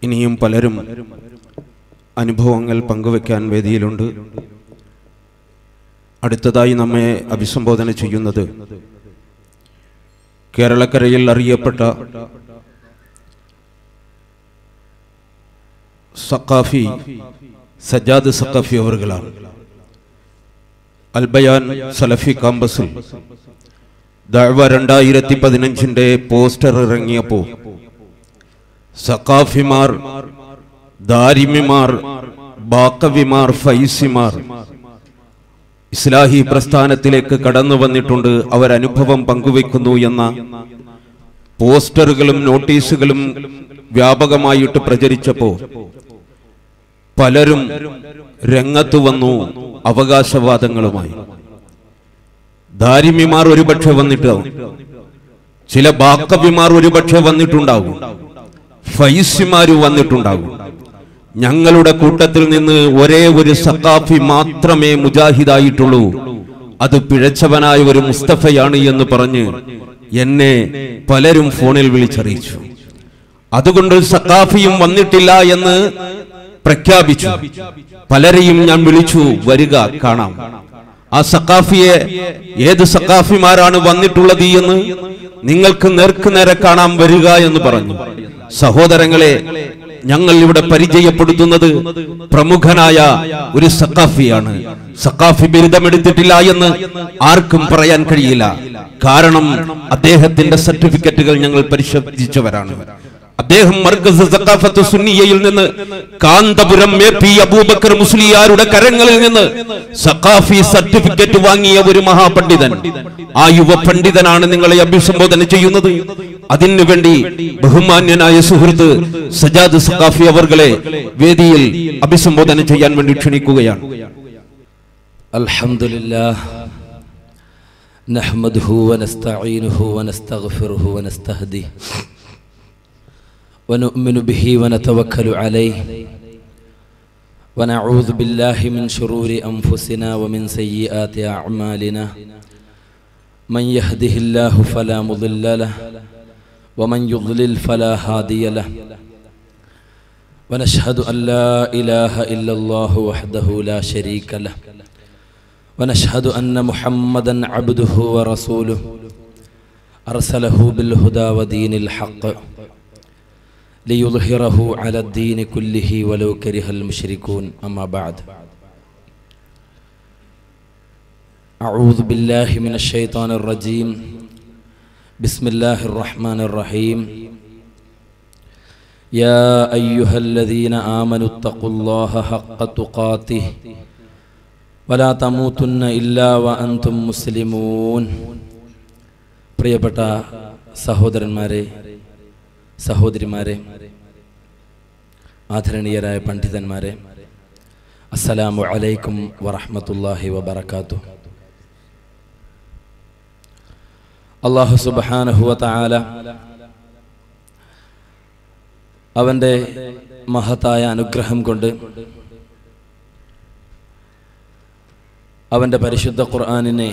ഇനിയും പലരും അനുഭവങ്ങൾ പങ്കുവെക്കാൻ വേദിയിലുണ്ട് അടുത്തതായി നമ്മെ അഭിസംബോധന ചെയ്യുന്നത് കേരളക്കരയിൽ അറിയപ്പെട്ട സക്കാഫി സജാദ് സക്കാഫി അവറുകളാണ് അൽബയാൻ സലഫി കാമ്പസിൽ ദഅവ രണ്ടായിരത്തി പതിനഞ്ചിന്റെ പോസ്റ്റർ ഇറങ്ങിയപ്പോൾ സക്കാഫിമാർ ദാരിമിമാർ ബാക്കവിമാർ ഫൈസിമാർ ഇസ്ലാഹി പ്രസ്ഥാനത്തിലേക്ക് കടന്നു വന്നിട്ടുണ്ട് അവരനുഭവം പങ്കുവെക്കുന്നു എന്ന പോസ്റ്ററുകളും നോട്ടീസുകളും വ്യാപകമായിട്ട് പ്രചരിച്ചപ്പോ പലരും രംഗത്ത് വന്നു അവകാശവാദങ്ങളുമായി ദാരിമിമാർ ഒരുപക്ഷെ വന്നിട്ടാവും ചില ബാക്കവിമാർ ഒരുപക്ഷെ വന്നിട്ടുണ്ടാകും ഫൈസിമാര് വന്നിട്ടുണ്ടാകും ഞങ്ങളുടെ കൂട്ടത്തിൽ നിന്ന് ഒരേ ഒരു സക്കാഫി മാത്രമേ മുജാഹിദായിട്ടുള്ളൂ അത് പിഴച്ചവനായ ഒരു മുസ്തഫയാണ് എന്ന് പറഞ്ഞ് എന്നെ പലരും ഫോണിൽ വിളിച്ചറിയിച്ചു അതുകൊണ്ട് സക്കാഫിയും വന്നിട്ടില്ല എന്ന് പ്രഖ്യാപിച്ചു പലരെയും ഞാൻ വിളിച്ചു വരിക കാണാം ആ സക്കാഫിയെ ഏത് സക്കാഫിമാരാണ് വന്നിട്ടുള്ളത് എന്ന് നിങ്ങൾക്ക് നേർക്ക് നേരെ കാണാൻ വരിക എന്ന് പറഞ്ഞു സഹോദരങ്ങളെ ഞങ്ങൾ ഇവിടെ പരിചയപ്പെടുത്തുന്നത് പ്രമുഖനായ ഒരു സക്കാഫിയാണ് സക്കാഫി ബിരുദമെടുത്തിട്ടില്ല എന്ന് ആർക്കും പറയാൻ കഴിയില്ല കാരണം അദ്ദേഹത്തിന്റെ സർട്ടിഫിക്കറ്റുകൾ ഞങ്ങൾ പരിശോധിച്ചവരാണ് അദ്ദേഹം മർക്കസ് സഖാഫത്ത് സുന്നിയയിൽ നിന്ന് കാന്തപുരം എ പി അബൂബക്കർ മുസ്ലിയാരുടെ കരങ്ങളിൽ നിന്ന് സഖാഫി സർട്ടിഫിക്കറ്റ് വാങ്ങിയ ഒരു മഹാപണ്ഡിതൻ ആ യുവ പണ്ഡിതനാണ് നിങ്ങളെ അഭിസംബോധന ചെയ്യുന്നത് അതിനു വേണ്ടി ബഹുമാന്യനായ സുഹൃത്ത് സജാദ് സഖാഫി അവർകളെ വേദിയിൽ അഭിസംബോധന ചെയ്യാൻ വേണ്ടി ക്ഷണിക്കുകയാണ് الحمد لله نحمده ونستعينه ونستغفره ونستهديه ونؤمن به ونتوكل عليه ونعوذ بالله من شرور أنفسنا ومن سيئات أعمالنا من يهده الله فلا مضل له ومن يضلل فلا هادي له ونشهد أن لا إله إلا الله وحده لا شريك له ونشهد أن محمدا عبده ورسوله أرسله بالهدى ودين الحق ليظهره على الدين كله ولو كره المشركون أما بعد أعوذ بالله من الشيطان الرجيم بسم الله الرحمن الرحيم يا أيها الذين آمنوا اتقوا الله حق تقاته ولا تموتن إلا وأنتم مسلمون പ്രിയപ്പെട്ട സഹോദരന്മാരെ സഹോദരിമാരെ ആദരണീയരായ പണ്ഡിതന്മാരെ അസ്സലാമു അലൈക്കും വറഹ്മത്തുള്ളാഹി വബറകാതുഹു അള്ളാഹു സുബ്ഹാനഹു വതആല അവൻ്റെ മഹത്തായ അനുഗ്രഹം കൊണ്ട് അവൻ്റെ പരിശുദ്ധ ഖുർആനിനെ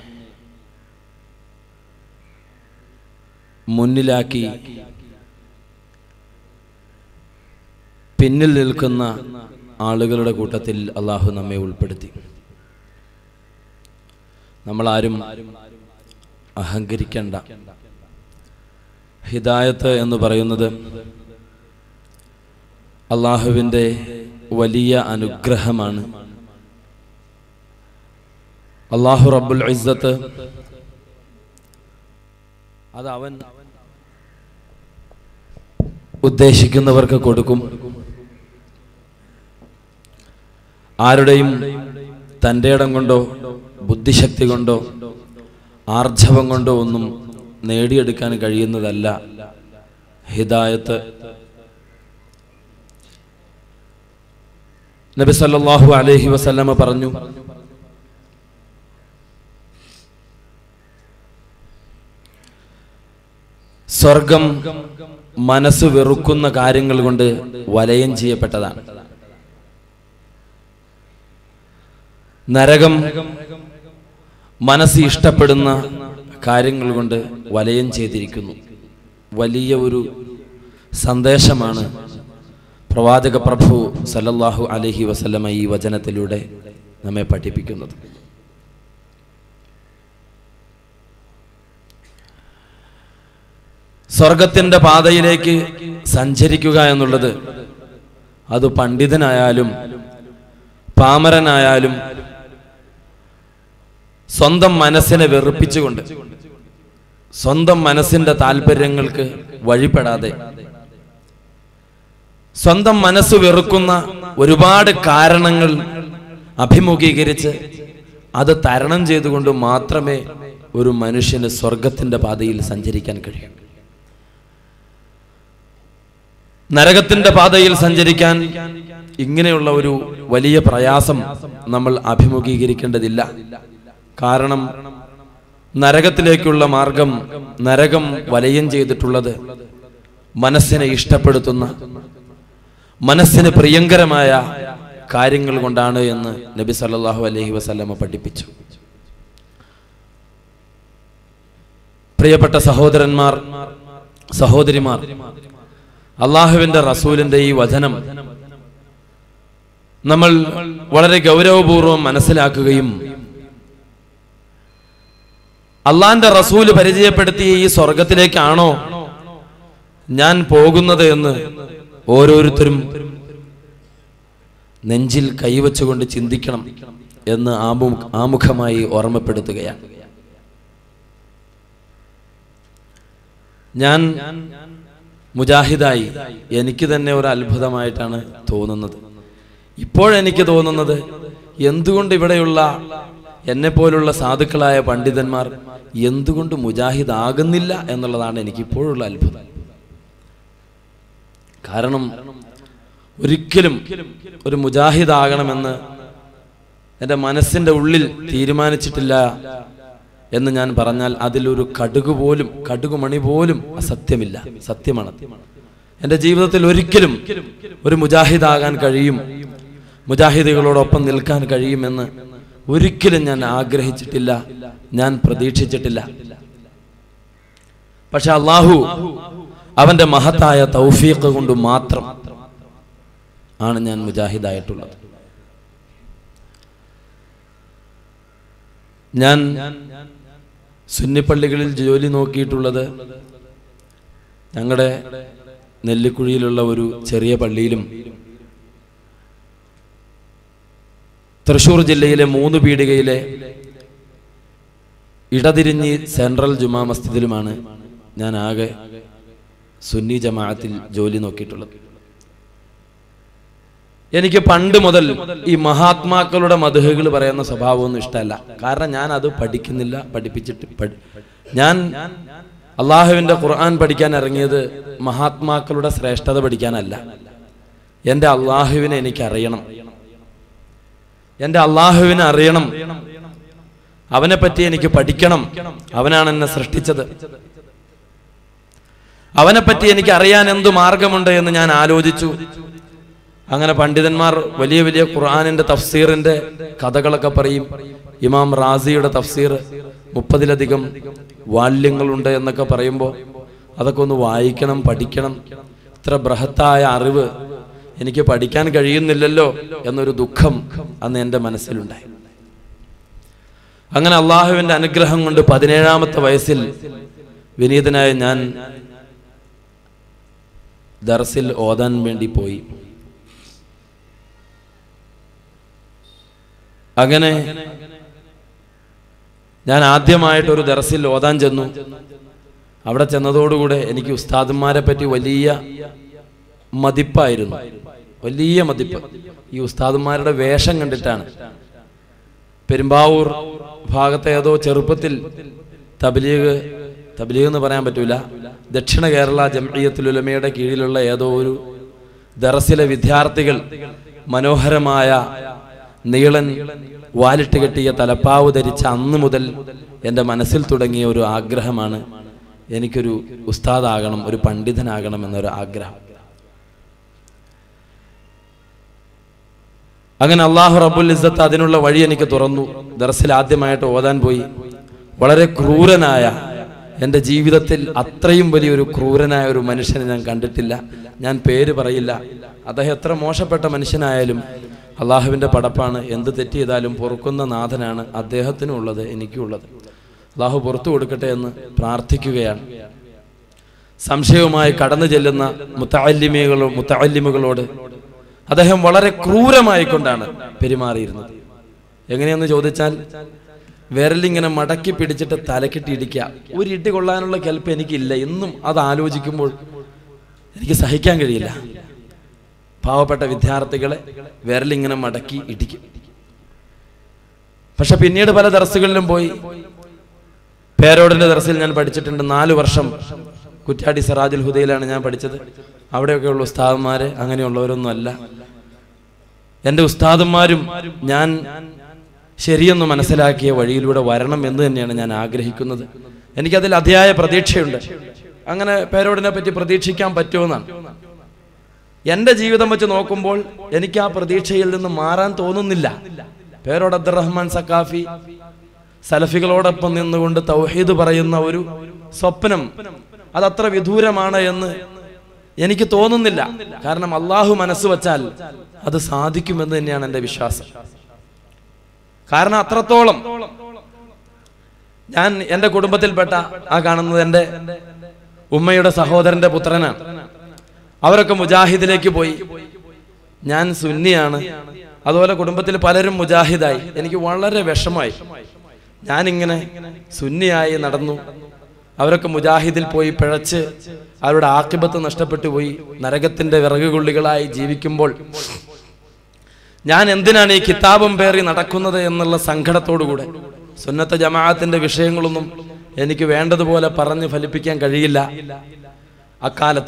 മുന്നിലാക്കി പിന്നിൽ നിൽക്കുന്ന ആളുകളുടെ കൂട്ടത്തിൽ അള്ളാഹു നമ്മെ ഉൾപ്പെടുത്തി നമ്മളാരും അഹങ്കരിക്കണ്ട ഹിദായത്ത് എന്ന് പറയുന്നത് അള്ളാഹുവിൻ്റെ വലിയ അനുഗ്രഹമാണ് അള്ളാഹു റബ്ബുൽ ഇസ്സത്ത് അത് അവൻ ഉദ്ദേശിക്കുന്നവർക്ക് കൊടുക്കും ആരുടെയും തൻ്റെ ഇടം കൊണ്ടോ ബുദ്ധിശക്തി കൊണ്ടോ ആർജവം കൊണ്ടോ ഒന്നും നേടിയെടുക്കാൻ കഴിയുന്നതല്ല ഹിദായത്ത് നബി സല്ലല്ലാഹു അലൈഹി വസല്ലമ പറഞ്ഞു സ്വർഗം മനസ്സ് വെറുക്കുന്ന കാര്യങ്ങൾ കൊണ്ട് വലയം ചെയ്യപ്പെട്ടതാണ് നരകം മനസ്സ് ഇഷ്ടപ്പെടുന്ന കാര്യങ്ങൾ കൊണ്ട് വലയം ചെയ്തിരിക്കുന്നു വലിയ ഒരു സന്ദേശമാണ് പ്രവാചക പ്രഭു സല്ലല്ലാഹു അലൈഹി വസല്ലമ ഈ വചനത്തിലൂടെ നമ്മെ പഠിപ്പിക്കുന്നത് സ്വർഗത്തിന്റെ പാതയിലേക്ക് സഞ്ചരിക്കുക എന്നുള്ളത് അത് പണ്ഡിതനായാലും പാമരനായാലും സ്വന്തം മനസ്സിനെ വെറുപ്പിച്ചുകൊണ്ട് സ്വന്തം മനസ്സിന്റെ താല്പര്യങ്ങൾക്ക് വഴിപ്പെടാതെ സ്വന്തം മനസ്സ് വെറുക്കുന്ന ഒരുപാട് കാരണങ്ങൾ അഭിമുഖീകരിച്ച് അത് തരണം ചെയ്തുകൊണ്ട് മാത്രമേ ഒരു മനുഷ്യന് സ്വർഗത്തിന്റെ പാതയിൽ സഞ്ചരിക്കാൻ കഴിയൂ നരകത്തിന്റെ പാതയിൽ സഞ്ചരിക്കാൻ ഇങ്ങനെയുള്ള ഒരു വലിയ പ്രയാസം നമ്മൾ അഭിമുഖീകരിക്കേണ്ടതില്ല കാരണം നരകത്തിലേക്കുള്ള മാർഗം നരകം വലയം ചെയ്തിട്ടുള്ളത് മനസ്സിനെ ഇഷ്ടപ്പെടുത്തുന്ന മനസ്സിന് പ്രിയങ്കരമായ കാര്യങ്ങൾ കൊണ്ടാണ് എന്ന് നബി സല്ലല്ലാഹു അലൈഹി വസല്ലമ പഠിപ്പിച്ചു പ്രിയപ്പെട്ട സഹോദരന്മാർ സഹോദരിമാർ അള്ളാഹുവിന്റെ റസൂലിന്റെ ഈ വചനം നമ്മൾ വളരെ ഗൗരവപൂർവ്വം മനസ്സിലാക്കുകയും അള്ളാന്റെ റസൂല് പരിചയപ്പെടുത്തിയ ഈ സ്വർഗത്തിലേക്കാണോ ഞാൻ പോകുന്നത് എന്ന് ഓരോരുത്തരും നെഞ്ചിൽ കൈവച്ചുകൊണ്ട് ചിന്തിക്കണം എന്ന് ആമു- ആമുഖമായി ഓർമ്മപ്പെടുത്തുകയാണ് ഞാൻ മുജാഹിദായി എനിക്ക് തന്നെ ഒരു അത്ഭുതമായിട്ടാണ് തോന്നുന്നത് ഇപ്പോഴെനിക്ക് തോന്നുന്നത് എന്തുകൊണ്ട് ഇവിടെയുള്ള എന്നെ പോലുള്ള സാധുക്കളായ പണ്ഡിതന്മാർ എന്തുകൊണ്ട് മുജാഹിദ് ആകുന്നില്ല എന്നുള്ളതാണ് എനിക്ക് ഇപ്പോഴുള്ള അത്ഭുതം കാരണം ഒരിക്കലും ഒരു മുജാഹിദ് ആകണമെന്ന് എൻ്റെ മനസ്സിൻ്റെ ഉള്ളിൽ തീരുമാനിച്ചിട്ടില്ല എന്ന് ഞാൻ പറഞ്ഞാൽ അതിലൊരു കടുക് പോലും കടുകുമണി പോലും അസത്യമില്ല സത്യമാണ് എൻ്റെ ജീവിതത്തിൽ ഒരിക്കലും ഒരു മുജാഹിദ് ആകാൻ കഴിയും മുജാഹിദുകളോടൊപ്പം നിൽക്കാൻ കഴിയുമെന്ന് ഒരിക്കലും ഞാൻ ആഗ്രഹിച്ചിട്ടില്ല ഞാൻ പ്രതീക്ഷിച്ചിട്ടില്ല പക്ഷെ അള്ളാഹു അവന്റെ മഹത്തായ തൗഫീഖ് കൊണ്ട് മാത്രം ആണ് ഞാൻ മുജാഹിദായിട്ടുള്ളത് ഞാൻ സുന്നിപ്പള്ളികളിൽ ജോലി നോക്കിയിട്ടുള്ളത് ഞങ്ങളുടെ നെല്ലിക്കുഴിയിലുള്ള ഒരു ചെറിയ പള്ളിയിലും തൃശൂർ ജില്ലയിലെ മൂന്ന് പീടികയിലെ ഇടതിരിഞ്ഞി സെൻട്രൽ ജുമാ മസ്ജിദിലുമാണ് ഞാൻ ആകെ സുന്നി ജമാഅത്തിൽ ജോലി നോക്കിയിട്ടുള്ളത് എനിക്ക് പണ്ട് മുതൽ ഈ മഹാത്മാക്കളുടെ മധുഹകൾ പറയുന്ന സ്വഭാവമൊന്നും ഇഷ്ടമല്ല കാരണം ഞാൻ അത് പഠിക്കുന്നില്ല പഠിപ്പിച്ചിട്ട് പഠി- ഞാൻ അള്ളാഹുവിന്റെ ഖുർആൻ പഠിക്കാൻ ഇറങ്ങിയത് മഹാത്മാക്കളുടെ ശ്രേഷ്ഠത പഠിക്കാനല്ല എൻ്റെ അള്ളാഹുവിനെ എനിക്ക് അറിയണം എൻ്റെ അള്ളാഹുവിനെ അറിയണം അവനെ പറ്റി എനിക്ക് പഠിക്കണം അവനാണ് എന്നെ സൃഷ്ടിച്ചത് അവനെ പറ്റി എനിക്ക് അറിയാൻ എന്തു മാർഗമുണ്ട് എന്ന് ഞാൻ ആലോചിച്ചു അങ്ങനെ പണ്ഡിതന്മാർ വലിയ വലിയ ഖുർആാനിന്റെ തഫ്സീറിന്റെ കഥകളൊക്കെ പറയും ഇമാം റാസിയുടെ തഫ്സീർ മുപ്പതിലധികം വാല്യങ്ങളുണ്ട് എന്നൊക്കെ പറയുമ്പോൾ അതൊക്കെ ഒന്ന് വായിക്കണം പഠിക്കണം ഇത്ര ബൃഹത്തായ അറിവ് എനിക്ക് പഠിക്കാൻ കഴിയുന്നില്ലല്ലോ എന്നൊരു ദുഃഖം അന്ന് എൻ്റെ മനസ്സിലുണ്ടായി അങ്ങനെ അള്ളാഹുവിന്റെ അനുഗ്രഹം കൊണ്ട് പതിനേഴാമത്തെ വയസ്സിൽ വിനീതനായ ഞാൻ ദർസിൽ ഓതാൻ വേണ്ടി പോയി അങ്ങനെ ഞാൻ ആദ്യമായിട്ട് ഒരു ദർസിൽ ഓതാൻ ചെന്നു അവിടെ ചെന്നതോടുകൂടെ എനിക്ക് ഉസ്താദന്മാരെ പറ്റി വലിയ മതിപ്പായിരുന്നു വലിയ മതിപ്പ് ഈ ഉസ്താദന്മാരുടെ വേഷം കണ്ടിട്ടാണ് പെരുമ്പാവൂർ ഭാഗത്തെ ഏതോ ചെറുപ്പത്തിൽ തബ്ലീഗ് തബ്ലീഗ് എന്ന് പറയാൻ പറ്റൂല ദക്ഷിണ കേരള ജംഇയ്യത്തുൽ ഉലമയുടെ കീഴിലുള്ള ഏതോ ഒരു ദറസിലെ വിദ്യാർത്ഥികൾ മനോഹരമായ നീളൻ വാലിട്ട് കെട്ടിയ തലപ്പാവ് ധരിച്ച അന്ന് മുതൽ എൻ്റെ മനസ്സിൽ തുടങ്ങിയ ഒരു ആഗ്രഹമാണ് എനിക്കൊരു ഉസ്താദാകണം ഒരു പണ്ഡിതനാകണം എന്നൊരു ആഗ്രഹം അങ്ങനെ അള്ളാഹു റബ്ബുൽ ഇസ്സത്ത് അതിനുള്ള വഴി എനിക്ക് തുറന്നു ദർസിൽ ആദ്യമായിട്ട് ഓതാൻ പോയി വളരെ ക്രൂരനായ എൻ്റെ ജീവിതത്തിൽ അത്രയും വലിയൊരു ക്രൂരനായ ഒരു മനുഷ്യനെ ഞാൻ കണ്ടിട്ടില്ല ഞാൻ പേര് പറയില്ല അദ്ദേഹം എത്ര മോശപ്പെട്ട മനുഷ്യനായാലും അള്ളാഹുവിൻ്റെ പടപ്പാണ് എന്ത് തെറ്റ് ചെയ്താലും പൊറുക്കുന്ന നാഥനാണ് അദ്ദേഹത്തിനും ഉള്ളത് എനിക്കും ഉള്ളത് അള്ളാഹു പുറത്തു കൊടുക്കട്ടെ എന്ന് പ്രാർത്ഥിക്കുകയാണ് സംശയവുമായി കടന്നു ചെല്ലുന്ന മുത്തല്ലിമികളോ മുത്തല്ലിമുകളോട് അദ്ദേഹം വളരെ ക്രൂരമായി കൊണ്ടാണ് പെരുമാറിയിരുന്നത് എങ്ങനെയെന്ന് ചോദിച്ചാൽ വിരലിങ്ങനെ മടക്കി പിടിച്ചിട്ട് തലക്കിട്ട് ഇടിക്കുക ഒരു ഇടി കൊള്ളാനുള്ള കെൽപ്പ് എനിക്കില്ല എന്നും അത് ആലോചിക്കുമ്പോൾ എനിക്ക് സഹിക്കാൻ കഴിയില്ല പാവപ്പെട്ട വിദ്യാർത്ഥികളെ വിരലിങ്ങനെ മടക്കി ഇടിക്കും പക്ഷെ പിന്നീട് പല ദർസുകളിലും പോയി പേരോടിന്റെ ദർസിൽ ഞാൻ പഠിച്ചിട്ടുണ്ട് നാല് വർഷം കുറ്റാടി സിറാജുൽ ഹുദയിലാണ് ഞാൻ പഠിച്ചത് അവിടെയൊക്കെയുള്ള ഉസ്താദന്മാര് അങ്ങനെയുള്ളവരൊന്നും അല്ല എൻ്റെ ഉസ്താദന്മാരും ഞാൻ ശരിയെന്ന് മനസ്സിലാക്കിയ വഴിയിലൂടെ വരണം എന്ന് തന്നെയാണ് ഞാൻ ആഗ്രഹിക്കുന്നത് എനിക്കതിൽ അതിയായ പ്രതീക്ഷയുണ്ട് അങ്ങനെ പേരോടിനെ പറ്റി പ്രതീക്ഷിക്കാൻ പറ്റുമെന്നാണ് എൻ്റെ ജീവിതം വെച്ച് നോക്കുമ്പോൾ എനിക്ക് ആ പ്രതീക്ഷയിൽ നിന്ന് മാറാൻ തോന്നുന്നില്ല പേരോട് അബ്ദുറഹ്മാൻ സക്കാഫി സലഫികളോടൊപ്പം നിന്നുകൊണ്ട് തൗഹീദ് പറയുന്ന ഒരു സ്വപ്നം അതത്ര വിദൂരമാണ് എന്ന് എനിക്ക് തോന്നുന്നില്ല കാരണം അള്ളാഹു മനസ്സ് വച്ചാൽ അത് സാധിക്കുമെന്ന് തന്നെയാണ് എൻ്റെ വിശ്വാസം കാരണം അത്രത്തോളം ഞാൻ എൻ്റെ കുടുംബത്തിൽപ്പെട്ട ആ കാണുന്നത് എൻ്റെ ഉമ്മയുടെ സഹോദരന്റെ പുത്രനാണ് അവരൊക്കെ മുജാഹിദിലേക്ക് പോയി ഞാൻ സുന്നിയാണ് അതുപോലെ കുടുംബത്തിൽ പലരും മുജാഹിദായി എനിക്ക് വളരെ വിഷമായി ഞാനിങ്ങനെ സുന്നിയായി നടന്നു അവരൊക്കെ മുജാഹിദിൽ പോയി പിഴച്ച് അവരുടെ ആക്കിബത്ത് നഷ്ടപ്പെട്ടു പോയി നരകത്തിന്റെ വിറകുകൊള്ളികളായി ജീവിക്കുമ്പോൾ ഞാൻ എന്തിനാണ് ഈ കിതാബും പേറി നടക്കുന്നത് എന്നുള്ള സങ്കടത്തോടുകൂടെ സുന്നത്ത ജമാഅത്തിന്റെ വിഷയങ്ങളൊന്നും എനിക്ക് വേണ്ടതുപോലെ പറഞ്ഞ് ഫലിപ്പിക്കാൻ കഴിയില്ല അക്കാലത്ത്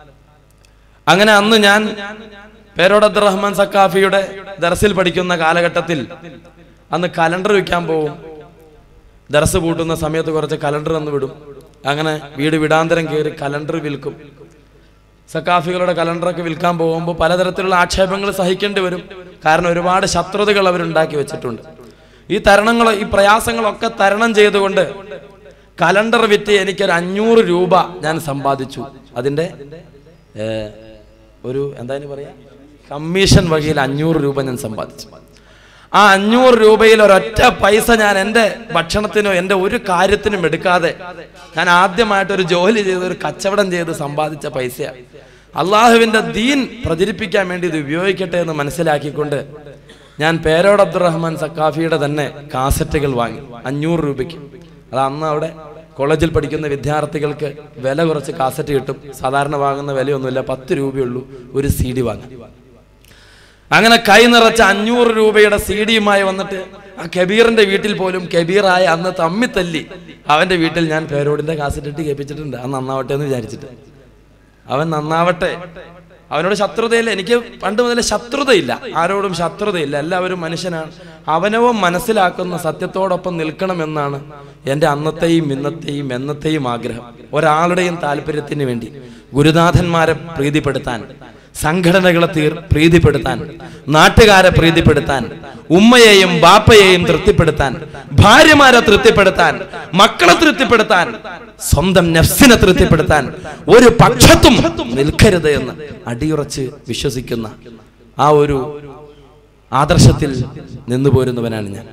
അങ്ങനെ അന്ന് ഞാൻ പേരോട് അബ്ദുറഹ്മാൻ സക്കാഫിയുടെ ദർസിൽ പഠിക്കുന്ന കാലഘട്ടത്തിൽ അന്ന് കലണ്ടർ വിൽക്കാൻ പോവും ദർസ് പൂട്ടുന്ന സമയത്ത് കുറച്ച് കലണ്ടർ അന്ന് വിടും അങ്ങനെ വീട് വിടാന്തരം കയറി കലണ്ടർ വിൽക്കും സക്കാഫികളുടെ കലണ്ടറൊക്കെ വിൽക്കാൻ പോകുമ്പോൾ പലതരത്തിലുള്ള ആക്ഷേപങ്ങൾ സഹിക്കേണ്ടി വരും കാരണം ഒരുപാട് ശത്രുതകൾ അവരുണ്ടാക്കി വെച്ചിട്ടുണ്ട് ഈ തരണങ്ങൾ ഈ പ്രയാസങ്ങളൊക്കെ തരണം ചെയ്തുകൊണ്ട് കലണ്ടർ വിറ്റ് എനിക്കൊരു അഞ്ഞൂറ് രൂപ ഞാൻ സമ്പാദിച്ചു അതിൻ്റെ ഏഹ്, ഒരു എന്തായാലും പറയാ കമ്മീഷൻ വകയിൽ അഞ്ഞൂറ് രൂപ ഞാൻ സമ്പാദിച്ചു ആ അഞ്ഞൂറ് രൂപയിൽ ഒരൊറ്റ പൈസ ഞാൻ എൻ്റെ ഭക്ഷണത്തിനോ എൻ്റെ ഒരു കാര്യത്തിനും എടുക്കാതെ ഞാൻ ആദ്യമായിട്ട് ഒരു ജോലി ചെയ്ത് ഒരു കച്ചവടം ചെയ്ത് സമ്പാദിച്ച പൈസയാണ് അള്ളാഹുവിൻ്റെ ദീൻ പ്രചരിപ്പിക്കാൻ വേണ്ടി ഇത് ഉപയോഗിക്കട്ടെ എന്ന് മനസ്സിലാക്കിക്കൊണ്ട് ഞാൻ പേരോട് അബ്ദുറഹ്മാൻ സക്കാഫിയുടെ തന്നെ കാസറ്റുകൾ വാങ്ങി അഞ്ഞൂറ് രൂപയ്ക്ക് അത് അന്ന് അവിടെ കോളേജിൽ പഠിക്കുന്ന വിദ്യാർത്ഥികൾക്ക് വില കുറച്ച് കാസറ്റ് കിട്ടും സാധാരണ വാങ്ങുന്ന വിലയൊന്നുമില്ല പത്ത് രൂപയുള്ളൂ ഒരു സി ഡി വാങ്ങാൻ അങ്ങനെ കൈ നിറച്ച അഞ്ഞൂറ് രൂപയുടെ സി ഡിയുമായി വന്നിട്ട് ആ കബീറിന്റെ വീട്ടിൽ പോലും കബീറായ അന്ന് തമ്മി തല്ലി അവന്റെ വീട്ടിൽ ഞാൻ പേരോടിന്റെ കാസറ്റ് ഇട്ട് കേൾപ്പിച്ചിട്ടുണ്ട് അത് നന്നാവട്ടെ എന്ന് വിചാരിച്ചിട്ട് അവൻ നന്നാവട്ടെ അവനോട് ശത്രുതയില്ല എനിക്ക് പണ്ട് മുതലേ ശത്രുതയില്ല ആരോടും ശത്രുതയില്ല എല്ലാവരും മനുഷ്യനാണ് അവനവൻ മനസ്സിലാക്കുന്ന സത്യത്തോടൊപ്പം നിൽക്കണമെന്നാണ് എൻ്റെ അന്നത്തെയും ഇന്നത്തെയും എന്നത്തെയും ആഗ്രഹം ഒരാളുടെയും താല്പര്യത്തിന് വേണ്ടി ഗുരുനാഥന്മാരെ പ്രീതിപ്പെടുത്താൻ സംഘടനകളെ തീർ പ്രീതിപ്പെടുത്താൻ നാട്ടുകാരെ പ്രീതിപ്പെടുത്താൻ ഉമ്മയെയും ബാപ്പയെയും തൃപ്തിപ്പെടുത്താൻ ഭാര്യമാരെ തൃപ്തിപ്പെടുത്താൻ മക്കളെ തൃപ്തിപ്പെടുത്താൻ സ്വന്തം നഫ്സിനെ തൃപ്തിപ്പെടുത്താൻ ഒരു പക്ഷത്തും നിൽക്കരുത് എന്ന് അടിയുറച്ച് വിശ്വസിക്കുന്ന ആ ഒരു ആദർശത്തിൽ നിന്നു പോരുന്നവനാണ് ഞാൻ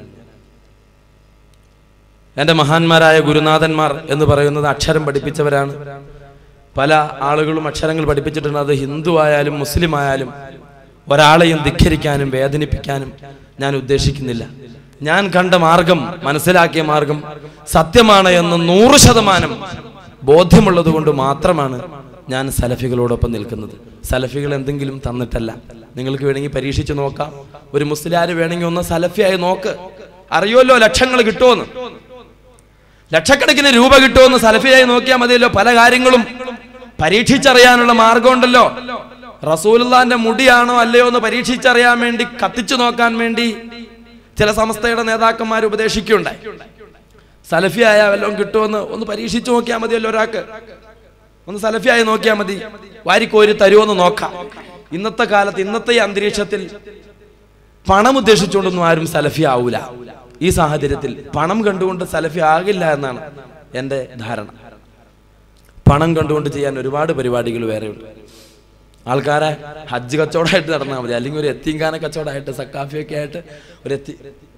എൻ്റെ മഹാന്മാരായ ഗുരുനാഥന്മാർ എന്ന് പറയുന്നത് അക്ഷരം പഠിപ്പിച്ചവരാണ് പല ആളുകളും അക്ഷരങ്ങൾ പഠിപ്പിച്ചിട്ടുണ്ട് അത് ഹിന്ദു ആയാലും മുസ്ലിം ആയാലും ഒരാളെയും ധിഖരിക്കാനും വേദനിപ്പിക്കാനും ഞാൻ ഉദ്ദേശിക്കുന്നില്ല ഞാൻ കണ്ട മാർഗം മനസ്സിലാക്കിയ മാർഗം സത്യമാണ് എന്ന് നൂറ് ശതമാനം ബോധ്യമുള്ളത് കൊണ്ട് മാത്രമാണ് ഞാൻ സലഫികളോടൊപ്പം നിൽക്കുന്നത് സലഫികൾ എന്തെങ്കിലും തന്നിട്ടല്ല നിങ്ങൾക്ക് വേണമെങ്കിൽ പരീക്ഷിച്ച് നോക്കാം ഒരു മുസ്ലിയാർ വേണമെങ്കിൽ ഒന്ന് സലഫിയായി നോക്ക് അറിയുമല്ലോ ലക്ഷങ്ങൾ കിട്ടുമെന്ന് ലക്ഷക്കണക്കിന് രൂപ കിട്ടുമെന്ന് സലഫിയായി നോക്കിയാൽ മതിയല്ലോ പല കാര്യങ്ങളും പരീക്ഷിച്ചറിയാനുള്ള മാർഗമുണ്ടല്ലോ റസൂലുള്ളാന്റെ മുടിയാണോ അല്ലയോ എന്ന് പരീക്ഷിച്ചറിയാൻ വേണ്ടി കത്തിച്ചു നോക്കാൻ വേണ്ടി ചില സംസ്ഥയുടെ നേതാക്കന്മാർ ഉപദേശിക്കുകയുണ്ടായി സലഫിയായ വല്ലതും കിട്ടുമെന്ന് ഒന്ന് പരീക്ഷിച്ചു നോക്കിയാൽ മതിയല്ലോ ഒരാൾക്ക് ഒന്ന് സലഫിയായി നോക്കിയാൽ മതി വാരിക്കോരി തരുമെന്ന് നോക്കാം ഇന്നത്തെ കാലത്ത് ഇന്നത്തെ ഈ അന്തരീക്ഷത്തിൽ പണം ഉദ്ദേശിച്ചുകൊണ്ടൊന്നും ആരും സലഫി ആവൂല ഈ സാഹചര്യത്തിൽ പണം കണ്ടുകൊണ്ട് സലഫി ആകില്ല എന്നാണ് എൻ്റെ ധാരണ പണം കൊണ്ടുകൊണ്ട് ചെയ്യാൻ ഒരുപാട് പരിപാടികൾ വേറെയുണ്ട് ആൾക്കാരെ ഹജ്ജ് കച്ചവടമായിട്ട് നടന്നാൽ മതി അല്ലെങ്കിൽ ഒരു എത്തീങ്കാന കച്ചവടമായിട്ട് സക്കാഫിയൊക്കെ ആയിട്ട് ഒരു എത്തി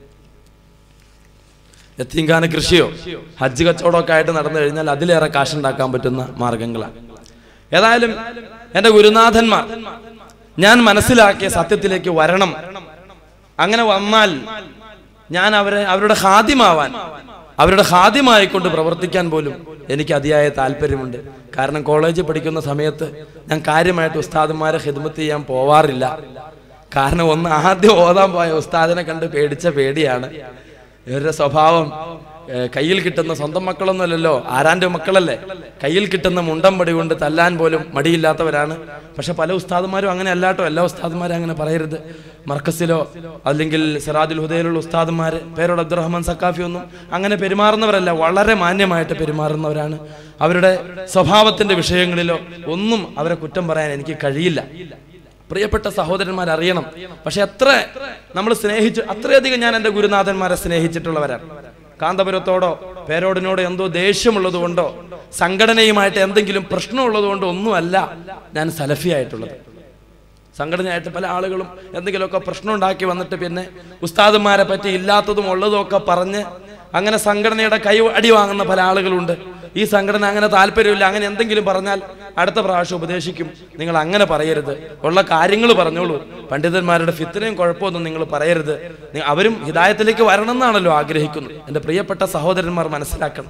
എത്തീങ്കാന കൃഷിയോ ഹജ്ജ് കച്ചവടമൊക്കെ ആയിട്ട് നടന്നു കഴിഞ്ഞാൽ അതിലേറെ കാശുണ്ടാക്കാൻ പറ്റുന്ന മാർഗങ്ങളാണ് ഏതായാലും എൻ്റെ ഗുരുനാഥന്മാർ ഞാൻ മനസ്സിലാക്കിയ സത്യത്തിലേക്ക് വരണം അങ്ങനെ വന്നാൽ ഞാൻ അവരെ അവരുടെ ഹാദ്യമാവാൻ അവരുടെ ഹാദ്യമായിക്കൊണ്ട് പ്രവർത്തിക്കാൻ പോലും എനിക്ക് അതിയായ താല്പര്യമുണ്ട് കാരണം കോളേജിൽ പഠിക്കുന്ന സമയത്ത് ഞാൻ കാര്യമായിട്ട് ഉസ്താദന്മാരെ ഹിദ്മത്ത് ചെയ്യാൻ പോവാറില്ല കാരണം ഒന്ന് ആദ്യം ഓതാൻ പോയ ഉസ്താദിനെ കണ്ട് പേടിച്ച പേടിയാണ് ഇവരുടെ സ്വഭാവം ഏഹ്, കയ്യിൽ കിട്ടുന്ന സ്വന്തം മക്കളൊന്നുമല്ലല്ലോ ആരാന്റെ മക്കളല്ലേ കയ്യിൽ കിട്ടുന്ന മുണ്ടം പടി കൊണ്ട് തല്ലാൻ പോലും മടിയില്ലാത്തവരാണ് പക്ഷെ പല ഉസ്താദുമാരും അങ്ങനെ അല്ലാട്ടോ എല്ലാ ഉസ്താദുമാരും അങ്ങനെ പറയരുത് മർക്കസിലോ അല്ലെങ്കിൽ സിറാജുൽ ഹുദയിലുള്ള ഉസ്താദുമാര് പേരോട് അബ്ദുറഹ്മാൻ സക്കാഫി ഒന്നും അങ്ങനെ പെരുമാറുന്നവരല്ല വളരെ മാന്യമായിട്ട് പെരുമാറുന്നവരാണ് അവരുടെ സ്വഭാവത്തിന്റെ വിഷയങ്ങളിലോ ഒന്നും അവരെ കുറ്റം പറയാൻ എനിക്ക് കഴിയില്ല പ്രിയപ്പെട്ട സഹോദരന്മാർ അറിയണം പക്ഷെ എത്ര നമ്മൾ സ്നേഹിച്ചു അത്രയധികം ഞാൻ എൻ്റെ ഗുരുനാഥന്മാരെ സ്നേഹിച്ചിട്ടുള്ളവരാണ് കാന്തപുരത്തോടോ പേരോടിനോടോ എന്തോ ദേഷ്യമുള്ളത് കൊണ്ടോ സംഘടനയുമായിട്ട് എന്തെങ്കിലും പ്രശ്നമുള്ളത് കൊണ്ടോ ഒന്നുമല്ല ഞാൻ സലഫിയായിട്ടുള്ളത് സംഘടനയായിട്ട് പല ആളുകളും എന്തെങ്കിലുമൊക്കെ പ്രശ്നം ഉണ്ടാക്കി വന്നിട്ട് പിന്നെ ഉസ്താദന്മാരെ പറ്റി ഇല്ലാത്തതും ഉള്ളതും ഒക്കെ പറഞ്ഞ് അങ്ങനെ സംഘടനയുടെ കൈ അടി വാങ്ങുന്ന പല ആളുകളുണ്ട് ഈ സംഘടന അങ്ങനെ താല്പര്യമില്ല അങ്ങനെ എന്തെങ്കിലും പറഞ്ഞാൽ അടുത്ത പ്രാവശ്യം ഉപദേശിക്കും നിങ്ങൾ അങ്ങനെ പറയരുത് ഉള്ള കാര്യങ്ങൾ പറഞ്ഞോളൂ പണ്ഡിതന്മാരുടെ ഫിത്തിനെയും കുഴപ്പമൊന്നും നിങ്ങൾ പറയരുത് നി- അവരും ഹിദായത്തിലേക്ക് വരണം എന്നാണല്ലോ ആഗ്രഹിക്കുന്നത് എൻ്റെ പ്രിയപ്പെട്ട സഹോദരന്മാർ മനസ്സിലാക്കണം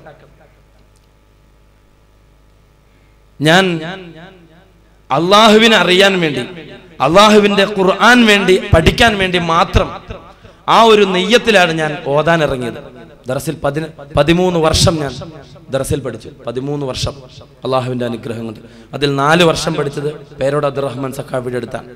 ഞാൻ അള്ളാഹുവിനെ അറിയാൻ വേണ്ടി അള്ളാഹുവിന്റെ ഖുർആൻ വേണ്ടി പഠിക്കാൻ വേണ്ടി മാത്രം ആ ഒരു നെയ്യത്തിലാണ് ഞാൻ ഓതാൻ ഇറങ്ങിയത് ദറസിൽ പതിന പതിമൂന്ന് വർഷം ഞാൻ ദറസിൽ പഠിച്ചു പതിമൂന്ന് വർഷം അള്ളാഹുവിന്റെ അനുഗ്രഹം കൊണ്ട് അതിൽ നാല് വർഷം പഠിച്ചത് പേരോട് അബ്ദുറഹ്മാൻ സഖാബിയുടെ അടുത്താണ്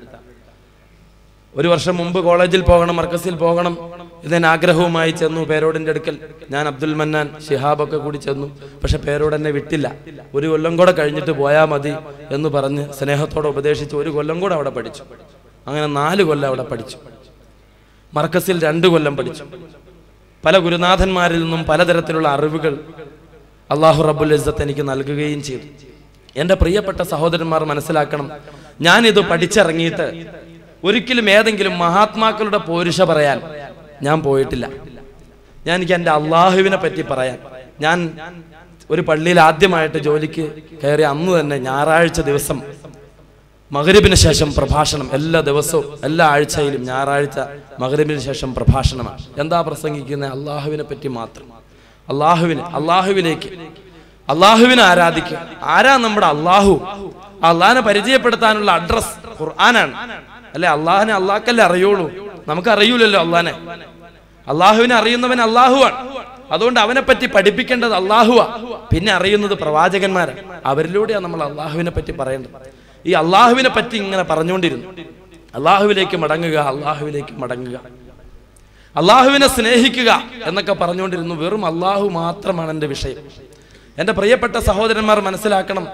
ഒരു വർഷം മുമ്പ് കോളേജിൽ പോകണം മർക്കസിൽ പോകണം ഇതിന് ആഗ്രഹവുമായി ചെന്നു പേരോടിന്റെ അടുക്കൽ ഞാൻ അബ്ദുൽ മന്നാൻ ഷിഹാബൊക്കെ കൂടി ചെന്നു പക്ഷെ പേരോട് എന്നെ വിട്ടില്ല ഒരു കൊല്ലം കൂടെ കഴിഞ്ഞിട്ട് പോയാൽ മതി എന്ന് പറഞ്ഞ് സ്നേഹത്തോടെ ഉപദേശിച്ച് ഒരു കൊല്ലം കൂടെ അവിടെ പഠിച്ചു അങ്ങനെ നാല് കൊല്ലം അവിടെ പഠിച്ചു മർക്കസിൽ രണ്ട് കൊല്ലം പഠിച്ചു പല ഗുരുനാഥന്മാരിൽ നിന്നും പലതരത്തിലുള്ള അറിവുകൾ അള്ളാഹു റബ്ബുൽ ഇസ്സത്ത് എനിക്ക് നൽകുകയും ചെയ്തു എൻ്റെ പ്രിയപ്പെട്ട സഹോദരന്മാർ മനസ്സിലാക്കണം ഞാനിത് പഠിച്ചിറങ്ങിയിട്ട് ഒരിക്കലും ഏതെങ്കിലും മഹാത്മാക്കളുടെ പോരുഷ പറയാൻ ഞാൻ പോയിട്ടില്ല ഞാൻ എനിക്ക് എൻ്റെ അള്ളാഹുവിനെ പറ്റി പറയാൻ ഞാൻ ഒരു പള്ളിയിൽ ആദ്യമായിട്ട് ജോലിക്ക് കയറിയ അന്ന് തന്നെ ഞായറാഴ്ച ദിവസം മകരിബിന് ശേഷം പ്രഭാഷണം എല്ലാ ദിവസവും എല്ലാ ആഴ്ചയിലും ഞായറാഴ്ച മകരിബിന് ശേഷം പ്രഭാഷണമാണ് എന്താ പ്രസംഗിക്കുന്നത് അള്ളാഹുവിനെ പറ്റി മാത്രം അള്ളാഹുവിന് അള്ളാഹുവിലേക്ക് അള്ളാഹുവിനെ ആരാധിക്കുക ആരാ നമ്മുടെ അള്ളാഹു ആ അള്ളാഹിനെ പരിചയപ്പെടുത്താനുള്ള അഡ്രസ് ഖുർആനാണ് അല്ലെ അള്ളാഹിനെ അള്ളാഹ്ക്കല്ലേ അറിയുള്ളൂ നമുക്ക് അറിയൂലല്ലോ അള്ളാഹിനെ അള്ളാഹുവിനെ അറിയുന്നവൻ അള്ളാഹുവാണ് അതുകൊണ്ട് അവനെ പറ്റി പഠിപ്പിക്കേണ്ടത് അള്ളാഹുവാ പിന്നെ അറിയുന്നത് പ്രവാചകന്മാരാണ് അവരിലൂടെയാണ് നമ്മൾ അള്ളാഹുവിനെ പറ്റി പറയേണ്ടത് ഈ അള്ളാഹുവിനെ പറ്റി ഇങ്ങനെ പറഞ്ഞുകൊണ്ടിരുന്നു അള്ളാഹുവിലേക്ക് മടങ്ങുക അള്ളാഹുവിലേക്ക് മടങ്ങുക അള്ളാഹുവിനെ സ്നേഹിക്കുക എന്നൊക്കെ പറഞ്ഞുകൊണ്ടിരുന്നു വെറും അള്ളാഹു മാത്രമാണ് എൻ്റെ വിഷയം എൻ്റെ പ്രിയപ്പെട്ട സഹോദരന്മാർ മനസ്സിലാക്കണം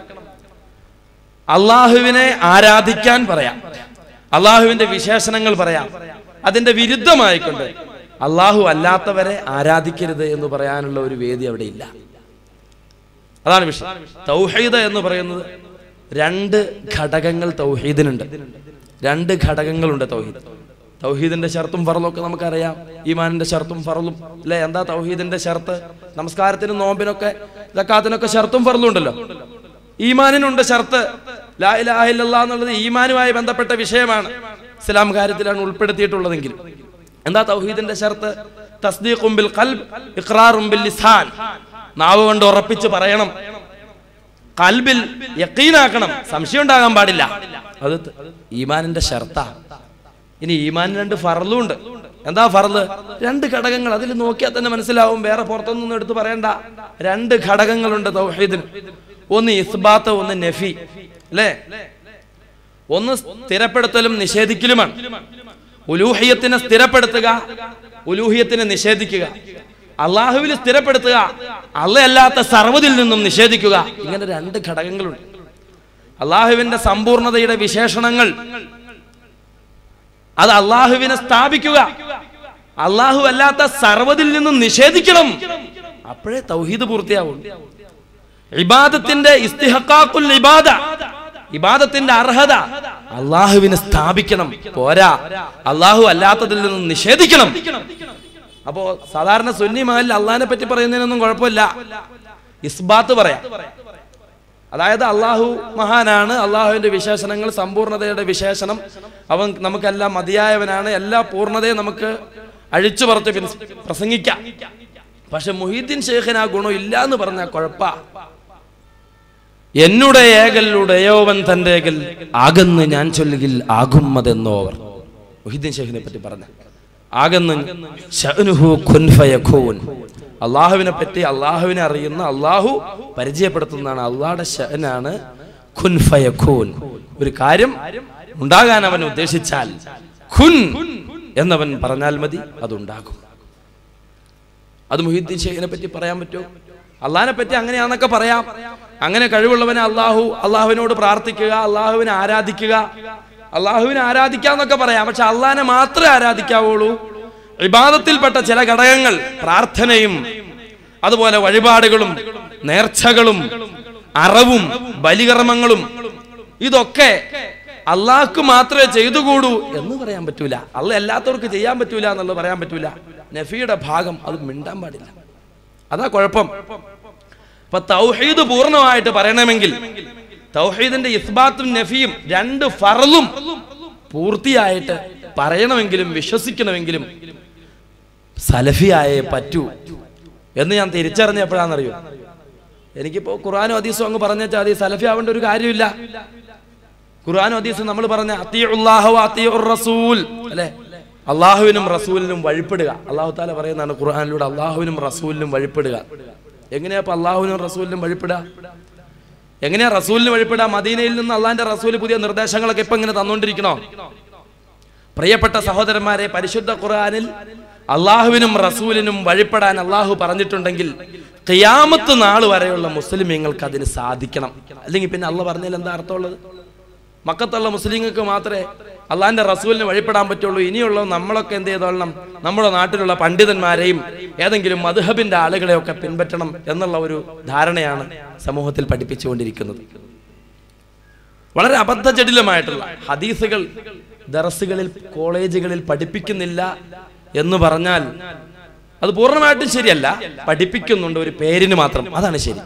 അള്ളാഹുവിനെ ആരാധിക്കാൻ പറയാം അള്ളാഹുവിന്റെ വിശേഷണങ്ങൾ പറയാം അതിന്റെ വിരുദ്ധമായിക്കൊണ്ട് അള്ളാഹു അല്ലാത്തവരെ ആരാധിക്കരുത് എന്ന് പറയാനുള്ള ഒരു വേദി അവിടെ ഇല്ല അതാണ് വിഷയം തൗഹീദ് എന്ന് പറയുന്നത് രണ്ട് ഘടകങ്ങൾ തൗഹീദിനുണ്ട് രണ്ട് ഘടകങ്ങളുണ്ട് തൗഹീദ് തൗഹീദിന്റെ ഷർത്തും ഫറലും ഒക്കെ നമുക്കറിയാം ഈമാനിന്റെ ഷർത്തും ഫറലും അല്ലെ എന്താ തൗഹീദിന്റെ ഷർത്ത് നമസ്കാരത്തിനും നോമ്പിനൊക്കെ ജക്കാത്തിനൊക്കെ ഷർത്തും ഫറലും ഉണ്ടല്ലോ ഈമാനിനുണ്ട് ഷർത്ത് ലാ ഇലാഹ ഇല്ലല്ലാഹ് എന്നുള്ളത് ഈമാനുമായി ബന്ധപ്പെട്ട വിഷയമാണ് ഇസ്ലാം കാര്യത്തിലാണ് ഉൾപ്പെടുത്തിയിട്ടുള്ളതെങ്കിൽ എന്താ തൗഹീദിന്റെ ഷർത്ത് തസ്ദീഖും ബിൽ ഖൽബ് ഇഖ്റാറും ബിൽ ലിസാൻ നാവ് കൊണ്ട് ഉറപ്പിച്ച് പറയണം കൽബിൽ യക്കീനാക്കണം സംശയം ഉണ്ടാകാൻ പാടില്ല അത് ത- ഈമാനിന്റെ ഷർത്താ ഇനി ഈമാനിന് രണ്ട് ഫറലും ഉണ്ട് എന്താ ഫറല് രണ്ട് ഘടകങ്ങൾ അതിൽ നോക്കിയാൽ തന്നെ മനസ്സിലാവും വേറെ പുറത്തൊന്നും എടുത്ത് പറയണ്ട രണ്ട് ഘടകങ്ങളുണ്ട് തൗഹീദിന് ഒന്ന് ഇസ്ബാത്ത് ഒന്ന് നഫി അല്ലേ ഒന്ന് സ്ഥിരപ്പെടുത്തലും നിഷേധിക്കലുമാണ് ഉലൂഹിയത്തിനെ സ്ഥിരപ്പെടുത്തുക ഉലൂഹിയത്തിനെ നിഷേധിക്കുക അള്ളാഹുവിൽ സ്ഥിരപ്പെടുത്തുക അള്ളയല്ലാത്ത സർവ്വതിൽ നിന്നും നിഷേധിക്കുക ഇങ്ങനെ രണ്ട് ഘടകങ്ങളുണ്ട് അള്ളാഹുവിന്റെ സമ്പൂർണതയുടെ വിശേഷണങ്ങൾ അത് അള്ളാഹുവിനെ സ്ഥാപിക്കുക അള്ളാഹു അല്ലാത്ത സർവ്വതിൽ നിന്നും നിഷേധിക്കണം അപ്പോഴേ തൗഹീദ് പൂർത്തിയാവുള്ളൂ ഇബാദത്തിന്റെ ഇസ്തിഹഖാഖുൽ ഇബാദ ഇബാദത്തിന്റെ അർഹത അള്ളാഹുവിനെ സ്ഥാപിക്കണം പോരാ അള്ളാഹു അല്ലാത്തതിൽ നിന്നും നിഷേധിക്കണം അപ്പോ സാധാരണ സുന്നി മഹലിൽ അള്ളാഹിനെ പറ്റി പറയുന്നതിനൊന്നും കുഴപ്പമില്ല ഇസ്ബാത്ത് പറയാം അതായത് അള്ളാഹു മഹാനാണ് അള്ളാഹുവിന്റെ വിശേഷണങ്ങൾ സമ്പൂർണതയുടെ വിശേഷണം അവൻ നമുക്കെല്ലാം മതിയായവനാണ് എല്ലാ പൂർണ്ണതയും നമുക്ക് അഴിച്ചു പുറത്ത് പിൻ- പ്രസംഗിക്കാം പക്ഷെ മുഹീദ്ദീൻ ഷേഖിന് ആ ഗുണം ഇല്ല എന്ന് പറഞ്ഞാൽ കുഴപ്പ എന്നുടെ ഏകലുടെയോവൻ തന്റെ ഏകൽ ആകന്ന് ഞാൻ ചൊല്ലുകിൽ ആകുമ്മതെന്നോവർ മുഹീദ്ദീൻ ഷേഖിനെ പറ്റി പറഞ്ഞ ആകന്ന് ശഅ്നുഹു കുൻ ഫയകൂൻ അള്ളാഹുവിനെ പറ്റി അള്ളാഹുവിനെ അറിയുന്ന അള്ളാഹു പരിചയപ്പെടുത്തുന്നതാണ് അള്ളാഹുടെ ഷഅനാണ് ഖുൻ ഫയകൂൻ ഒരു കാര്യം ഉണ്ടാകാൻ അവൻ ഉദ്ദേശിച്ചാൽ ഖുൻ എന്നവൻ പറഞ്ഞാൽ മതി അതുണ്ടാകും അത് മുഹീദ്ദീൻ ഷെയ്ഖിനെ പറ്റി പറയാൻ പറ്റുമോ അള്ളാഹിനെ പറ്റി അങ്ങനെയാന്നൊക്കെ പറയാം അങ്ങനെ കഴിവുള്ളവനെ അള്ളാഹു അള്ളാഹുവിനോട് പ്രാർത്ഥിക്കുക അള്ളാഹുവിനെ ആരാധിക്കുക അള്ളാഹുവിനെ ആരാധിക്കാന്നൊക്കെ പറയാം പക്ഷെ അള്ളാഹിനെ മാത്രമേ ആരാധിക്കാവുള്ളൂ വിവാദത്തിൽപ്പെട്ട ചില ഘടകങ്ങൾ പ്രാർത്ഥനയും അതുപോലെ വഴിപാടുകളും നേർച്ചകളും അറവും ബലികർമ്മങ്ങളും ഇതൊക്കെ അള്ളാഹ്ക്ക് മാത്രമേ ചെയ്തുകൂടൂ എന്ന് പറയാൻ പറ്റൂല അള്ള എല്ലാത്തവർക്ക് ചെയ്യാൻ പറ്റൂല എന്നുള്ളത് പറയാൻ പറ്റൂല നഫിയുടെ ഭാഗം അത് മിണ്ടാൻ പാടില്ല അതാ കുഴപ്പം ഇപ്പൊ തൗഹീദ് പൂർണ്ണമായിട്ട് പറയണമെങ്കിൽ തൗഹീദിന്റെ ഇസ്ബാത്തും നഫിയും രണ്ട് ഫറലും പൂർത്തിയായിട്ട് പറയണമെങ്കിലും വിശ്വസിക്കണമെങ്കിലും സലഫിയായേ പറ്റൂ എന്ന് ഞാൻ തിരിച്ചറിഞ്ഞ എപ്പോഴാണെന്നറിയോ എനിക്കിപ്പോ ഖുർആാനും ഹദീസും അങ്ങ് പറഞ്ഞാൽ അത് സലഫി ആവേണ്ട ഒരു കാര്യമില്ല ഖുർആാനും ഹദീസും നമ്മൾ പറഞ്ഞ അത്തിയുള്ളാഹു അത്തിയുർ റസൂൽ അല്ലെ അള്ളാഹുവിനും റസൂലിനും വഴിപ്പെടുക അള്ളാഹു താല പറയുന്നതാണ് ഖുർആാനിലൂടെ അള്ളാഹുവിനും റസൂലിനും വഴിപ്പെടുക എങ്ങനെയാ ഇപ്പൊ അള്ളാഹുവിനും റസൂലിനും വഴിപ്പെടുക എങ്ങനെയാ റസൂലിന് വഴിപ്പെടുക മദീനയിൽ നിന്ന് അള്ളാഹിന്റെ റസൂല് പുതിയ നിർദ്ദേശങ്ങളൊക്കെ ഇപ്പൊ ഇങ്ങനെ തന്നുകൊണ്ടിരിക്കണോ പ്രിയപ്പെട്ട സഹോദരന്മാരെ പരിശുദ്ധ ഖുർആനിൽ അള്ളാഹുവിനും റസൂലിനും വഴിപ്പെടാൻ അള്ളാഹു പറഞ്ഞിട്ടുണ്ടെങ്കിൽ ഖിയാമത്ത് നാൾ വരെയുള്ള മുസ്ലിമീങ്ങൾക്ക് അതിന് സാധിക്കണം അല്ലെങ്കിൽ പിന്നെ അള്ള പറഞ്ഞാൽ എന്താ അർത്ഥമുള്ളത് മക്കത്തുള്ള മുസ്ലിങ്ങൾക്ക് മാത്രമേ അള്ളാഹിന്റെ റസൂലിന് വഴിപ്പെടാൻ പറ്റുള്ളൂ ഇനിയുള്ള നമ്മളൊക്കെ എന്ത് ചെയ്തോളണം നമ്മുടെ നാട്ടിലുള്ള പണ്ഡിതന്മാരെയും ഏതെങ്കിലും മധുഹബിന്റെ ആളുകളെയൊക്കെ പിൻപറ്റണം എന്നുള്ള ഒരു ധാരണയാണ് സമൂഹത്തിൽ പഠിപ്പിച്ചുകൊണ്ടിരിക്കുന്നത് വളരെ അബദ്ധജടിലമായിട്ടുള്ള ഹദീസുകൾ ദറസുകളിൽ കോളേജുകളിൽ പഠിപ്പിക്കുന്നില്ല എന്ന് പറഞ്ഞാൽ അത് പൂർണ്ണമായിട്ടും ശരിയല്ല പഠിപ്പിക്കുന്നുണ്ട് ഒരു പേരിന് മാത്രം അതാണ് ശരി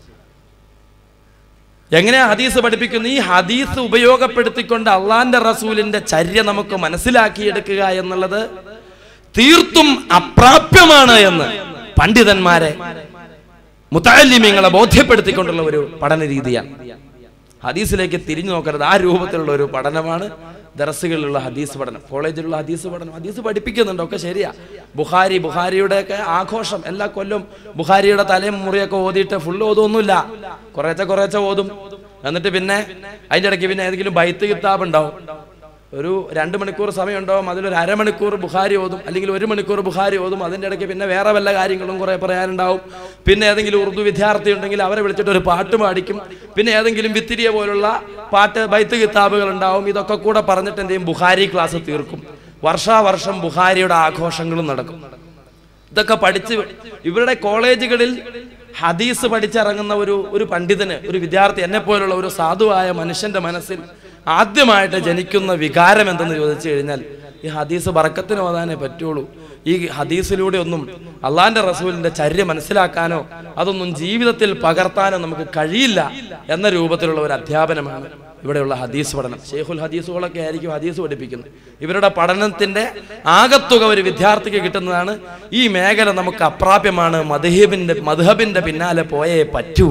എങ്ങനെയാ ഹദീസ് പഠിപ്പിക്കുന്നു ഈ ഹദീസ് ഉപയോഗപ്പെടുത്തിക്കൊണ്ട് അള്ളാന്റെ റസൂലിന്റെ ചര്യ നമുക്ക് മനസ്സിലാക്കിയെടുക്കുക എന്നുള്ളത് തീർത്തും അപ്രാപ്യമാണ് എന്ന് പണ്ഡിതന്മാരെ മുത്താലിമ്യങ്ങളെ ബോധ്യപ്പെടുത്തിക്കൊണ്ടുള്ള ഒരു പഠന രീതിയാണ് ഹദീസിലേക്ക് തിരിഞ്ഞു നോക്കരുത് ആ രൂപത്തിലുള്ള ഒരു പഠനമാണ് ദറസുകളിലുള്ള ഹദീസ് പഠനം കോളേജിലുള്ള ഹദീസ് പഠനം ഹദീസ് പഠിപ്പിക്കുന്നുണ്ട് ഒക്കെ ശരിയാ ബുഹാരി ബുഹാരിയുടെ ഒക്കെ ആഘോഷം എല്ലാ കൊല്ലം ബുഹാരിയുടെ തലയും മുറിയൊക്കെ ഓതിയിട്ട് ഫുള്ള് ഓതൊന്നുമില്ല കുറേശ്ശെ കുറേശ്ശെ ഓതും എന്നിട്ട് പിന്നെ അതിൻ്റെ ഇടയ്ക്ക് പിന്നെ ഏതെങ്കിലും ബൈത്ത് കിതാബ് ഉണ്ടാവും ഒരു രണ്ട് മണിക്കൂർ സമയം ഉണ്ടാവും അതിലൊരു അരമണിക്കൂർ ബുഹാരി ഓതും അല്ലെങ്കിൽ ഒരു മണിക്കൂർ ബുഹാരി ഓതും അതിൻ്റെ ഇടയ്ക്ക് പിന്നെ വേറെ വല്ല കാര്യങ്ങളും കുറേ പറയാനുണ്ടാവും പിന്നെ ഏതെങ്കിലും ഉറുദു വിദ്യാർത്ഥി ഉണ്ടെങ്കിൽ അവരെ വിളിച്ചിട്ട് ഒരു പാട്ട് പാടിക്കും പിന്നെ ഏതെങ്കിലും വിത്തിരിയ പോലുള്ള പാട്ട് ബൈത്ത് കിതാബുകൾ ഉണ്ടാവും ഇതൊക്കെ കൂടെ പറഞ്ഞിട്ട് എന്ത് ചെയ്യും ബുഹാരി ക്ലാസ് തീർക്കും വർഷാവർഷം ബുഹാരിയുടെ ആഘോഷങ്ങളും നടക്കും ഇതൊക്കെ പഠിച്ച് ഇവരുടെ കോളേജുകളിൽ ഹദീസ് പഠിച്ചിറങ്ങുന്ന ഒരു ഒരു പണ്ഡിതന് ഒരു വിദ്യാർത്ഥി എന്നെ പോലുള്ള ഒരു സാധുവായ മനുഷ്യന്റെ മനസ്സിൽ ആദ്യമായിട്ട് ജനിക്കുന്ന വികാരം എന്തെന്ന് ചോദിച്ചു കഴിഞ്ഞാൽ ഈ ഹദീസ് ബറക്കത്തിന് ഓതാനേ പറ്റുള്ളൂ ഈ ഹദീസിലൂടെ ഒന്നും അള്ളാന്റെ റസൂലിന്റെ ചര്യ മനസ്സിലാക്കാനോ അതൊന്നും ജീവിതത്തിൽ പകർത്താനോ നമുക്ക് കഴിയില്ല എന്ന രൂപത്തിലുള്ള ഒരു അധ്യാപനമാണ് ഇവിടെയുള്ള ഹദീസ് പഠനം ഷെയ്ഖുൽ ഹദീസുകളൊക്കെ ആയിരിക്കും ഹദീസ് പഠിപ്പിക്കുന്നത് ഇവരുടെ പഠനത്തിന്റെ ആകത്തുക ഒരു വിദ്യാർത്ഥിക്ക് കിട്ടുന്നതാണ് ഈ മേഖല നമുക്ക് അപ്രാപ്യമാണ് മധുഹബിന്റെ മധുഹബിന്റെ പിന്നാലെ പോയേ പറ്റൂ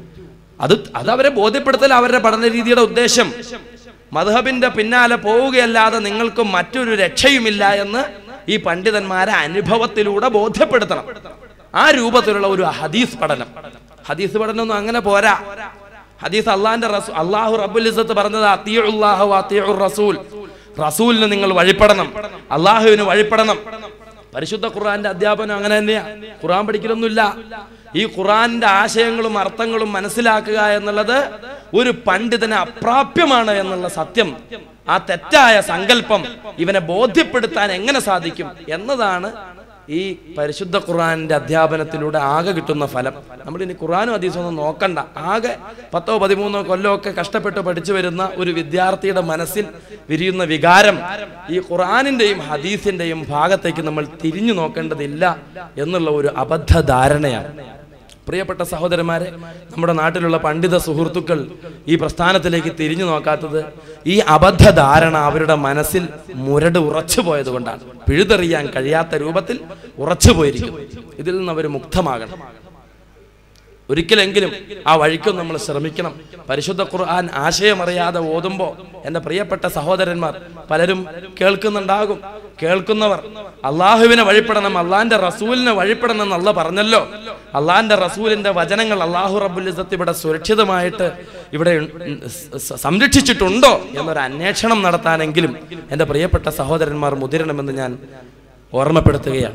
അത് അത് അവരെ ബോധ്യപ്പെടുത്തൽ അവരുടെ പഠന രീതിയുടെ ഉദ്ദേശം മധുഹബിന്റെ പിന്നാലെ പോവുകയല്ലാതെ നിങ്ങൾക്ക് മറ്റൊരു രക്ഷയുമില്ല എന്ന് ഈ പണ്ഡിതന്മാരെ അനുഭവത്തിലൂടെ ബോധ്യപ്പെടുത്തണം ആ രൂപത്തിലുള്ള ഒരു ഹദീസ് പഠനം ഹദീസ് പഠനമൊന്നും അങ്ങനെ പോരാ ഹദീസ് അള്ളാന്റെ റസൂ അള്ളാഹു റബ്ബുൽ ഇസ്സത്ത് പറഞ്ഞത് അത്തിയുള്ളാഹു അത്തിയുർ റസൂൽ റസൂലിന് നിങ്ങൾ വഴിപ്പെടണം അള്ളാഹുവിന് വഴിപ്പെടണം പരിശുദ്ധ ഖുർആന്റെ അധ്യാപനം അങ്ങനെ തന്നെയാ ഖുർആൻ പഠിക്കലൊന്നുമില്ല ഈ ഖുർആന്റെ ആശയങ്ങളും അർത്ഥങ്ങളും മനസ്സിലാക്കുക എന്നുള്ളത് ഒരു പണ്ഡിതന് അപ്രാപ്യമാണ് എന്നുള്ള സത്യം ആ തെറ്റായ സങ്കല്പം ഇവനെ ബോധ്യപ്പെടുത്താൻ എങ്ങനെ സാധിക്കും എന്നതാണ് ഈ പരിശുദ്ധ ഖുർആാനിന്റെ അധ്യാപനത്തിലൂടെ ആകെ കിട്ടുന്ന ഫലം നമ്മൾ ഇനി ഖുർആാനും ഹദീസൊന്നും നോക്കണ്ട ആകെ പത്തോ പതിമൂന്നോ കൊല്ലോ ഒക്കെ കഷ്ടപ്പെട്ട് പഠിച്ചു വരുന്ന ഒരു വിദ്യാർത്ഥിയുടെ മനസ്സിൽ വിരിയുന്ന വികാരം ഈ ഖുർആാനിന്റെയും ഹദീസിന്റെയും ഭാഗത്തേക്ക് നമ്മൾ തിരിഞ്ഞു നോക്കേണ്ടതില്ല എന്നുള്ള ഒരു അബദ്ധ ധാരണയാണ് പ്രിയപ്പെട്ട സഹോദരന്മാരെ നമ്മുടെ നാട്ടിലുള്ള പണ്ഡിത സുഹൃത്തുക്കൾ ഈ പ്രസ്ഥാനത്തിലേക്ക് തിരിഞ്ഞു നോക്കാത്തത് ഈ അബദ്ധ ധാരണ അവരുടെ മനസ്സിൽ മുരട് ഉറച്ചു പോയത് കൊണ്ടാണ് പിഴുതെറിയാൻ കഴിയാത്ത രൂപത്തിൽ ഉറച്ചു പോയിരിക്കുന്നു ഇതിൽ നിന്ന് അവർ മുക്തമാകണം ഒരിക്കലെങ്കിലും ആ വഴിക്കും നമ്മൾ ശ്രമിക്കണം പരിശുദ്ധ ഖുർആൻ ആശയമറിയാതെ ഓതുമ്പോൾ എൻ്റെ പ്രിയപ്പെട്ട സഹോദരന്മാർ പലരും കേൾക്കുന്നുണ്ടാകും കേൾക്കുന്നവർ അള്ളാഹുവിനെ വഴിപ്പെടണം അള്ളാന്റെ റസൂലിനെ വഴിപ്പെടണം എന്നല്ല പറഞ്ഞല്ലോ അള്ളാന്റെ റസൂലിന്റെ വചനങ്ങൾ അള്ളാഹു റബുലിസത്ത് ഇവിടെ സുരക്ഷിതമായിട്ട് ഇവിടെ ഉം, സ- സംരക്ഷിച്ചിട്ടുണ്ടോ എന്നൊരു അന്വേഷണം നടത്താനെങ്കിലും എൻ്റെ പ്രിയപ്പെട്ട സഹോദരന്മാർ മുതിരണമെന്ന് ഞാൻ ഓർമ്മപ്പെടുത്തുകയാണ്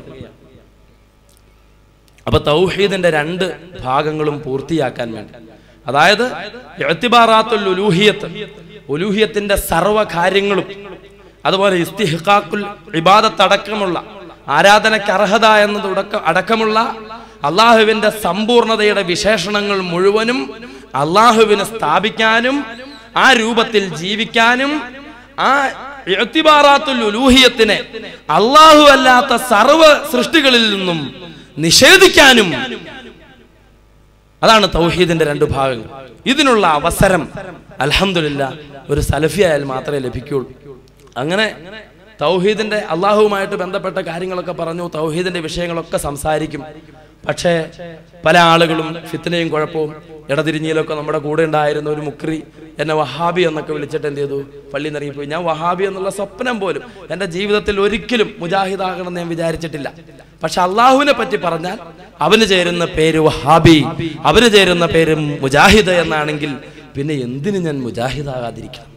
അപ്പൊ തൗഹീദിന്റെ രണ്ട് ഭാഗങ്ങളും പൂർത്തിയാക്കാൻ വേണ്ടി അതായത് ഇഅ്തിബാറാത്തുൽ ഉലൂഹിയത്ത് ഉലൂഹിയത്തിന്റെ സർവ്വ കാര്യങ്ങളും അതുപോലെ ഇസ്തിഹിഖാഖുൽ ഇബാദത്ത് അടക്കമുള്ള ആരാധനയ്ക്ക് അർഹത എന്നത് ഉടക്ക- അടക്കമുള്ള അള്ളാഹുവിന്റെ സമ്പൂർണതയുടെ വിശേഷണങ്ങൾ മുഴുവനും അള്ളാഹുവിനെ സ്ഥാപിക്കാനും ആ രൂപത്തിൽ ജീവിക്കാനും ആ ഇഅ്തിബാറാത്തുൽ ഉലൂഹിയത്തിനെ അള്ളാഹു അല്ലാത്ത സർവ്വ സൃഷ്ടികളിൽ നിന്നും നിഷേധിക്കാനും അതാണ് തൗഹീദിന്റെ രണ്ട് ഭാഗങ്ങൾ ഇതിനുള്ള അവസരം അൽഹംദുലില്ല ഒരു സലഫി ആയാൽ മാത്രമേ ലഭിക്കുള്ളൂ അങ്ങനെ തൗഹീദിന്റെ അള്ളാഹുവുമായിട്ട് ബന്ധപ്പെട്ട കാര്യങ്ങളൊക്കെ പറഞ്ഞു തൗഹീദിന്റെ വിഷയങ്ങളൊക്കെ സംസാരിക്കും പക്ഷേ പല ആളുകളും ഫിത്തനയും കുഴപ്പവും ഇടതിരിഞ്ഞിലൊക്കെ നമ്മുടെ കൂടെ ഉണ്ടായിരുന്ന ഒരു മുക്രി എന്നെ വഹാബി എന്നൊക്കെ വിളിച്ചിട്ട് എന്ത് ചെയ്തു പള്ളി നിറങ്ങിപ്പോയി ഞാൻ വഹാബി എന്നുള്ള സ്വപ്നം പോലും എൻ്റെ ജീവിതത്തിൽ ഒരിക്കലും മുജാഹിദാകണമെന്ന് ഞാൻ വിചാരിച്ചിട്ടില്ല പക്ഷെ അള്ളാഹുവിനെ പറ്റി പറഞ്ഞാൽ അവന് ചേരുന്ന പേര് വഹാബി അവന് ചേരുന്ന പേര് മുജാഹിദ് എന്നാണെങ്കിൽ പിന്നെ എന്തിന് ഞാൻ മുജാഹിദാകാതിരിക്കണം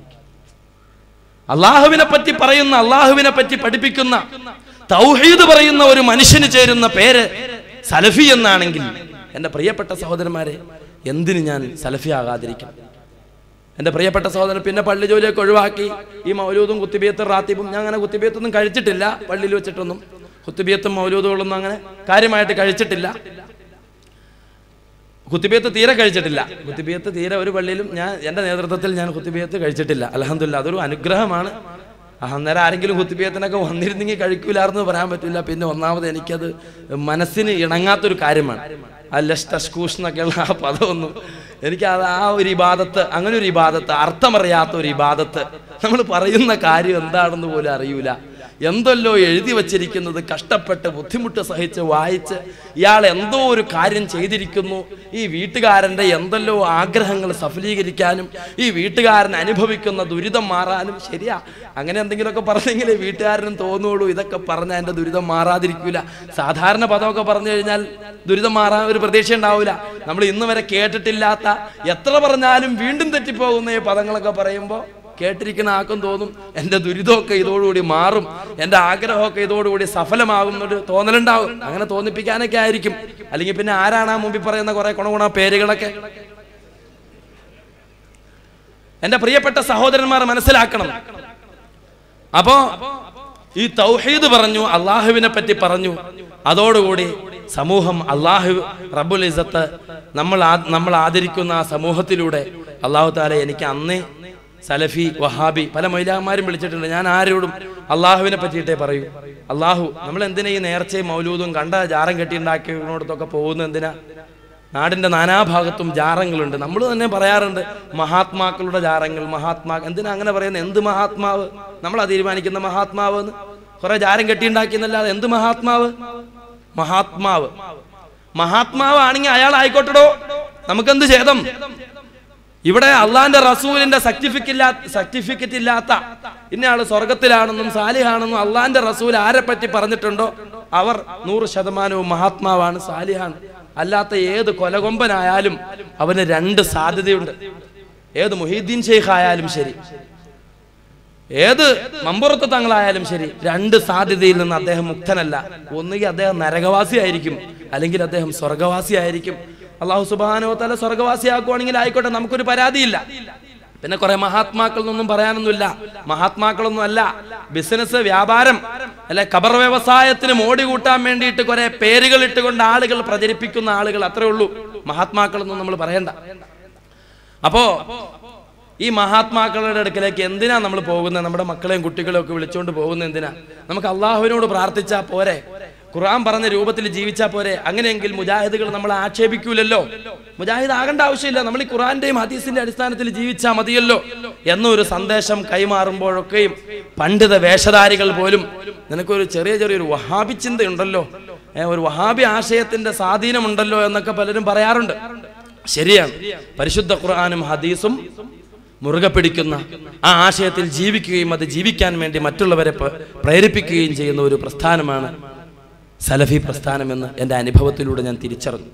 അള്ളാഹുവിനെ പറ്റി പറയുന്ന അള്ളാഹുവിനെ പറ്റി പഠിപ്പിക്കുന്ന തൗഹീദ് പറയുന്ന ഒരു മനുഷ്യന് ചേരുന്ന പേര് സലഫി എന്നാണെങ്കിൽ എൻ്റെ പ്രിയപ്പെട്ട സഹോദരന്മാരെ എന്തിന് ഞാൻ സലഫി ആകാതിരിക്കണം എൻ്റെ പ്രിയപ്പെട്ട സഹോദരൻ പിന്നെ പള്ളി ജോലിയൊക്കെ ഒഴിവാക്കി ഈ മൗലൂദും കുത്തിബിയത്തും റാത്തിബും ഞാൻ അങ്ങനെ കുത്തിബിയത്തൊന്നും കഴിച്ചിട്ടില്ല പള്ളിയിൽ വെച്ചിട്ടൊന്നും കുത്തിബിയത്തും മൗലൂദുകളൊന്നും അങ്ങനെ കാര്യമായിട്ട് കഴിച്ചിട്ടില്ല കുത്തിബിയത്ത് തീരെ കഴിച്ചിട്ടില്ല കുത്തിബിയത്ത് തീരെ ഒരു പള്ളിയിലും ഞാൻ എൻ്റെ നേതൃത്വത്തിൽ ഞാൻ കുത്തിബിയത്ത് കഴിച്ചിട്ടില്ല അലഹമില്ല അതൊരു അനുഗ്രഹമാണ് അന്നേരം ആരെങ്കിലും കുത്തിബിയത്തിനൊക്കെ വന്നിരുന്നെങ്കിൽ കഴിക്കൂലായിരുന്നു പറയാൻ പറ്റില്ല പിന്നെ ഒന്നാമത് എനിക്കത് മനസ്സിന് ഇണങ്ങാത്തൊരു കാര്യമാണ് ആ ലസ്റ്റസ്കൂഷ് എന്നൊക്കെയുള്ള ആ പദമൊന്നും എനിക്ക് അത് ആ ഒരു ഇബാദത്ത് അങ്ങനെ ഒരു ഇബാദത്ത് അർത്ഥമറിയാത്ത ഒരു ഇബാദത്ത് നമ്മൾ പറയുന്ന കാര്യം എന്താണെന്ന് പോലും അറിയൂല എന്തല്ലോ എഴുതി വച്ചിരിക്കുന്നത് കഷ്ടപ്പെട്ട് ബുദ്ധിമുട്ട് സഹിച്ച് വായിച്ച് ഇയാൾ എന്തോ ഒരു കാര്യം ചെയ്തിരിക്കുന്നു ഈ വീട്ടുകാരൻ്റെ എന്തെല്ലോ ആഗ്രഹങ്ങൾ സഫലീകരിക്കാനും ഈ വീട്ടുകാരൻ അനുഭവിക്കുന്ന ദുരിതം മാറാനും ശരിയാ അങ്ങനെ എന്തെങ്കിലുമൊക്കെ പറഞ്ഞെങ്കിലേ വീട്ടുകാരനും തോന്നുള്ളൂ ഇതൊക്കെ പറഞ്ഞാൽ എൻ്റെ ദുരിതം മാറാതിരിക്കൂല സാധാരണ പദമൊക്കെ പറഞ്ഞു കഴിഞ്ഞാൽ ദുരിതം മാറാൻ ഒരു പ്രതീക്ഷ ഉണ്ടാവില്ല നമ്മൾ ഇന്ന് വരെ കേട്ടിട്ടില്ലാത്ത എത്ര പറഞ്ഞാലും വീണ്ടും തെറ്റിപ്പോകുന്ന ഈ പദങ്ങളൊക്കെ പറയുമ്പോൾ കേട്ടിരിക്കുന്ന ആർക്കും തോന്നും എൻ്റെ ദുരിതമൊക്കെ ഇതോടുകൂടി മാറും എൻ്റെ ആഗ്രഹമൊക്കെ ഇതോടുകൂടി സഫലമാകും എന്നൊരു തോന്നലുണ്ടാവും അങ്ങനെ തോന്നിപ്പിക്കാനൊക്കെ ആയിരിക്കും അല്ലെങ്കിൽ പിന്നെ ആരാണ് ആ മുമ്പിൽ പറയുന്ന കുറെ ഗുണഗുണ പേരുകളൊക്കെ എൻ്റെ പ്രിയപ്പെട്ട സഹോദരന്മാർ മനസ്സിലാക്കണം അപ്പോ ഈ തൗഹീദ് പറഞ്ഞു അള്ളാഹുവിനെ പറ്റി പറഞ്ഞു അതോടുകൂടി സമൂഹം അള്ളാഹു റബ്ബുൽ ഇസത്ത് നമ്മൾ ആ- നമ്മൾ ആദരിക്കുന്ന ആ സമൂഹത്തിലൂടെ അള്ളാഹു താല എനിക്ക് അന്നേ സലഫി വഹാബി പല മൈലാന്മാരും വിളിച്ചിട്ടുണ്ട് ഞാൻ ആരോടും അള്ളാഹുവിനെ പറ്റിയിട്ടേ പറയൂ അള്ളാഹു നമ്മൾ എന്തിനാ ഈ നേർച്ചയും മൗലൂദും കണ്ട ജാറം കെട്ടിയുണ്ടാക്കിയതിനോടത്തൊക്കെ പോകുന്നത് എന്തിനാ നാടിന്റെ നാനാഭാഗത്തും ജാറങ്ങളുണ്ട് നമ്മൾ തന്നെ പറയാറുണ്ട് മഹാത്മാക്കളുടെ ജാറങ്ങൾ മഹാത്മാ എന്തിനാ അങ്ങനെ പറയുന്നത് എന്ത് മഹാത്മാവ് നമ്മളാ തീരുമാനിക്കുന്ന മഹാത്മാവ് എന്ന് കുറെ ജാരം കെട്ടിയുണ്ടാക്കിയെന്നല്ലാതെ എന്ത് മഹാത്മാവ് മഹാത്മാവ് മഹാത്മാവ് ആണെങ്കിൽ അയാൾ ആയിക്കോട്ടടോ നമുക്കെന്ത് ഛേദം ഇവിടെ അള്ളാന്റെ റസൂലിന്റെ സർട്ടിഫിക്കറ്റ് ഇല്ലാത്ത സർട്ടിഫിക്കറ്റ് ഇല്ലാത്ത ഇന്നയാള് സ്വർഗത്തിലാണെന്നും സാലിഹാണെന്നും അള്ളാന്റെ റസൂൽ ആരെ പറ്റി പറഞ്ഞിട്ടുണ്ടോ അവർ നൂറ് ശതമാനവും മഹാത്മാവാണ് സാലിഹാണ് അല്ലാത്ത ഏത് കൊലകൊമ്പനായാലും അവന് രണ്ട് സാധ്യതയുണ്ട് ഏത് മുഹീദ്ദീൻ ഷെയ്ഖ് ആയാലും ശരി ഏത് മമ്പുറത്ത് തങ്ങളായാലും ശരി രണ്ട് സാധ്യതയിൽ നിന്ന് അദ്ദേഹം മുക്തനല്ല ഒന്നുകിൽ അദ്ദേഹം നരകവാസി ആയിരിക്കും അല്ലെങ്കിൽ അദ്ദേഹം സ്വർഗവാസി ആയിരിക്കും അള്ളാഹു സുബാനോ തല സ്വർഗവാസി ആക്കുവാണെങ്കിൽ ആയിക്കോട്ടെ നമുക്കൊരു പരാതിയില്ല പിന്നെ കുറെ മഹാത്മാക്കൾ എന്നൊന്നും പറയാനൊന്നുമില്ല മഹാത്മാക്കളൊന്നും അല്ല ബിസിനസ് വ്യാപാരം അല്ലെ കബർ വ്യവസായത്തിന് മോടി കൂട്ടാൻ വേണ്ടിയിട്ട് കുറെ പേരുകൾ ഇട്ടുകൊണ്ട് ആളുകൾ പ്രചരിപ്പിക്കുന്ന ആളുകൾ അത്രേ ഉള്ളൂ മഹാത്മാക്കളൊന്നും നമ്മൾ പറയണ്ട അപ്പോ ഈ മഹാത്മാക്കളുടെ അടുക്കലേക്ക് എന്തിനാ നമ്മൾ പോകുന്നത് നമ്മുടെ മക്കളെയും കുട്ടികളെയും ഒക്കെ വിളിച്ചുകൊണ്ട് പോകുന്നത് എന്തിനാ നമുക്ക് അള്ളാഹുവിനോട് പ്രാർത്ഥിച്ചാ പോരെ ഖുർആൻ പറഞ്ഞ രൂപത്തിൽ ജീവിച്ചാ പോരെ അങ്ങനെയെങ്കിൽ മുജാഹിദുകൾ നമ്മൾ ആക്ഷേപിക്കൂലല്ലോ മുജാഹിദ് ആകേണ്ട ആവശ്യമില്ല നമ്മൾ ഈ ഖുർആന്റെയും ഹദീസിന്റെ അടിസ്ഥാനത്തിൽ ജീവിച്ചാൽ മതിയല്ലോ എന്നൊരു സന്ദേശം കൈമാറുമ്പോഴൊക്കെയും പണ്ഡിത വേഷധാരികൾ പോലും നിനക്കൊരു ചെറിയ ചെറിയൊരു വഹാബി ചിന്തയുണ്ടല്ലോ ഏ, ഒരു വഹാബി ആശയത്തിന്റെ സ്വാധീനമുണ്ടല്ലോ എന്നൊക്കെ പലരും പറയാറുണ്ട് ശരിയാണ് പരിശുദ്ധ ഖുർആാനും ഹദീസും മുറുകെ പിടിക്കുന്ന ആ ആശയത്തിൽ ജീവിക്കുകയും അത് ജീവിക്കാൻ വേണ്ടി മറ്റുള്ളവരെ പ്ര- പ്രേരിപ്പിക്കുകയും ചെയ്യുന്ന ഒരു പ്രസ്ഥാനമാണ് സലഫി പ്രസ്ഥാനമെന്ന് എൻ്റെ അനുഭവത്തിലൂടെ ഞാൻ തിരിച്ചറിഞ്ഞു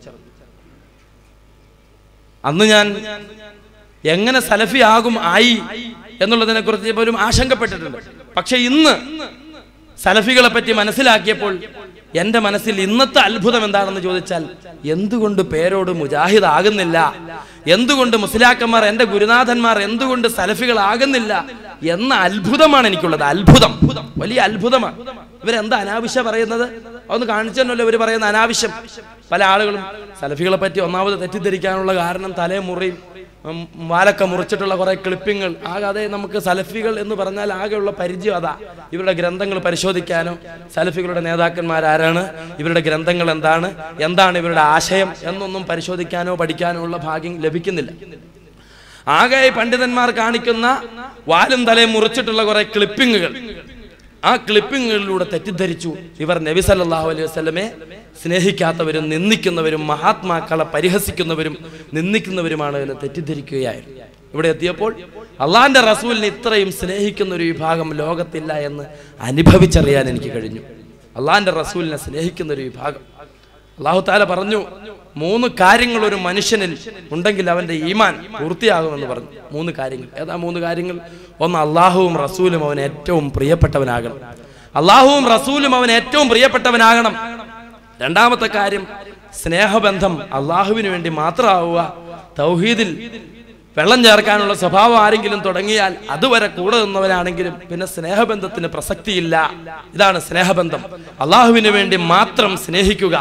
അന്ന് ഞാൻ എങ്ങനെ സലഫി ആകും ആയി എന്നുള്ളതിനെ കുറിച്ച് പോലും ആശങ്കപ്പെട്ടിട്ടുണ്ട് പക്ഷെ ഇന്ന് സലഫികളെ പറ്റി മനസ്സിലാക്കിയപ്പോൾ എന്റെ മനസ്സിൽ ഇന്നത്തെ അത്ഭുതം എന്താണെന്ന് ചോദിച്ചാൽ എന്തുകൊണ്ട് പേരോട് മുജാഹിദ് ആകുന്നില്ല എന്തുകൊണ്ട് മുസ്ലിയാക്കന്മാർ എന്റെ ഗുരുനാഥന്മാർ എന്തുകൊണ്ട് സലഫികളാകുന്നില്ല എന്ന അത്ഭുതമാണ് എനിക്കുള്ളത് അത്ഭുതം വലിയ അത്ഭുതമാണ് ഇവരെന്താ അനാവശ്യം പറയുന്നത് അതൊന്ന് കാണിച്ചല്ലോ ഇവർ പറയുന്ന അനാവശ്യം പല ആളുകളും സലഫികളെ പറ്റി ഒന്നാമത് തെറ്റിദ്ധരിക്കാനുള്ള കാരണം തലേ മുറിയും ഉം, വാലൊക്കെ മുറിച്ചിട്ടുള്ള കുറെ ക്ലിപ്പിങ്ങൾ ആകെ അതേ നമുക്ക് സലഫികൾ എന്ന് പറഞ്ഞാൽ ആകെയുള്ള പരിചയം അതാ ഇവരുടെ ഗ്രന്ഥങ്ങൾ പരിശോധിക്കാനോ സലഫികളുടെ നേതാക്കന്മാർ ആരാണ് ഇവരുടെ ഗ്രന്ഥങ്ങൾ എന്താണ് എന്താണ് ഇവരുടെ ആശയം എന്നൊന്നും പരിശോധിക്കാനോ പഠിക്കാനോ ഉള്ള ഭാഗ്യം ലഭിക്കുന്നില്ല ആകെ ഈ പണ്ഡിതന്മാർ കാണിക്കുന്ന വാലും തലയും മുറിച്ചിട്ടുള്ള കുറെ ക്ലിപ്പിങ്ങുകൾ ആ ക്ലിപ്പിങ്ങുകളിലൂടെ തെറ്റിദ്ധരിച്ചു ഇവർ നബി സല്ലല്ലാഹു അലൈഹി വസല്ലമെ സ്നേഹിക്കാത്തവരും നിന്ദിക്കുന്നവരും മഹാത്മാക്കളെ പരിഹസിക്കുന്നവരും നിന്ദിക്കുന്നവരുമാണ് എന്ന് തെറ്റിദ്ധരിക്കുകയായിരുന്നു ഇവിടെ എത്തിയപ്പോൾ അള്ളാന്റെ റസൂലിനെ ഇത്രയും സ്നേഹിക്കുന്ന ഒരു വിഭാഗം ലോകത്തില്ല എന്ന് അനുഭവിച്ചറിയാൻ എനിക്ക് കഴിഞ്ഞു അള്ളാന്റെ റസൂലിനെ സ്നേഹിക്കുന്ന ഒരു വിഭാഗം അള്ളാഹു താല പറഞ്ഞു മൂന്ന് കാര്യങ്ങൾ ഒരു മനുഷ്യനിൽ ഉണ്ടെങ്കിൽ അവന്റെ ഈമാൻ പൂർത്തിയാകുമെന്ന് പറഞ്ഞു മൂന്ന് കാര്യങ്ങൾ ഏതാ മൂന്ന് കാര്യങ്ങൾ ഒന്ന് അള്ളാഹുവും റസൂലും അവൻ ഏറ്റവും പ്രിയപ്പെട്ടവനാകണം അള്ളാഹുവും റസൂലും അവൻ ഏറ്റവും പ്രിയപ്പെട്ടവനാകണം രണ്ടാമത്തെ കാര്യം സ്നേഹബന്ധം അള്ളാഹുവിന് വേണ്ടി മാത്രമാവുക തൗഹീദിൽ വെള്ളം ചേർക്കാനുള്ള സ്വഭാവം ആരെങ്കിലും തുടങ്ങിയാൽ അതുവരെ കൂടെ നിന്നവനാണെങ്കിലും പിന്നെ സ്നേഹബന്ധത്തിന് പ്രസക്തിയില്ല ഇതാണ് സ്നേഹബന്ധം അള്ളാഹുവിന് വേണ്ടി മാത്രം സ്നേഹിക്കുക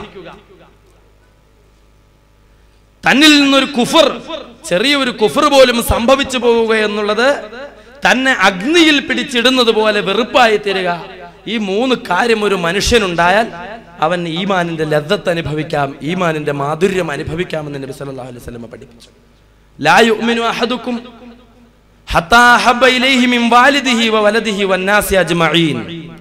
തന്നിൽ നിന്നൊരു കുഫർ ചെറിയൊരു കുഫർ പോലും സംഭവിച്ചു പോവുക എന്നുള്ളത് തന്നെ അഗ്നിയിൽ പിടിച്ചിടുന്നത് പോലെ വെറുപ്പായി തീരുക ഈ മൂന്ന് കാര്യം ഒരു മനുഷ്യനുണ്ടായാൽ അവൻ ഈമാനിന്റെ ലദ്ദത്ത് അനുഭവിക്കാം ഈമാനിന്റെ മാധുര്യം അനുഭവിക്കാമെന്ന് നബി സല്ലല്ലാഹു അലൈഹി വസല്ലം പഠിപ്പിച്ചു ലാ യുഅ്മിനു അഹദുക്കും ഹത്താ ഹബ്ബ ഇലൈഹി മിൻ വാലിദിഹി വ വലദിഹി വന്നാസി അജ്മഈൻ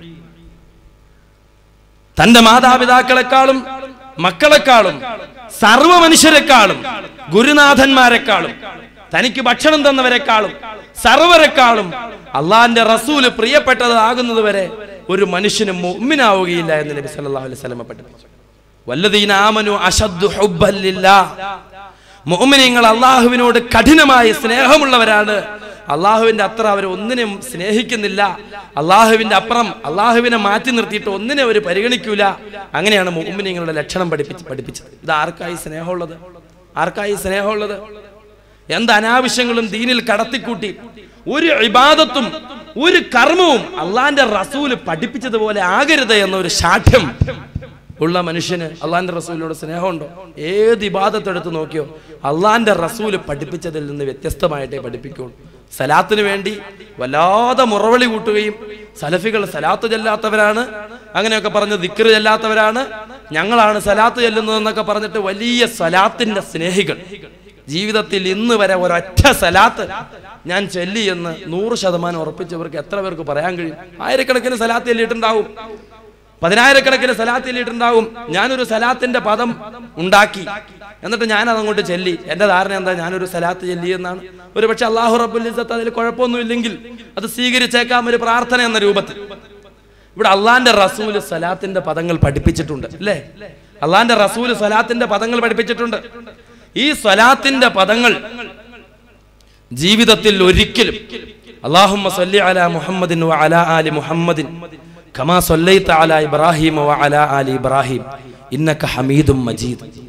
തന്റെ മാതാപിതാക്കളെക്കാളും മക്കളെക്കാളും സർവ മനുഷ്യരെക്കാളും ഗുരുനാഥന്മാരെക്കാളും തനിക്ക് ഭക്ഷണം തന്നവരെക്കാളും സർവരെക്കാളും അള്ളാന്റെ റസൂല് പ്രിയപ്പെട്ടതാകുന്നത് വരെ ഒരു മനുഷ്യന് മുഅ്മിനാവുകയില്ല എന്ന് നബി സല്ലല്ലാഹു അലൈഹി വസല്ലം പഠിപ്പിച്ചു വല്ലദീന ആമനു അശദ്ദു ഹുബ്ബൻ ലില്ലാഹ് മുഅ്മിനീങ്ങൾ അള്ളാഹുവിനോട് കഠിനമായ സ്നേഹമുള്ളവരാണ് അള്ളാഹുവിന്റെ അത്ര അവർ ഒന്നിനും സ്നേഹിക്കുന്നില്ല അള്ളാഹുവിന്റെ അപ്പുറം അള്ളാഹുവിനെ മാറ്റി നിർത്തിയിട്ട് ഒന്നിനെ അവർ പരിഗണിക്കൂല അങ്ങനെയാണ് മുഅ്മിനീങ്ങളുടെ ലക്ഷണം പഠിപ്പിച്ച് പഠിപ്പിച്ചത് ഇത് ആർക്കായി സ്നേഹമുള്ളത് ആർക്കായി സ്നേഹമുള്ളത് എന്ത് അനാവശ്യങ്ങളും ദീനിൽ കടത്തിക്കൂട്ടി ഒരു ഇബാദത്തും ഒരു കർമ്മവും അള്ളാന്റെ റസൂല് പഠിപ്പിച്ചതുപോലെ ആകരുത് എന്നൊരു ശാഠ്യം ഉള്ള മനുഷ്യന് അള്ളാന്റെ റസൂലിനോട് സ്നേഹമുണ്ടോ ഏത് ഇബാദത്ത് എടുത്ത് നോക്കിയോ അള്ളാന്റെ റസൂല് പഠിപ്പിച്ചതിൽ നിന്ന് വ്യത്യസ്തമായിട്ടേ പഠിപ്പിക്കുള്ളൂ സലാത്തിന് വേണ്ടി വല്ലാതെ മുറവിളി കൂട്ടുകയും സലഫികൾ സലാത്ത് ചെല്ലാത്തവരാണ് അങ്ങനെയൊക്കെ പറഞ്ഞ് ദിക്കറ് ചെല്ലാത്തവരാണ് ഞങ്ങളാണ് സലാത്ത് ചെല്ലുന്നതെന്നൊക്കെ പറഞ്ഞിട്ട് വലിയ സലാത്തിന്റെ സ്നേഹികൾ ജീവിതത്തിൽ ഇന്ന് വരെ ഒരൊറ്റ സലാത്ത് ഞാൻ ചൊല്ലി എന്ന് നൂറ് ശതമാനം ഉറപ്പിച്ചവർക്ക് എത്ര പേർക്ക് പറയാൻ കഴിയും ആയിരക്കണക്കിന് സലാത്ത് ചൊല്ലിയിട്ടുണ്ടാവും പതിനായിരക്കണക്കിന് സലാത്ത് ചൊല്ലിയിട്ടുണ്ടാവും ഞാനൊരു സലാത്തിന്റെ പദം ഉണ്ടാക്കി എന്നിട്ട് ഞാൻ അതങ്ങോട്ട് ചെല്ലി എന്റെ ധാരണ എന്താ ഞാനൊരു സലാത്ത് ചെല്ലി എന്നാണ് ഒരു പക്ഷെ അള്ളാഹു റബ്ബുൽ ഇസ്സത്ത് അതിൽ കുഴപ്പമൊന്നുമില്ലെങ്കിൽ അത് സ്വീകരിച്ചേക്കാം ഒരു പ്രാർത്ഥന എന്ന രൂപത്തിൽ ഇവിടെ അള്ളാന്റെ റസൂല് സലാത്തിന്റെ പദങ്ങൾ പഠിപ്പിച്ചിട്ടുണ്ട് അല്ലേ അള്ളാന്റെ റസൂല് സലാത്തിന്റെ പദങ്ങൾ പഠിപ്പിച്ചിട്ടുണ്ട് ഈ സ്വലാത്തിന്റെ പദങ്ങൾ ജീവിതത്തിൽ ഒരിക്കലും അള്ളാഹുമ്മ സല്ലി അലാ മുഹമ്മദിൻ വ അലാ ആലി മുഹമ്മദിൻ കമാ സല്ലൈത അലാ ഇബ്രാഹിം വ അലാ ആലി ഇബ്രാഹിം ഇന്നക ഹമീദും മജീദ്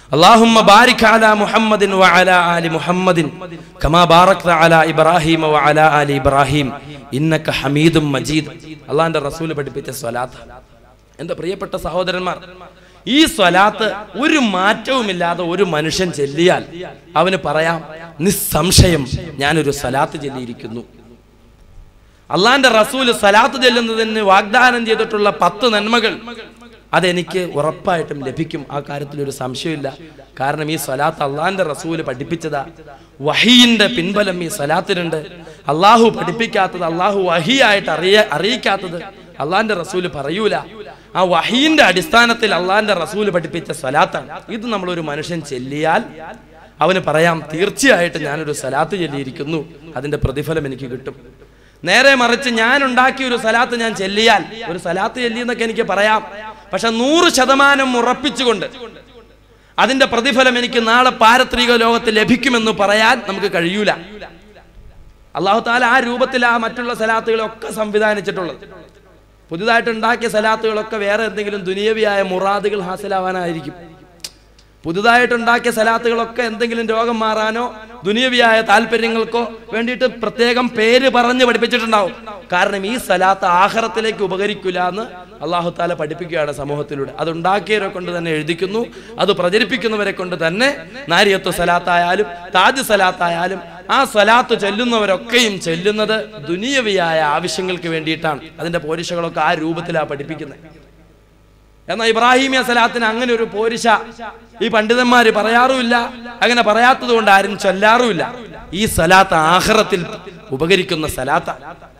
اللهم بارك على محمد وعلى آل محمد كما باركت على إبراهيم وعلى آل إبراهيم إنك حميد مجيد അള്ളാഹിന്റെ റസൂൽ പഠിപ്പിച്ച സ്വലാത്ത് എന്റെ പ്രിയപ്പെട്ട സഹോദരന്മാർ ഈ സ്വലാത്ത് ഒരു മാറ്റവുമില്ലാതെ ഒരു മനുഷ്യൻ ചെല്ലിയാൽ അവന് പറയാം നിസ്സംശയം ഞാനൊരു സ്വലാത്ത് ചൊല്ലിയിരിക്കുന്നു അള്ളാന്റെ റസൂല് സലാത്ത് ചെല്ലുന്നതിന് വാഗ്ദാനം ചെയ്തിട്ടുള്ള പത്ത് നന്മകൾ അതെനിക്ക് ഉറപ്പായിട്ടും ലഭിക്കും ആ കാര്യത്തിൽ ഒരു സംശയമില്ല കാരണം ഈ സ്വലാത്ത് അള്ളാന്റെ റസൂല് പഠിപ്പിച്ചതാ വഹീന്റെ പിൻബലം ഈ സ്വലാത്തിനുണ്ട് അള്ളാഹു പഠിപ്പിക്കാത്തത് അള്ളാഹു വഹിയായിട്ട് അറിയ അറിയിക്കാത്തത് അള്ളാന്റെ റസൂല് പറയൂല ആ വഹീന്റെ അടിസ്ഥാനത്തിൽ അള്ളാന്റെ റസൂല് പഠിപ്പിച്ച സ്വലാത്താണ് ഇത് നമ്മൾ ഒരു മനുഷ്യൻ ചെല്ലിയാൽ അവന് പറയാം തീർച്ചയായിട്ടും ഞാനൊരു സലാത്ത് ചൊല്ലിയിരിക്കുന്നു അതിന്റെ പ്രതിഫലം എനിക്ക് കിട്ടും നേരെ മറിച്ച് ഞാൻ ഉണ്ടാക്കിയ ഒരു സലാത്ത് ഞാൻ ചെല്ലിയാൽ ഒരു സലാത്ത് ചെല്ലി എന്നൊക്കെ എനിക്ക് പറയാം പക്ഷെ നൂറ് ശതമാനം ഉറപ്പിച്ചുകൊണ്ട് അതിന്റെ പ്രതിഫലം എനിക്ക് നാളെ പാരത്രിക ലോകത്ത് ലഭിക്കുമെന്ന് പറയാൻ നമുക്ക് കഴിയൂല അള്ളാഹു താല ആ രൂപത്തിൽ ആ മറ്റുള്ള സലാത്തുകളൊക്കെ സംവിധാനിച്ചിട്ടുള്ളത് പുതുതായിട്ട് ഉണ്ടാക്കിയ സലാത്തുകളൊക്കെ വേറെ എന്തെങ്കിലും ദുനിയവിയായ മുറാദുകൾ ഹാസിലാവാനായിരിക്കും പുതുതായിട്ട് ഉണ്ടാക്കിയ സലാത്തുകളൊക്കെ എന്തെങ്കിലും രോഗം മാറാനോ ദുനിയവിയായ താല്പര്യങ്ങൾക്കോ വേണ്ടിയിട്ട് പ്രത്യേകം പേര് പറഞ്ഞ് പഠിപ്പിച്ചിട്ടുണ്ടാവും കാരണം ഈ സലാത്ത് ആഹാരത്തിലേക്ക് ഉപകരിക്കില്ല എന്ന് അള്ളാഹു താല പഠിപ്പിക്കുകയാണ് സമൂഹത്തിലൂടെ അത് ഉണ്ടാക്കിയവരെ കൊണ്ട് തന്നെ എഴുതിക്കുന്നു അത് പ്രചരിപ്പിക്കുന്നവരെ കൊണ്ട് തന്നെ നാരിയത്വ സലാത്തായാലും താജ് സലാത്തായാലും ആ സലാത്ത് ചെല്ലുന്നവരൊക്കെയും ചെല്ലുന്നത് ദുനിയവിയായ ആവശ്യങ്ങൾക്ക് വേണ്ടിയിട്ടാണ് അതിന്റെ പോരിശകളൊക്കെ ആ രൂപത്തിലാണ് പഠിപ്പിക്കുന്നത് എന്നാൽ ഇബ്രാഹിമിയ സലാത്തിന് അങ്ങനെ ഒരു പോരിശ ഈ പണ്ഡിതന്മാര് പറയാറുമില്ല അങ്ങനെ പറയാത്തത് കൊണ്ട് ആരും ചൊല്ലാറുമില്ല ഈ സലാത്ത് ആഹ്റത്തിൽ ഉപകരിക്കുന്ന സലാത്ത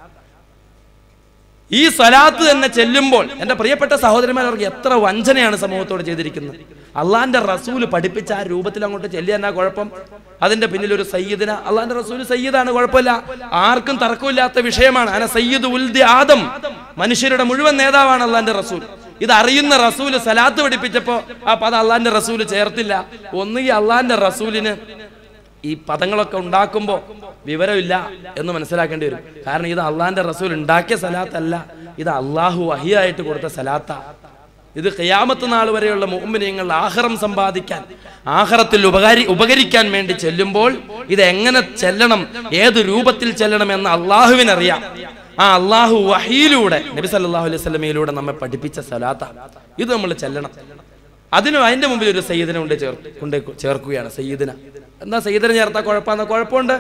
ഈ സലാത്ത് തന്നെ ചെല്ലുമ്പോൾ എന്റെ പ്രിയപ്പെട്ട സഹോദരന്മാർ അവർക്ക് എത്ര വഞ്ചനയാണ് സമൂഹത്തോട് ചെയ്തിരിക്കുന്നത് അള്ളാന്റെ റസൂല് പഠിപ്പിച്ച ആ രൂപത്തിൽ അങ്ങോട്ട് ചെല്ലിയ എന്നാ കുഴപ്പം അതിന്റെ പിന്നിൽ ഒരു സയ്യിദിന അള്ളാന്റെ റസൂല് സയ്യിദാണ് കുഴപ്പമില്ല ആർക്കും തർക്കമില്ലാത്ത വിഷയമാണ് അന സയ്യിദ് ഉൽദി ആദം മനുഷ്യരുടെ മുഴുവൻ നേതാവാണ് അള്ളാന്റെ റസൂൽ ഇത് അറിയുന്ന റസൂല് സലാത്ത് പഠിപ്പിച്ചപ്പോ ആ പദം അള്ളാന്റെ റസൂല് ചേർത്തില്ല ഒന്നുകിൽ അള്ളാന്റെ റസൂലിന് ഈ പദങ്ങളൊക്കെ ഉണ്ടാക്കുമ്പോ വിവരമില്ല എന്ന് മനസ്സിലാക്കേണ്ടി വരും കാരണം ഇത് അള്ളാന്റെ റസൂൽ ഉണ്ടാക്കിയ സലാത്തല്ല ഇത് അള്ളാഹു വഹിയായിട്ട് കൊടുത്ത സലാത്ത ഇത് ഖിയാമത്ത് നാൾ വരെയുള്ള മുഅ്മിനീങ്ങൾ ആഹ്റം സമ്പാദിക്കാൻ ആഹ്റത്തിൽ ഉപകാരി ഉപകരിക്കാൻ വേണ്ടി ചെല്ലുമ്പോൾ ഇത് എങ്ങനെ ചെല്ലണം ഏത് രൂപത്തിൽ ചെല്ലണം എന്ന് അള്ളാഹുവിനറിയാം ആ അള്ളാഹു വഹിയിലൂടെ നബി സല്ലല്ലാഹു അലൈഹി വസല്ലമയിലൂടെ നമ്മെ പഠിപ്പിച്ച സലാത്ത ഇത് നമ്മൾ ചെല്ലണം അതിനും അതിന്റെ മുമ്പിൽ ഒരു സയ്യിദിനെ കൊണ്ട് ചേർ കൊണ്ട് ചേർക്കുകയാണ് സയ്യിദിന എന്താ സയ്യിദിനെ ചേർത്താ കുഴപ്പമെന്ന കുഴപ്പമുണ്ട്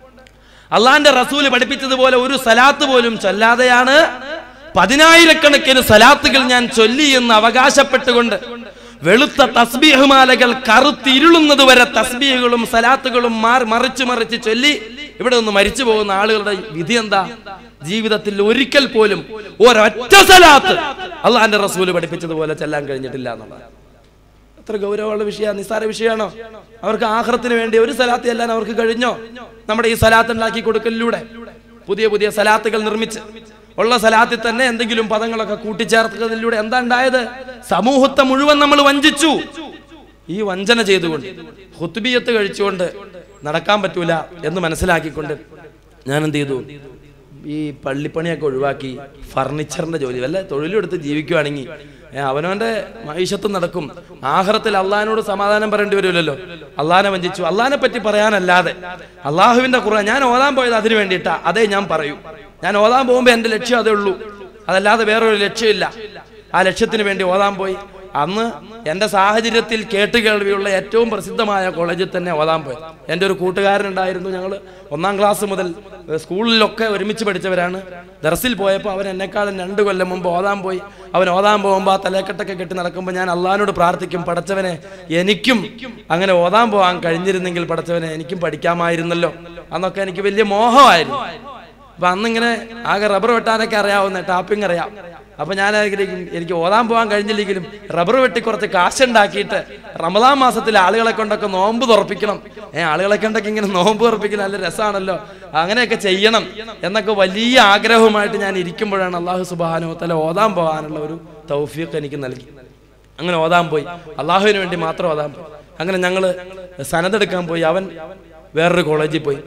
അള്ളാന്റെ റസൂല് പഠിപ്പിച്ചതുപോലെ ഒരു സലാത്ത് പോലും ചൊല്ലാതെയാണ് പതിനായിരക്കണക്കിന് സലാത്തുകൾ ഞാൻ ചൊല്ലി എന്ന് അവകാശപ്പെട്ടുകൊണ്ട് വെളുത്ത തസ്ബീഹുമാലകൾ കറുത്തിരുളുന്നത് വരെ തസ്ബീഹുകളും സലാത്തുകളും മാറി മറിച്ച് മറിച്ച് ചൊല്ലി ഇവിടെ നിന്ന് മരിച്ചു പോകുന്ന ആളുകളുടെ വിധി എന്താ ജീവിതത്തിൽ ഒരിക്കൽ പോലും ഒരൊറ്റ സലാത്ത് അള്ളാന്റെ റസൂല് പഠിപ്പിച്ചതുപോലെ ചെല്ലാൻ കഴിഞ്ഞിട്ടില്ല എന്നുള്ളത് അത്ര ഗൗരവമുള്ള വിഷയ നിസ്സാര വിഷയമാണോ അവർക്ക് ആഹ്റത്തിന് വേണ്ടി ഒരു സലാത്ത് ചെല്ലാൻ അവർക്ക് കഴിഞ്ഞോ നമ്മുടെ ഈ സലാത്ത് ഉണ്ടാക്കി കൊടുക്കലിലൂടെ പുതിയ പുതിയ സലാത്തുകൾ നിർമ്മിച്ച് ഉള്ള സലാത്തിൽ തന്നെ എന്തെങ്കിലും പദങ്ങളൊക്കെ കൂട്ടിച്ചേർത്തതിലൂടെ എന്താ ഉണ്ടായത് സമൂഹത്തെ മുഴുവൻ നമ്മൾ വഞ്ചിച്ചു ഈ വഞ്ചന ചെയ്തുകൊണ്ട് ഹുത്തുബിയത്ത് കഴിച്ചുകൊണ്ട് നടക്കാൻ പറ്റൂല എന്ന് മനസ്സിലാക്കിക്കൊണ്ട് ഞാൻ എന്ത് ചെയ്തു ഈ പള്ളിപ്പണിയൊക്കെ ഒഴിവാക്കി ഫർണിച്ചറിന്റെ ജോലി വല്ല തൊഴിലെടുത്ത് ജീവിക്കുവാണെങ്കിൽ ഏ, അവനവന്റെ മൈഷത്തും നടക്കും ആഹ്റത്തിൽ അള്ളഹാനോട് സമാധാനം പറയേണ്ടി വരുമല്ലോ അള്ളഹാനെ വഞ്ചിച്ചു അള്ളഹാനെ പറ്റി പറയാനല്ലാതെ അള്ളാഹുവിന്റെ കുറ ഞാൻ ഓതാൻ പോയത് അതിനു വേണ്ടിയിട്ടാ അതേ ഞാൻ പറയൂ ഞാൻ ഓതാൻ പോകുമ്പോൾ എന്റെ ലക്ഷ്യം അതേ ഉള്ളൂ അതല്ലാതെ വേറൊരു ലക്ഷ്യമില്ല ആ ലക്ഷ്യത്തിന് വേണ്ടി ഓതാൻ പോയി അന്ന് എൻ്റെ സാഹചര്യത്തിൽ കേട്ടുകേൾവിയുള്ള ഏറ്റവും പ്രസിദ്ധമായ കോളേജിൽ തന്നെ ഓതാൻ പോയി എൻ്റെ ഒരു കൂട്ടുകാരനുണ്ടായിരുന്നു ഞങ്ങൾ ഒന്നാം ക്ലാസ് മുതൽ ഏഹ്, സ്കൂളിലൊക്കെ ഒരുമിച്ച് പഠിച്ചവരാണ് ദർസിൽ പോയപ്പോൾ അവൻ എന്നെക്കാളും രണ്ട് കൊല്ലം മുമ്പ് ഓതാൻ പോയി അവൻ ഓതാൻ പോകുമ്പോൾ ആ തലക്കെട്ടൊക്കെ കെട്ടി നടക്കുമ്പോൾ ഞാൻ അള്ളഹാനോട് പ്രാർത്ഥിക്കും പടച്ചവനെ എനിക്കും അങ്ങനെ ഓതാൻ പോകാൻ കഴിഞ്ഞിരുന്നെങ്കിൽ പടച്ചവനെ എനിക്കും പഠിക്കാമായിരുന്നല്ലോ അന്നൊക്കെ എനിക്ക് വലിയ മോഹമായിരുന്നു അപ്പൊ അന്നിങ്ങനെ ആകെ റബ്ബർ വെട്ടാനൊക്കെ അറിയാവുന്ന ടാപ്പിംഗ് അറിയാം അപ്പൊ ഞാൻ ആഗ്രഹിക്കും എനിക്ക് ഓതാൻ പോകാൻ കഴിഞ്ഞില്ലെങ്കിലും റബ്ബർ വെട്ടി കുറച്ച് കാശുണ്ടാക്കിയിട്ട് റമദാൻ മാസത്തിൽ ആളുകളെ കൊണ്ടൊക്കെ നോമ്പ് തുറപ്പിക്കണം ഏ ആളുകളെ കൊണ്ടൊക്കെ ഇങ്ങനെ നോമ്പ് തുറപ്പിക്കുന്ന നല്ല രസമാണല്ലോ അങ്ങനെയൊക്കെ ചെയ്യണം എന്നൊക്കെ വലിയ ആഗ്രഹവുമായിട്ട് ഞാൻ ഇരിക്കുമ്പോഴാണ് അള്ളാഹു സുബാനോ തല ഓതാൻ പോകാനുള്ള ഒരു തൗഫീഖ് എനിക്ക് നൽകി അങ്ങനെ ഓതാൻ പോയി അള്ളാഹുവിന് വേണ്ടി മാത്രം ഓതാൻ പോയി അങ്ങനെ ഞങ്ങള് സനതെടുക്കാൻ പോയി അവൻ വേറൊരു കോളേജിൽ പോയി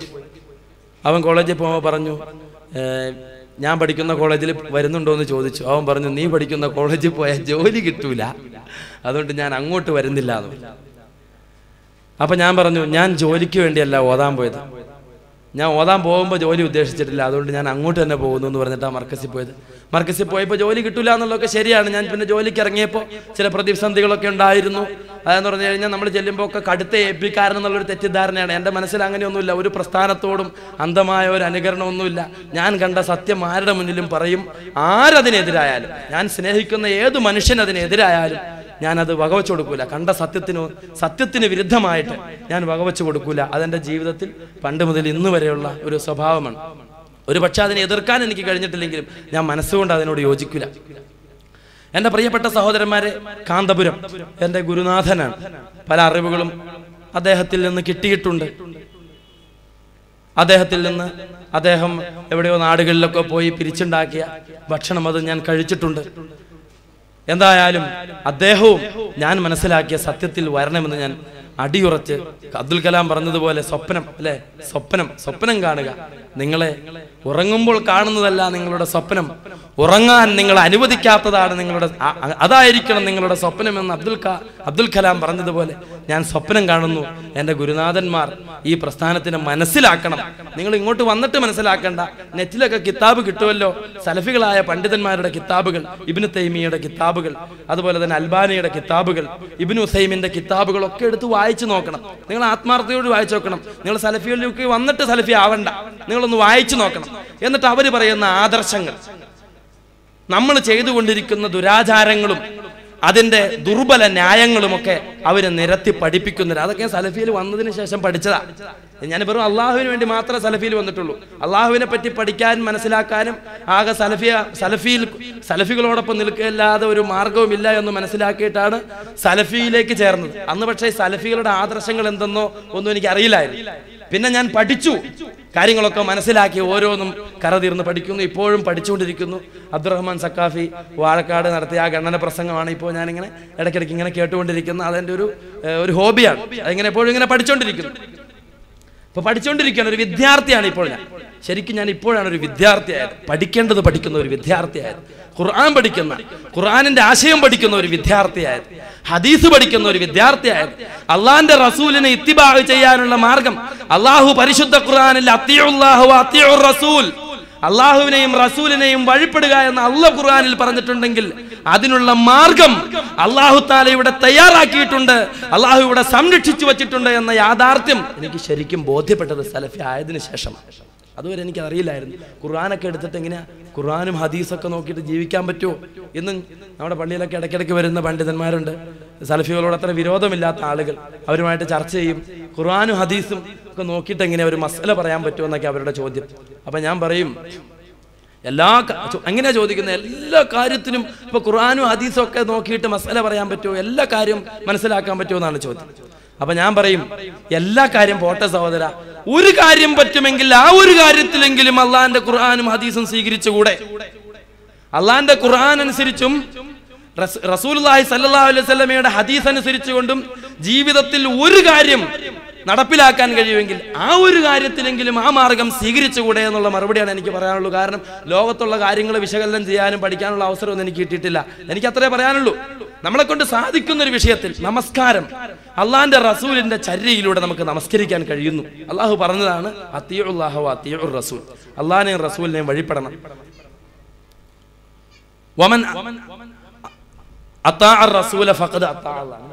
അവൻ കോളേജിൽ പോകുമ്പോൾ പറഞ്ഞു "ഏ, ഞാൻ പഠിക്കുന്ന കോളേജിൽ വരുന്നുണ്ടോ എന്ന് ചോദിച്ചു അവൻ പറഞ്ഞു നീ പഠിക്കുന്ന കോളേജിൽ പോയാൽ ജോലി കിട്ടൂല അതുകൊണ്ട് ഞാൻ അങ്ങോട്ട് വരുന്നില്ല എന്ന് പറഞ്ഞു. അപ്പം ഞാൻ പറഞ്ഞു ഞാൻ ജോലിക്ക് വേണ്ടിയല്ല ഓതാൻ പോയത് ഞാൻ ഓതാൻ പോകുമ്പോൾ ജോലി ഉദ്ദേശിച്ചിട്ടില്ല അതുകൊണ്ട് ഞാൻ അങ്ങോട്ട് തന്നെ പോകുന്നു എന്ന് പറഞ്ഞിട്ടാണ് മർക്കസിൽ പോയത് മർക്കസിൽ പോയപ്പോൾ ജോലി കിട്ടില്ല എന്നുള്ളതൊക്കെ ശരിയാണ് ഞാൻ പിന്നെ ജോലിക്ക് ഇറങ്ങിയപ്പോൾ ചില പ്രതിസന്ധികളൊക്കെ ഉണ്ടായിരുന്നു അതെന്ന് പറഞ്ഞു കഴിഞ്ഞാൽ നമ്മൾ ചെല്ലുമ്പോൾ ഒക്കെ കടുത്ത ഏൽപ്പിക്കാരൻ എന്നുള്ളൊരു തെറ്റിദ്ധാരണയാണ് എൻ്റെ മനസ്സിൽ അങ്ങനെയൊന്നുമില്ല ഒരു പ്രസ്ഥാനത്തോടും അന്ധമായ ഒരു അനുകരണമൊന്നുമില്ല ഞാൻ കണ്ട സത്യം ആരുടെ മുന്നിലും പറയും ആരതിനെതിരായാലും ഞാൻ സ്നേഹിക്കുന്ന ഏത് മനുഷ്യൻ അതിനെതിരായാലും ഞാനത് വകവച്ചു കൊടുക്കൂല കണ്ട സത്യത്തിന് സത്യത്തിന് വിരുദ്ധമായിട്ട് ഞാൻ വകവച്ചു കൊടുക്കൂല അതെൻ്റെ ജീവിതത്തിൽ പണ്ട് മുതൽ ഇന്ന് വരെയുള്ള ഒരു സ്വഭാവമാണ് ഒരു പക്ഷെ അതിനെ എതിർക്കാൻ എനിക്ക് കഴിഞ്ഞിട്ടില്ലെങ്കിലും ഞാൻ മനസ്സുകൊണ്ട് അതിനോട് യോജിക്കില്ല എൻ്റെ പ്രിയപ്പെട്ട സഹോദരന്മാരെ കാന്തപുരം എൻ്റെ ഗുരുനാഥനാണ് പല അറിവുകളും അദ്ദേഹത്തിൽ നിന്ന് കിട്ടിയിട്ടുണ്ട് അദ്ദേഹത്തിൽ നിന്ന് അദ്ദേഹം എവിടെയോ നാടുകളിലൊക്കെ പോയി പിരിച്ചുണ്ടാക്കിയ ഭക്ഷണം അത് ഞാൻ കഴിച്ചിട്ടുണ്ട് എന്തായാലും അദ്ദേഹവും ഞാൻ മനസ്സിലാക്കിയ സത്യത്തിൽ വരണമെന്ന് ഞാൻ അടിയുറച്ച് അബ്ദുൽ കലാം പറഞ്ഞതുപോലെ സ്വപ്നം അല്ലെ സ്വപ്നം സ്വപ്നം കാണുക നിങ്ങളെ ഉറങ്ങുമ്പോൾ കാണുന്നതല്ല നിങ്ങളുടെ സ്വപ്നം ഉറങ്ങാൻ നിങ്ങൾ അനുവദിക്കാത്തതാണ് നിങ്ങളുടെ അ- അ- അതായിരിക്കണം നിങ്ങളുടെ സ്വപ്നം എന്ന് അബ്ദുൽ ക അബ്ദുൽ കലാം പറഞ്ഞതുപോലെ ഞാൻ സ്വപ്നം കാണുന്നു എൻ്റെ ഗുരുനാഥന്മാർ ഈ പ്രസ്ഥാനത്തിനെ മനസ്സിലാക്കണം നിങ്ങൾ ഇങ്ങോട്ട് വന്നിട്ട് മനസ്സിലാക്കണ്ട നെറ്റിലൊക്കെ കിതാബ് കിട്ടുമല്ലോ സലഫികളായ പണ്ഡിതന്മാരുടെ കിതാബുകൾ ഇബിന് തൈമിയുടെ കിതാബുകൾ അതുപോലെ തന്നെ അൽബാനിയുടെ കിതാബുകൾ ഇബിന് ഉസൈമിന്റെ കിതാബുകൾ ഒക്കെ എടുത്ത് വായിച്ചു നോക്കണം നിങ്ങൾ ആത്മാർത്ഥതയോട് വായിച്ചു നോക്കണം നിങ്ങൾ സലഫികളിലേക്ക് വന്നിട്ട് സലഫി ആവണ്ട നിങ്ങളൊന്ന് വായിച്ചു നോക്കണം എന്നിട്ട് അവർ പറയുന്ന ആദർശങ്ങൾ നമ്മൾ ചെയ്തുകൊണ്ടിരിക്കുന്ന ദുരാചാരങ്ങളും അതിന്റെ ദുർബല ന്യായങ്ങളുമൊക്കെ അവര് നിരത്തി പഠിപ്പിക്കുന്നില്ല അതൊക്കെ സലഫിയിൽ വന്നതിന് ശേഷം പഠിച്ചതാ ഞാൻ വെറും അള്ളാഹുവിന് വേണ്ടി മാത്രമേ സലഫിയിൽ വന്നിട്ടുള്ളൂ അള്ളാഹുവിനെ പറ്റി പഠിക്കാനും മനസ്സിലാക്കാനും ആകെ സലഫിയ സലഫിയിൽ സലഫികളോടൊപ്പം നിൽക്കുകയല്ലാതെ ഒരു മാർഗവുമില്ല എന്ന് മനസ്സിലാക്കിയിട്ടാണ് സലഫിയിലേക്ക് ചേർന്നത് അന്ന് പക്ഷേ സലഫികളുടെ ആദർശങ്ങൾ എന്തെന്നോ ഒന്നും എനിക്ക് അറിയില്ലായിരുന്നു പിന്നെ ഞാൻ പഠിച്ചു കാര്യങ്ങളൊക്കെ മനസ്സിലാക്കി ഓരോന്നും കറതീർന്ന് പഠിക്കുന്നു ഇപ്പോഴും പഠിച്ചുകൊണ്ടിരിക്കുന്നു അബ്ദുറഹ്മാൻ സക്കാഫി വാഴക്കാട് നടത്തിയ ആ ഗണന പ്രസംഗമാണ് ഇപ്പോൾ ഞാനിങ്ങനെ ഇടയ്ക്കിടയ്ക്ക് ഇങ്ങനെ കേട്ടുകൊണ്ടിരിക്കുന്നത് അതെൻ്റെ ഒരു ഏഹ്, ഒരു ഹോബിയാണ് അതിങ്ങനെ എപ്പോഴും ഇങ്ങനെ പഠിച്ചുകൊണ്ടിരിക്കുന്നു ഇപ്പൊ പഠിച്ചുകൊണ്ടിരിക്കുകയാണ് ഒരു വിദ്യാർത്ഥിയാണ് ഇപ്പോൾ ഞാൻ ശരിക്കും ഞാൻ ഇപ്പോഴാണ് ഒരു വിദ്യാർത്ഥിയായത് പഠിക്കേണ്ടത് പഠിക്കുന്ന ഒരു വിദ്യാർത്ഥിയായത് ഖുർആൻ പഠിക്കുന്ന ഖുർആനിന്റെ ആശയം പഠിക്കുന്ന ഒരു വിദ്യാർത്ഥിയായത് ഹദീസ് പഠിക്കുന്ന ഒരു വിദ്യാർത്ഥിയായത് അള്ളാന്റെ റസൂലിനെ ഇത്തിബാഹ് ചെയ്യാനുള്ള മാർഗം അള്ളാഹു പരിശുദ്ധ ഖുർആനിൽ അത്തിയുള്ളാഹു അത്തിയുർ റസൂൽ അള്ളാഹുവിനെയും റസൂലിനെയും വഴിപ്പെടുക എന്ന് അള്ള ഖുർആനിൽ പറഞ്ഞിട്ടുണ്ടെങ്കിൽ അതിനുള്ള മാർഗം അള്ളാഹു താല ഇവിടെ തയ്യാറാക്കിയിട്ടുണ്ട് അള്ളാഹു ഇവിടെ സംരക്ഷിച്ചു വച്ചിട്ടുണ്ട് എന്ന യാഥാർത്ഥ്യം എനിക്ക് ശരിക്കും ബോധ്യപ്പെട്ടത് സലഫി ആയതിനു ശേഷം അതുവരെ എനിക്ക് അറിയില്ലായിരുന്നു ഖുർആനൊക്കെ എടുത്തിട്ട് എങ്ങനെയാ ഖുർആനും ഹദീസൊക്കെ നോക്കിയിട്ട് ജീവിക്കാൻ പറ്റുമോ ഇന്നും നമ്മുടെ പള്ളിയിലൊക്കെ ഇടയ്ക്കിടയ്ക്ക് വരുന്ന പണ്ഡിതന്മാരുണ്ട് സലഫികളോട് അത്ര വിരോധമില്ലാത്ത ആളുകൾ അവരുമായിട്ട് ചർച്ച ചെയ്യും ഖുർആനും ഹദീസും ഒക്കെ നോക്കിയിട്ട് എങ്ങനെ ഒരു മസല പറയാൻ പറ്റുമോ എന്നൊക്കെ അവരുടെ ചോദ്യം അപ്പൊ ഞാൻ പറയും എല്ലാ ക- ചോ- എങ്ങനെയാ ചോദിക്കുന്നത് എല്ലാ കാര്യത്തിനും ഇപ്പൊ ഖുർആാനും ഹദീസും ഒക്കെ നോക്കിയിട്ട് മസല പറയാൻ പറ്റുമോ എല്ലാ കാര്യം മനസ്സിലാക്കാൻ പറ്റുമോ എന്നാണ് ചോദ്യം അപ്പൊ ഞാൻ പറയും എല്ലാ കാര്യം പോട്ടെ സഹോദര ഒരു കാര്യം പറ്റുമെങ്കിൽ ആ ഒരു കാര്യത്തിലെങ്കിലും അള്ളാന്റെ ഖുർആാനും ഹദീസും സ്വീകരിച്ചുകൂടെ അള്ളാന്റെ ഖുർആൻ അനുസരിച്ചും റസ്- റസൂലുള്ളാഹി സല്ലല്ലാഹു അലൈഹി വസല്ലമയുടെ ഹദീസ് അനുസരിച്ചുകൊണ്ടും ജീവിതത്തിൽ ഒരു കാര്യം നടപ്പിലാക്കാൻ കഴിയുമെങ്കിൽ ആ ഒരു കാര്യത്തിലെങ്കിലും ആ മാർഗം സ്വീകരിച്ചുകൂടെ എന്നുള്ള മറുപടിയാണ് എനിക്ക് പറയാനുള്ളൂ കാരണം ലോകത്തുള്ള കാര്യങ്ങൾ വിശകലനം ചെയ്യാനും പഠിക്കാനുള്ള അവസരമൊന്നും എനിക്ക് കിട്ടിയിട്ടില്ല എനിക്ക് അത്രേ പറയാനുള്ളൂ നമ്മളെ കൊണ്ട് സാധിക്കുന്ന ഒരു വിഷയത്തിൽ നമസ്കാരം അള്ളാന്റെ റസൂലിന്റെ ചര്യയിലൂടെ നമുക്ക് നമസ്കരിക്കാൻ കഴിയുന്നു അള്ളാഹു പറഞ്ഞതാണ് അത്തിയുള്ളാഹു അത്തിയുർ റസൂൽ അള്ളാഹിനെയും റസൂലിനെയും വഴിപ്പെടണം വമൻ അത്താഅ റസൂല ഫഖദ് അത്താഅ അല്ലാഹ്.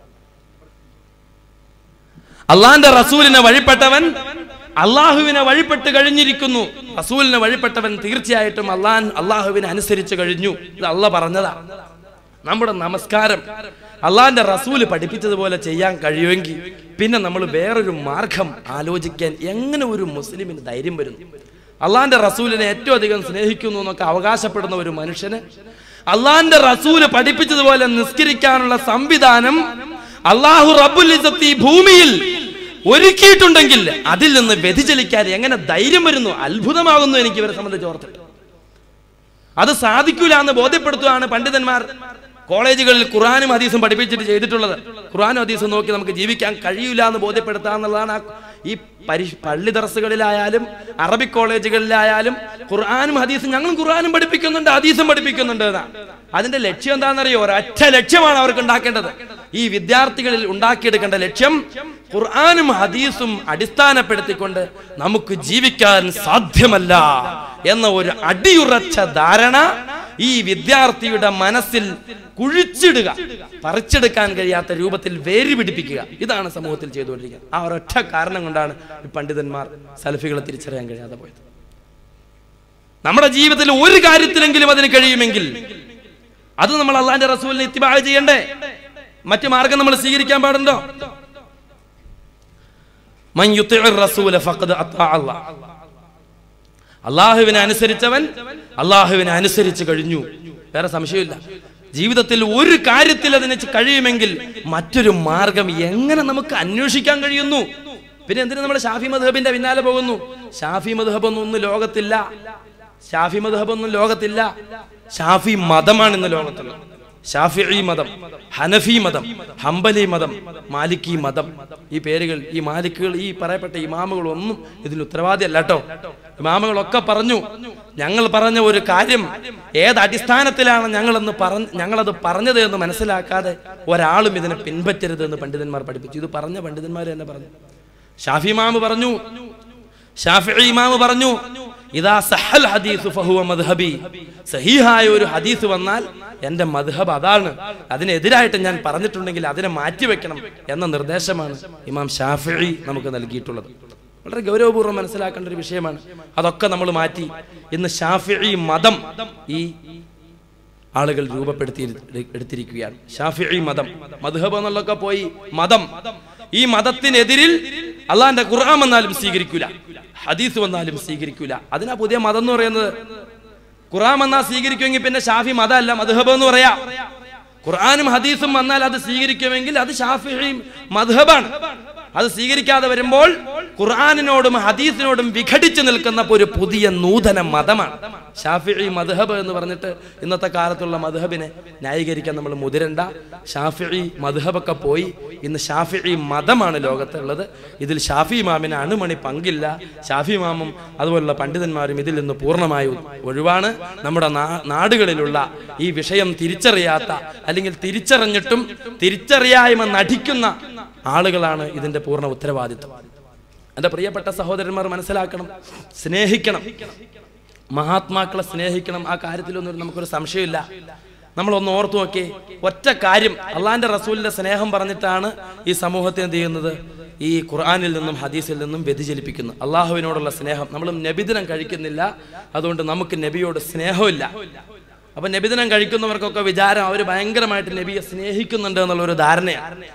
അള്ളാന്റെ റസൂലിനെ വഴിപ്പെട്ടവൻ അള്ളാഹുവിനെ വഴിപ്പെട്ട് കഴിഞ്ഞിരിക്കുന്നു റസൂലിനെ വഴിപ്പെട്ടവൻ തീർച്ചയായിട്ടും അള്ളാൻ അള്ളാഹുവിനെ അനുസരിച്ച് കഴിഞ്ഞു ഇത് അള്ള പറഞ്ഞതാ നമ്മുടെ നമസ്കാരം അള്ളാന്റെ റസൂല് പഠിപ്പിച്ചതുപോലെ ചെയ്യാൻ കഴിയുമെങ്കിൽ പിന്നെ നമ്മൾ വേറൊരു മാർഗം ആലോചിക്കാൻ എങ്ങനെ ഒരു മുസ്ലിമിന് ധൈര്യം വരുന്നു അള്ളാന്റെ റസൂലിനെ ഏറ്റവും അധികം സ്നേഹിക്കുന്നു എന്നൊക്കെ അവകാശപ്പെടുന്ന ഒരു മനുഷ്യന് അള്ളാന്റെ റസൂല് പഠിപ്പിച്ചതുപോലെ നിസ്കരിക്കാനുള്ള സംവിധാനം അള്ളാഹു റബ്ബുൽ ഇസ്സത്ത് ഈ ഭൂമിയിൽ ഒരുക്കിയിട്ടുണ്ടെങ്കിൽ അതിൽ നിന്ന് വ്യതിചലിക്കാൻ എങ്ങനെ ധൈര്യം വരുന്നു അത്ഭുതമാകുന്നു എനിക്ക് ഇവരെ സംബന്ധിച്ച് ഓർത്തിട്ട് അത് സാധിക്കൂല എന്ന് ബോധ്യപ്പെടുത്തുകയാണ് പണ്ഡിതന്മാർ കോളേജുകളിൽ ഖുറാനും ഹദീസും പഠിപ്പിച്ചിട്ട് ചെയ്തിട്ടുള്ളത് ഖുറാനും ഹദീസും നോക്കി നമുക്ക് ജീവിക്കാൻ കഴിയില്ല എന്ന് ബോധ്യപ്പെടുത്തുക എന്നുള്ളതാണ് ആ ഈ പരി പള്ളി ദർസുകളിലായാലും അറബിക് കോളേജുകളിലായാലും ഖുർആാനും ഹദീസും ഞങ്ങളും ഖുർആാനും പഠിപ്പിക്കുന്നുണ്ട് ഹദീസും പഠിപ്പിക്കുന്നുണ്ട് എന്നാ അതിന്റെ ലക്ഷ്യം എന്താണെന്നറിയോ ഒരൊറ്റ ലക്ഷ്യമാണ് അവർക്ക് ഉണ്ടാക്കേണ്ടത് ഈ വിദ്യാർത്ഥികളിൽ ഉണ്ടാക്കിയെടുക്കേണ്ട ലക്ഷ്യം ഖുർആാനും ഹദീസും അടിസ്ഥാനപ്പെടുത്തിക്കൊണ്ട് നമുക്ക് ജീവിക്കാൻ സാധ്യമല്ല എന്ന ഒരു അടിയുറച്ച ധാരണ ഈ വിദ്യാർത്ഥിയുടെ മനസ്സിൽ കുഴിച്ചിടുക പറിച്ചെടുക്കാൻ കഴിയാത്ത രൂപത്തിൽ വേര് പിടിപ്പിക്കുക ഇതാണ് സമൂഹത്തിൽ ചെയ്തുകൊണ്ടിരിക്കുന്നത് ആ ഒരൊറ്റ കാരണം കൊണ്ടാണ് ഈ പണ്ഡിതന്മാർ സലഫികളെ തിരിച്ചറിയാൻ കഴിയാതെ പോയത് നമ്മുടെ ജീവിതത്തിൽ ഒരു കാര്യത്തിലെങ്കിലും അതിന് കഴിയുമെങ്കിൽ അത് നമ്മൾ അള്ളാന്റെ റസൂലിനെ ഇത്തിബാഴ ചെയ്യണ്ടേ മറ്റു മാർഗം നമ്മൾ സ്വീകരിക്കാൻ പാടുണ്ടോ മൻ യുത്തിഉർ റസൂല ഫഖദ് അത്താഅ അല്ലാഹ്. അള്ളാഹുവിനെ അനുസരിച്ചവൻ അള്ളാഹുവിനെ അനുസരിച്ച് കഴിഞ്ഞു വേറെ സംശയമില്ല ജീവിതത്തിൽ ഒരു കാര്യത്തിൽ അതിന് കഴിയുമെങ്കിൽ മറ്റൊരു മാർഗം എങ്ങനെ നമുക്ക് അന്വേഷിക്കാൻ കഴിയുന്നു പിന്നെ എന്തിനു നമ്മൾ ഷാഫി മധുഹബിന്റെ പിന്നാലെ പോകുന്നു ഷാഫി മധുഹബൊന്നും ഒന്നും ലോകത്തില്ല ഷാഫി മധുഹബൊന്നും ലോകത്തില്ല ഷാഫി മതമാണ് ഇന്ന് ലോകത്തുള്ളത് ഷാഫി മതം ഹനഫി മതം ഹംബലി മതം മാലിക്കി മതം ഈ പേരുകൾ ഈ മാലിക്കുകൾ ഈ പറയപ്പെട്ട ഇമാമുകൾ ഒന്നും ഇതിന് ഉത്തരവാദിയല്ല കേട്ടോ ഇമാമുകളൊക്കെ പറഞ്ഞു ഞങ്ങൾ പറഞ്ഞ ഒരു കാര്യം ഏത് അടിസ്ഥാനത്തിലാണ് ഞങ്ങളെന്ന് പറഞ്ഞ് ഞങ്ങളത് പറഞ്ഞത് എന്ന് മനസ്സിലാക്കാതെ ഒരാളും ഇതിനെ പിൻപറ്റരുത് എന്ന് പണ്ഡിതന്മാർ പഠിപ്പിച്ചു ഇത് പറഞ്ഞ പണ്ഡിതന്മാർ തന്നെ പറഞ്ഞു ഷാഫി ഇമാമ് പറഞ്ഞു ഷാഫി ഇമാമ് പറഞ്ഞു ഇതാ സഹൽ ഹദീസ് ഫഹുവ മദ്ഹബി സഹീഹായ ഒരു ഹദീസ് വന്നാൽ എന്റെ മദ്ഹബ് അതാണ് അതിനെതിരായിട്ട് ഞാൻ പറഞ്ഞിട്ടുണ്ടെങ്കിൽ അതിനെ മാറ്റിവെക്കണം എന്ന നിർദ്ദേശമാണ് ഇമാം ഷാഫി നമുക്ക് നൽകിയിട്ടുള്ളത് വളരെ ഗൗരവപൂർവ്വം മനസ്സിലാക്കേണ്ട ഒരു വിഷയമാണ് അതൊക്കെ നമ്മൾ മാറ്റി ഇന്ന് ഷാഫി മതം ഈ ആളുകൾ രൂപപ്പെടുത്തി എടുത്തിരിക്കുകയാണ് ഷാഫി മതം മധുഹബ് എന്നുള്ളതൊക്കെ പോയി മതം ഈ മതത്തിനെതിരിൽ അള്ളാന്റെ ഖുർആൻ വന്നാലും സ്വീകരിക്കൂല ഹദീസ് വന്നാലും സ്വീകരിക്കൂല അതിനാ പുതിയ മതം എന്ന് പറയുന്നത് ഖുർആൻ വന്നാൽ സ്വീകരിക്കുമെങ്കിൽ പിന്നെ ഷാഫി മതമല്ല മധുഹബ് എന്ന് പറയാ ഖുർആനും ഹദീസും വന്നാൽ അത് സ്വീകരിക്കുമെങ്കിൽ അത് ഷാഫി മധുഹബാണ് അത് സ്വീകരിക്കാതെ വരുമ്പോൾ ഖുർആാനിനോടും ഹദീസിനോടും വിഘടിച്ചു നിൽക്കുന്ന ഒരു പുതിയ നൂതന മതമാണ് ഷാഫി മദ്ഹബ് എന്ന് പറഞ്ഞിട്ട് ഇന്നത്തെ കാലത്തുള്ള മദ്ഹബിനെ ന്യായീകരിക്കാൻ നമ്മൾ മുതിരണ്ട ഷാഫി മദ്ഹബൊക്കെ പോയി ഇന്ന് ഷാഫി മതമാണ് ലോകത്തുള്ളത് ഇതിൽ ഷാഫി ഇമാമിന് അണുമണി പങ്കില്ല ഷാഫി ഇമാമും അതുപോലുള്ള പണ്ഡിതന്മാരും ഇതിൽ നിന്ന് പൂർണ്ണമായി ഒഴിവാണ് നമ്മുടെ നാ- നാടുകളിലുള്ള ഈ വിഷയം തിരിച്ചറിയാത്ത അല്ലെങ്കിൽ തിരിച്ചറിഞ്ഞിട്ടും തിരിച്ചറിയായ്മ നടിക്കുന്ന ആളുകളാണ് ഇതിന്റെ പൂർണ്ണ ഉത്തരവാദിത്വം എൻ്റെ പ്രിയപ്പെട്ട സഹോദരന്മാർ മനസ്സിലാക്കണം സ്നേഹിക്കണം മഹാത്മാക്കളെ സ്നേഹിക്കണം ആ കാര്യത്തിലൊന്നും നമുക്കൊരു സംശയമില്ല നമ്മളൊന്ന് ഓർത്തു നോക്കി ഒറ്റ കാര്യം അള്ളാന്റെ റസൂലിന്റെ സ്നേഹം പറഞ്ഞിട്ടാണ് ഈ സമൂഹത്തെ എന്ത് ചെയ്യുന്നത് ഈ ഖുർആനിൽ നിന്നും ഹദീസിൽ നിന്നും വ്യതിചലിപ്പിക്കുന്നത് അള്ളാഹുവിനോടുള്ള സ്നേഹം നമ്മൾ നബിദിനം കഴിക്കുന്നില്ല അതുകൊണ്ട് നമുക്ക് നബിയോട് സ്നേഹമില്ല അപ്പൊ നബിദിനം കഴിക്കുന്നവർക്കൊക്കെ വിചാരം അവർ ഭയങ്കരമായിട്ട് നബിയെ സ്നേഹിക്കുന്നുണ്ട് എന്നുള്ള ഒരു ധാരണയാണ്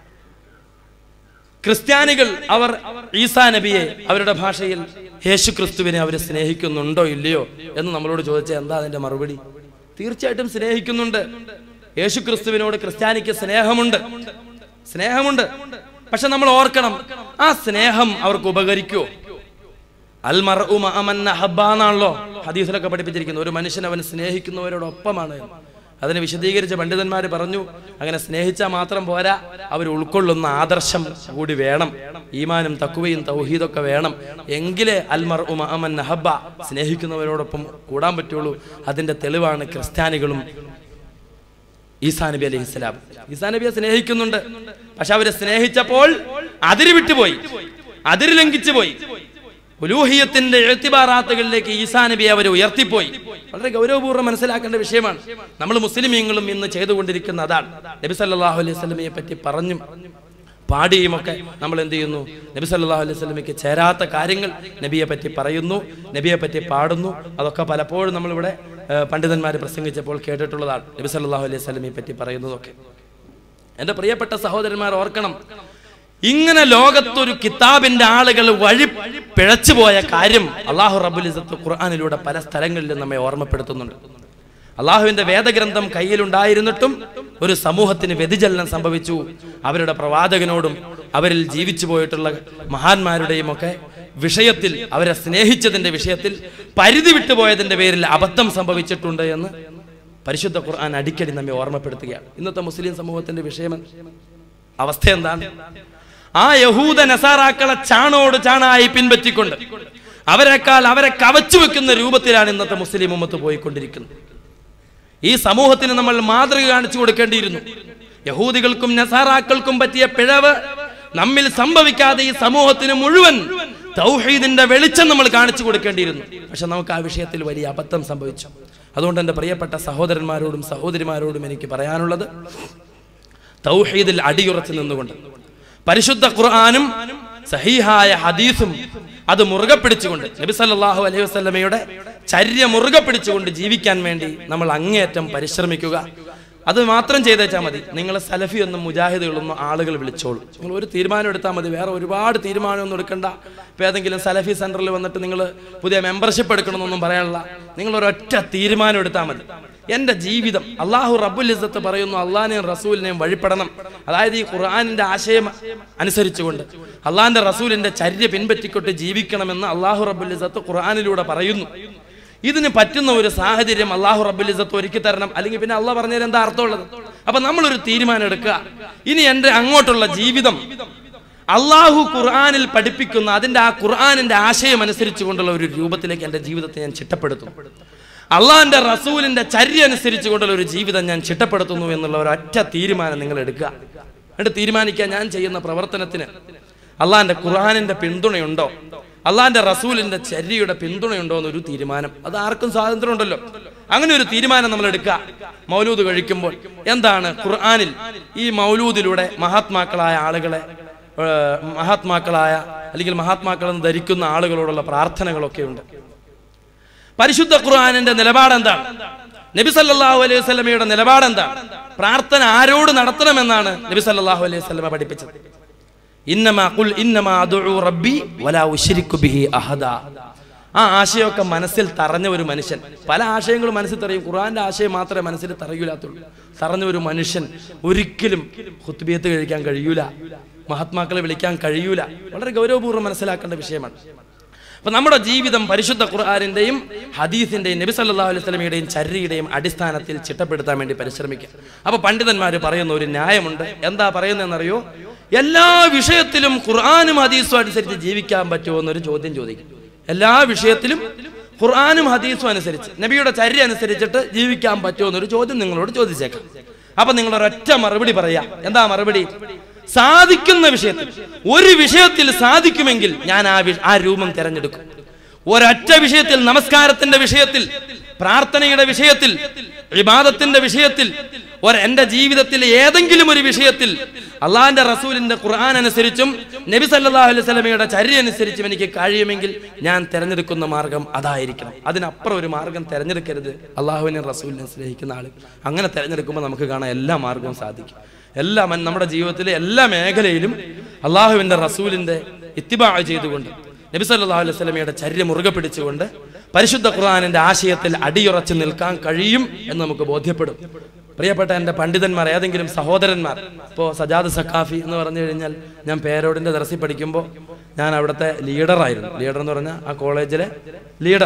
ക്രിസ്ത്യാനികൾ അവർ ഈസാ നബിയെ അവരുടെ ഭാഷയിൽ യേശു ക്രിസ്തുവിനെ അവർ സ്നേഹിക്കുന്നുണ്ടോ ഇല്ലയോ എന്ന് നമ്മളോട് ചോദിച്ചാൽ എന്താ അതിന്റെ മറുപടി തീർച്ചയായിട്ടും സ്നേഹിക്കുന്നുണ്ട് യേശു ക്രിസ്തുവിനോട് ക്രിസ്ത്യാനിക്ക് സ്നേഹമുണ്ട് സ്നേഹമുണ്ട് പക്ഷെ നമ്മൾ ഓർക്കണം ആ സ്നേഹം അവർക്ക് ഉപകരിക്കുമോ അൽമർഉ മഅ മൻ അഹബ്ബ എന്നാണല്ലോ ഹദീസിലൊക്കെ പഠിപ്പിച്ചിരിക്കുന്നത് ഒരു മനുഷ്യൻ അവൻ സ്നേഹിക്കുന്നവരോടൊപ്പമാണ് എന്ന്. അതിനെ വിശദീകരിച്ച പണ്ഡിതന്മാർ പറഞ്ഞു അങ്ങനെ സ്നേഹിച്ചാൽ മാത്രം പോരാ അവർ ഉൾക്കൊള്ളുന്ന ആദർശം കൂടി വേണം ഈമാനും തക്കുവയും തൗഹീദൊക്കെ വേണം എങ്കിലേ അൽമർ ഉമൻ നഹബ സ്നേഹിക്കുന്നവരോടൊപ്പം കൂടാൻ പറ്റുള്ളൂ അതിന്റെ തെളിവാണ് ക്രിസ്ത്യാനികളും ഈസാ നബി അലൈഹി സ്വലാം ഈസാ നബിയെ സ്നേഹിക്കുന്നുണ്ട് പക്ഷെ അവരെ സ്നേഹിച്ചപ്പോൾ അതിര് വിട്ടുപോയി അതിര് ലംഘിച്ചു പോയി ഉലൂഹിയത്തിന്റെ എഴുത്തിബാറാത്തുകളിലേക്ക് ഈസാ നബിയെ അവർ ഉയർത്തിപ്പോയി വളരെ ഗൗരവപൂർവ്വം മനസ്സിലാക്കേണ്ട വിഷയമാണ് നമ്മൾ മുസ്ലിമീങ്ങളും ഇന്ന് ചെയ്തുകൊണ്ടിരിക്കുന്ന അതാണ് നബി സല്ലല്ലാഹു അലൈഹി സ്വലമയെ പറ്റി പറഞ്ഞും പാടിയുമൊക്കെ നമ്മൾ എന്ത് ചെയ്യുന്നു നബി സല്ലല്ലാഹു അലൈഹി സ്വലമയ്ക്ക് ചേരാത്ത കാര്യങ്ങൾ നബിയെ പറ്റി പറയുന്നു നബിയെ പറ്റി പാടുന്നു അതൊക്കെ പലപ്പോഴും നമ്മളിവിടെ പണ്ഡിതന്മാർ പ്രസംഗിച്ചപ്പോൾ കേട്ടിട്ടുള്ളതാണ് നബി സല്ലല്ലാഹു അലൈഹി സ്വലമയെ പറ്റി പറയുന്നതൊക്കെ എന്റെ പ്രിയപ്പെട്ട സഹോദരന്മാർ ഓർക്കണം ഇങ്ങനെ ലോകത്തൊരു കിതാബിന്റെ ആളുകൾ വഴി പിഴച്ചുപോയ കാര്യം അള്ളാഹു റബ്ബുൽ ഇസത്ത് ഖുർആാനിലൂടെ പല സ്ഥലങ്ങളിലും നമ്മെ ഓർമ്മപ്പെടുത്തുന്നുണ്ട് അള്ളാഹുവിന്റെ വേദഗ്രന്ഥം കയ്യിലുണ്ടായിരുന്നിട്ടും ഒരു സമൂഹത്തിന് വ്യതിചലനം സംഭവിച്ചു അവരുടെ പ്രവാചകനോടും അവരിൽ ജീവിച്ചു പോയിട്ടുള്ള മഹാന്മാരുടെയും ഒക്കെ വിഷയത്തിൽ അവരെ സ്നേഹിച്ചതിന്റെ വിഷയത്തിൽ പരിധി വിട്ടുപോയതിന്റെ പേരിൽ അബദ്ധം സംഭവിച്ചിട്ടുണ്ട് എന്ന് പരിശുദ്ധ ഖുർആൻ അടിക്കടി നമ്മെ ഓർമ്മപ്പെടുത്തുകയാണ് ഇന്നത്തെ മുസ്ലിം സമൂഹത്തിന്റെ വിഷയം അവസ്ഥ എന്താണ് ആ യഹൂദ നസാറാക്കളെ ചാണോട് ചാണായി പിൻപറ്റിക്കൊണ്ട് അവരെക്കാൾ അവരെ കവച്ചു വെക്കുന്ന രൂപത്തിലാണ് ഇന്നത്തെ മുസ്ലിം ഉമ്മത്ത് പോയിക്കൊണ്ടിരിക്കുന്നത് ഈ സമൂഹത്തിന് നമ്മൾ മാതൃക കാണിച്ചു കൊടുക്കേണ്ടിയിരുന്നു യഹൂദികൾക്കും നസാറാക്കൾക്കും പറ്റിയ പിഴവ് നമ്മിൽ സംഭവിക്കാതെ ഈ സമൂഹത്തിന് മുഴുവൻ തൗഹീദിന്റെ വെളിച്ചം നമ്മൾ കാണിച്ചു കൊടുക്കേണ്ടിയിരുന്നു പക്ഷെ നമുക്ക് ആ വിഷയത്തിൽ വലിയ അബദ്ധം സംഭവിച്ചു അതുകൊണ്ട് എൻ്റെ പ്രിയപ്പെട്ട സഹോദരന്മാരോടും സഹോദരിമാരോടും എനിക്ക് പറയാനുള്ളത് തൗഹീദിൽ അടിയുറച്ചു നിന്നുകൊണ്ട് പരിശുദ്ധ ഖുർആാനും സഹീഹായ ഹദീസും അത് മുറുകെ പിടിച്ചുകൊണ്ട് നബി സല്ലല്ലാഹു അലൈഹി വസല്ലമയുടെ ചര്യ മുറുകെ പിടിച്ചുകൊണ്ട് ജീവിക്കാൻ വേണ്ടി നമ്മൾ അങ്ങേയറ്റം പരിശ്രമിക്കുക അത് മാത്രം ചെയ്തേച്ചാൽ മതി നിങ്ങൾ സലഫി എന്നും മുജാഹിദുകളൊന്നും ആളുകൾ വിളിച്ചോളൂ നിങ്ങൾ ഒരു തീരുമാനം എടുത്താൽ മതി വേറെ ഒരുപാട് തീരുമാനമൊന്നും എടുക്കണ്ട ഇപ്പോൾ ഏതെങ്കിലും സലഫി സെന്ററിൽ വന്നിട്ട് നിങ്ങൾ പുതിയ മെമ്പർഷിപ്പ് എടുക്കണമെന്നൊന്നും പറയാനുള്ള നിങ്ങൾ ഒരൊറ്റ തീരുമാനം എടുത്താൽ മതി എൻ്റെ ജീവിതം അള്ളാഹു റബ്ബുൽ ഇസ്സത്ത് പറയുന്നു അള്ളാഹിനെയും റസൂലിനെയും വഴിപ്പെടണം അതായത് ഈ ഖുർആാനിന്റെ ആശയം അനുസരിച്ചുകൊണ്ട് അള്ളാഹിന്റെ റസൂലിന്റെ ചര്യ പിൻപറ്റിക്കൊണ്ട് ജീവിക്കണമെന്ന് അള്ളാഹു റബ്ബുൽ ഇസ്സത്ത് ഖുർആാനിലൂടെ പറയുന്നു ഇതിന് പറ്റുന്ന ഒരു സാഹചര്യം അള്ളാഹു റബ്ബുൽ ഇസ്സത്ത് ഒരുക്കി തരണം അല്ലെങ്കിൽ പിന്നെ അള്ളാഹ് പറഞ്ഞതിൽ എന്താ അർത്ഥമുള്ളത് അപ്പൊ നമ്മളൊരു തീരുമാനം എടുക്കുക ഇനി എൻ്റെ അങ്ങോട്ടുള്ള ജീവിതം അള്ളാഹു ഖുർആാനിൽ പഠിപ്പിക്കുന്ന അതിന്റെ ആ ഖുർആാനിന്റെ ആശയം അനുസരിച്ച് കൊണ്ടുള്ള ഒരു രൂപത്തിലേക്ക് എൻ്റെ ജീവിതത്തെ ഞാൻ ചിട്ടപ്പെടുത്തും അള്ളാഹിന്റെ റസൂലിന്റെ ചര്യ അനുസരിച്ച് കൊണ്ടുള്ള ഒരു ജീവിതം ഞാൻ ചിട്ടപ്പെടുത്തുന്നു എന്നുള്ള ഒരു ഒറ്റ തീരുമാനം നിങ്ങൾ എടുക്കുക എന്നിട്ട് തീരുമാനിക്കുക ഞാൻ ചെയ്യുന്ന പ്രവർത്തനത്തിന് അള്ളാഹിന്റെ ഖുർആാനിന്റെ പിന്തുണയുണ്ടോ അള്ളാഹിന്റെ റസൂലിന്റെ ചര്യയുടെ പിന്തുണയുണ്ടോ എന്നൊരു തീരുമാനം അത് ആർക്കും സ്വാതന്ത്ര്യം ഉണ്ടല്ലോ അങ്ങനെ ഒരു തീരുമാനം നമ്മൾ എടുക്കുക മൗലൂദ് കഴിക്കുമ്പോൾ എന്താണ് ഖുർആാനിൽ ഈ മൗലൂദിലൂടെ മഹാത്മാക്കളായ ആളുകളെ ഏഹ്, മഹാത്മാക്കളായ അല്ലെങ്കിൽ മഹാത്മാക്കളെന്ന് ധരിക്കുന്ന ആളുകളോടുള്ള പ്രാർത്ഥനകളൊക്കെ ഉണ്ട് പരിശുദ്ധ ഖുർആാനിന്റെ നിലപാട് എന്താണ് നബി സല്ലല്ലാഹു അലൈഹി വസല്ലമയുടെ നിലപാട് എന്താണ് പ്രാർത്ഥന ആരോട് നടത്തണമെന്നാണ് നബി സല്ലല്ലാഹു അലൈഹി വസല്ലമ പഠിപ്പിച്ചത് ഇന്നമാ ഖുൽ ഇന്നമാ അദ്ഉ റബ്ബി വലാ ഉശ്രിക്കു ബിഹി അഹദ ആ ആശയമൊക്കെ മനസ്സിൽ തറഞ്ഞ ഒരു മനുഷ്യൻ പല ആശയങ്ങളും മനസ്സിൽ തറയും ഖുർആന്റെ ആശയം മാത്രമേ മനസ്സിൽ തറയൂലാത്തുള്ളൂ തറഞ്ഞ ഒരു മനുഷ്യൻ ഒരിക്കലും ഹുത്തുബിയത്ത് കഴിക്കാൻ കഴിയൂല മഹാത്മാക്കളെ വിളിക്കാൻ കഴിയൂല വളരെ ഗൗരവപൂർവ്വം മനസ്സിലാക്കേണ്ട വിഷയമാണ് അപ്പൊ നമ്മുടെ ജീവിതം പരിശുദ്ധ ഖുർആാനിന്റെയും ഹദീസിന്റെയും നബി സല്ലല്ലാഹു അലൈഹി വസല്ലമയുടെയും ചര്യയുടെയും അടിസ്ഥാനത്തിൽ ചിട്ടപ്പെടുത്താൻ വേണ്ടി പരിശ്രമിക്കുക അപ്പൊ പണ്ഡിതന്മാർ പറയുന്ന ഒരു ന്യായമുണ്ട് എന്താ പറയുന്നതെന്നറിയോ എല്ലാ വിഷയത്തിലും ഖുർആാനും ഹദീസും അനുസരിച്ച് ജീവിക്കാൻ പറ്റുമോ എന്നൊരു ചോദ്യം ചോദിക്കും എല്ലാ വിഷയത്തിലും ഖുർആാനും ഹദീസും അനുസരിച്ച് നബിയുടെ ചര്യ അനുസരിച്ചിട്ട് ജീവിക്കാൻ പറ്റുമോ എന്നൊരു ചോദ്യം നിങ്ങളോട് ചോദിച്ചേക്കാം അപ്പൊ നിങ്ങൾ ഒരൊറ്റ മറുപടി പറയാ എന്താ മറുപടി സാധിക്കുന്ന വിഷയത്തിൽ ഒരു വിഷയത്തിൽ സാധിക്കുമെങ്കിൽ ഞാൻ ആ വി- ആ രൂപം തിരഞ്ഞെടുക്കും ഒരൊറ്റ വിഷയത്തിൽ നമസ്കാരത്തിന്റെ വിഷയത്തിൽ പ്രാർത്ഥനയുടെ വിഷയത്തിൽ വിവാദത്തിന്റെ വിഷയത്തിൽ ഒരു എന്റെ ജീവിതത്തിൽ ഏതെങ്കിലും ഒരു വിഷയത്തിൽ അള്ളാഹിന്റെ റസൂലിന്റെ ഖുർആൻ അനുസരിച്ചും നബി സല്ലല്ലാഹു അലൈഹി വസല്ലമയുടെ ചര്യ അനുസരിച്ചും എനിക്ക് കഴിയുമെങ്കിൽ ഞാൻ തിരഞ്ഞെടുക്കുന്ന മാർഗം അതായിരിക്കണം അതിനപ്പുറം ഒരു മാർഗം തിരഞ്ഞെടുക്കരുത് അള്ളാഹുവിനെ റസൂലിനെ സ്നേഹിക്കുന്ന ആൾ അങ്ങനെ തിരഞ്ഞെടുക്കുമ്പോൾ നമുക്ക് കാണാൻ എല്ലാ മാർഗവും സാധിക്കും എല്ലാ മൻ- നമ്മുടെ ജീവിതത്തിലെ എല്ലാ മേഖലയിലും അള്ളാഹുവിന്റെ റസൂലിന്റെ ഇത്തിബാ ചെയ്തുകൊണ്ട് നബി സല്ലല്ലാഹു അലൈഹി വസല്ലമയുടെ ചര്യ മുറുകെ പിടിച്ചുകൊണ്ട് പരിശുദ്ധ ഖുർആനിന്റെ ആശയത്തിൽ അടിയുറച്ചു നിൽക്കാൻ കഴിയും എന്ന് നമുക്ക് ബോധ്യപ്പെടും പ്രിയപ്പെട്ട എൻ്റെ പണ്ഡിതന്മാർ ഏതെങ്കിലും സഹോദരന്മാർ ഇപ്പോൾ സജാദ് സക്കാഫി എന്ന് പറഞ്ഞു കഴിഞ്ഞാൽ ഞാൻ പേരോടിന്റെ ദർസി പഠിക്കുമ്പോൾ ഞാൻ അവിടുത്തെ ലീഡറായിരുന്നു ലീഡർ എന്ന് പറഞ്ഞാൽ ആ കോളേജിലെ ലീഡർ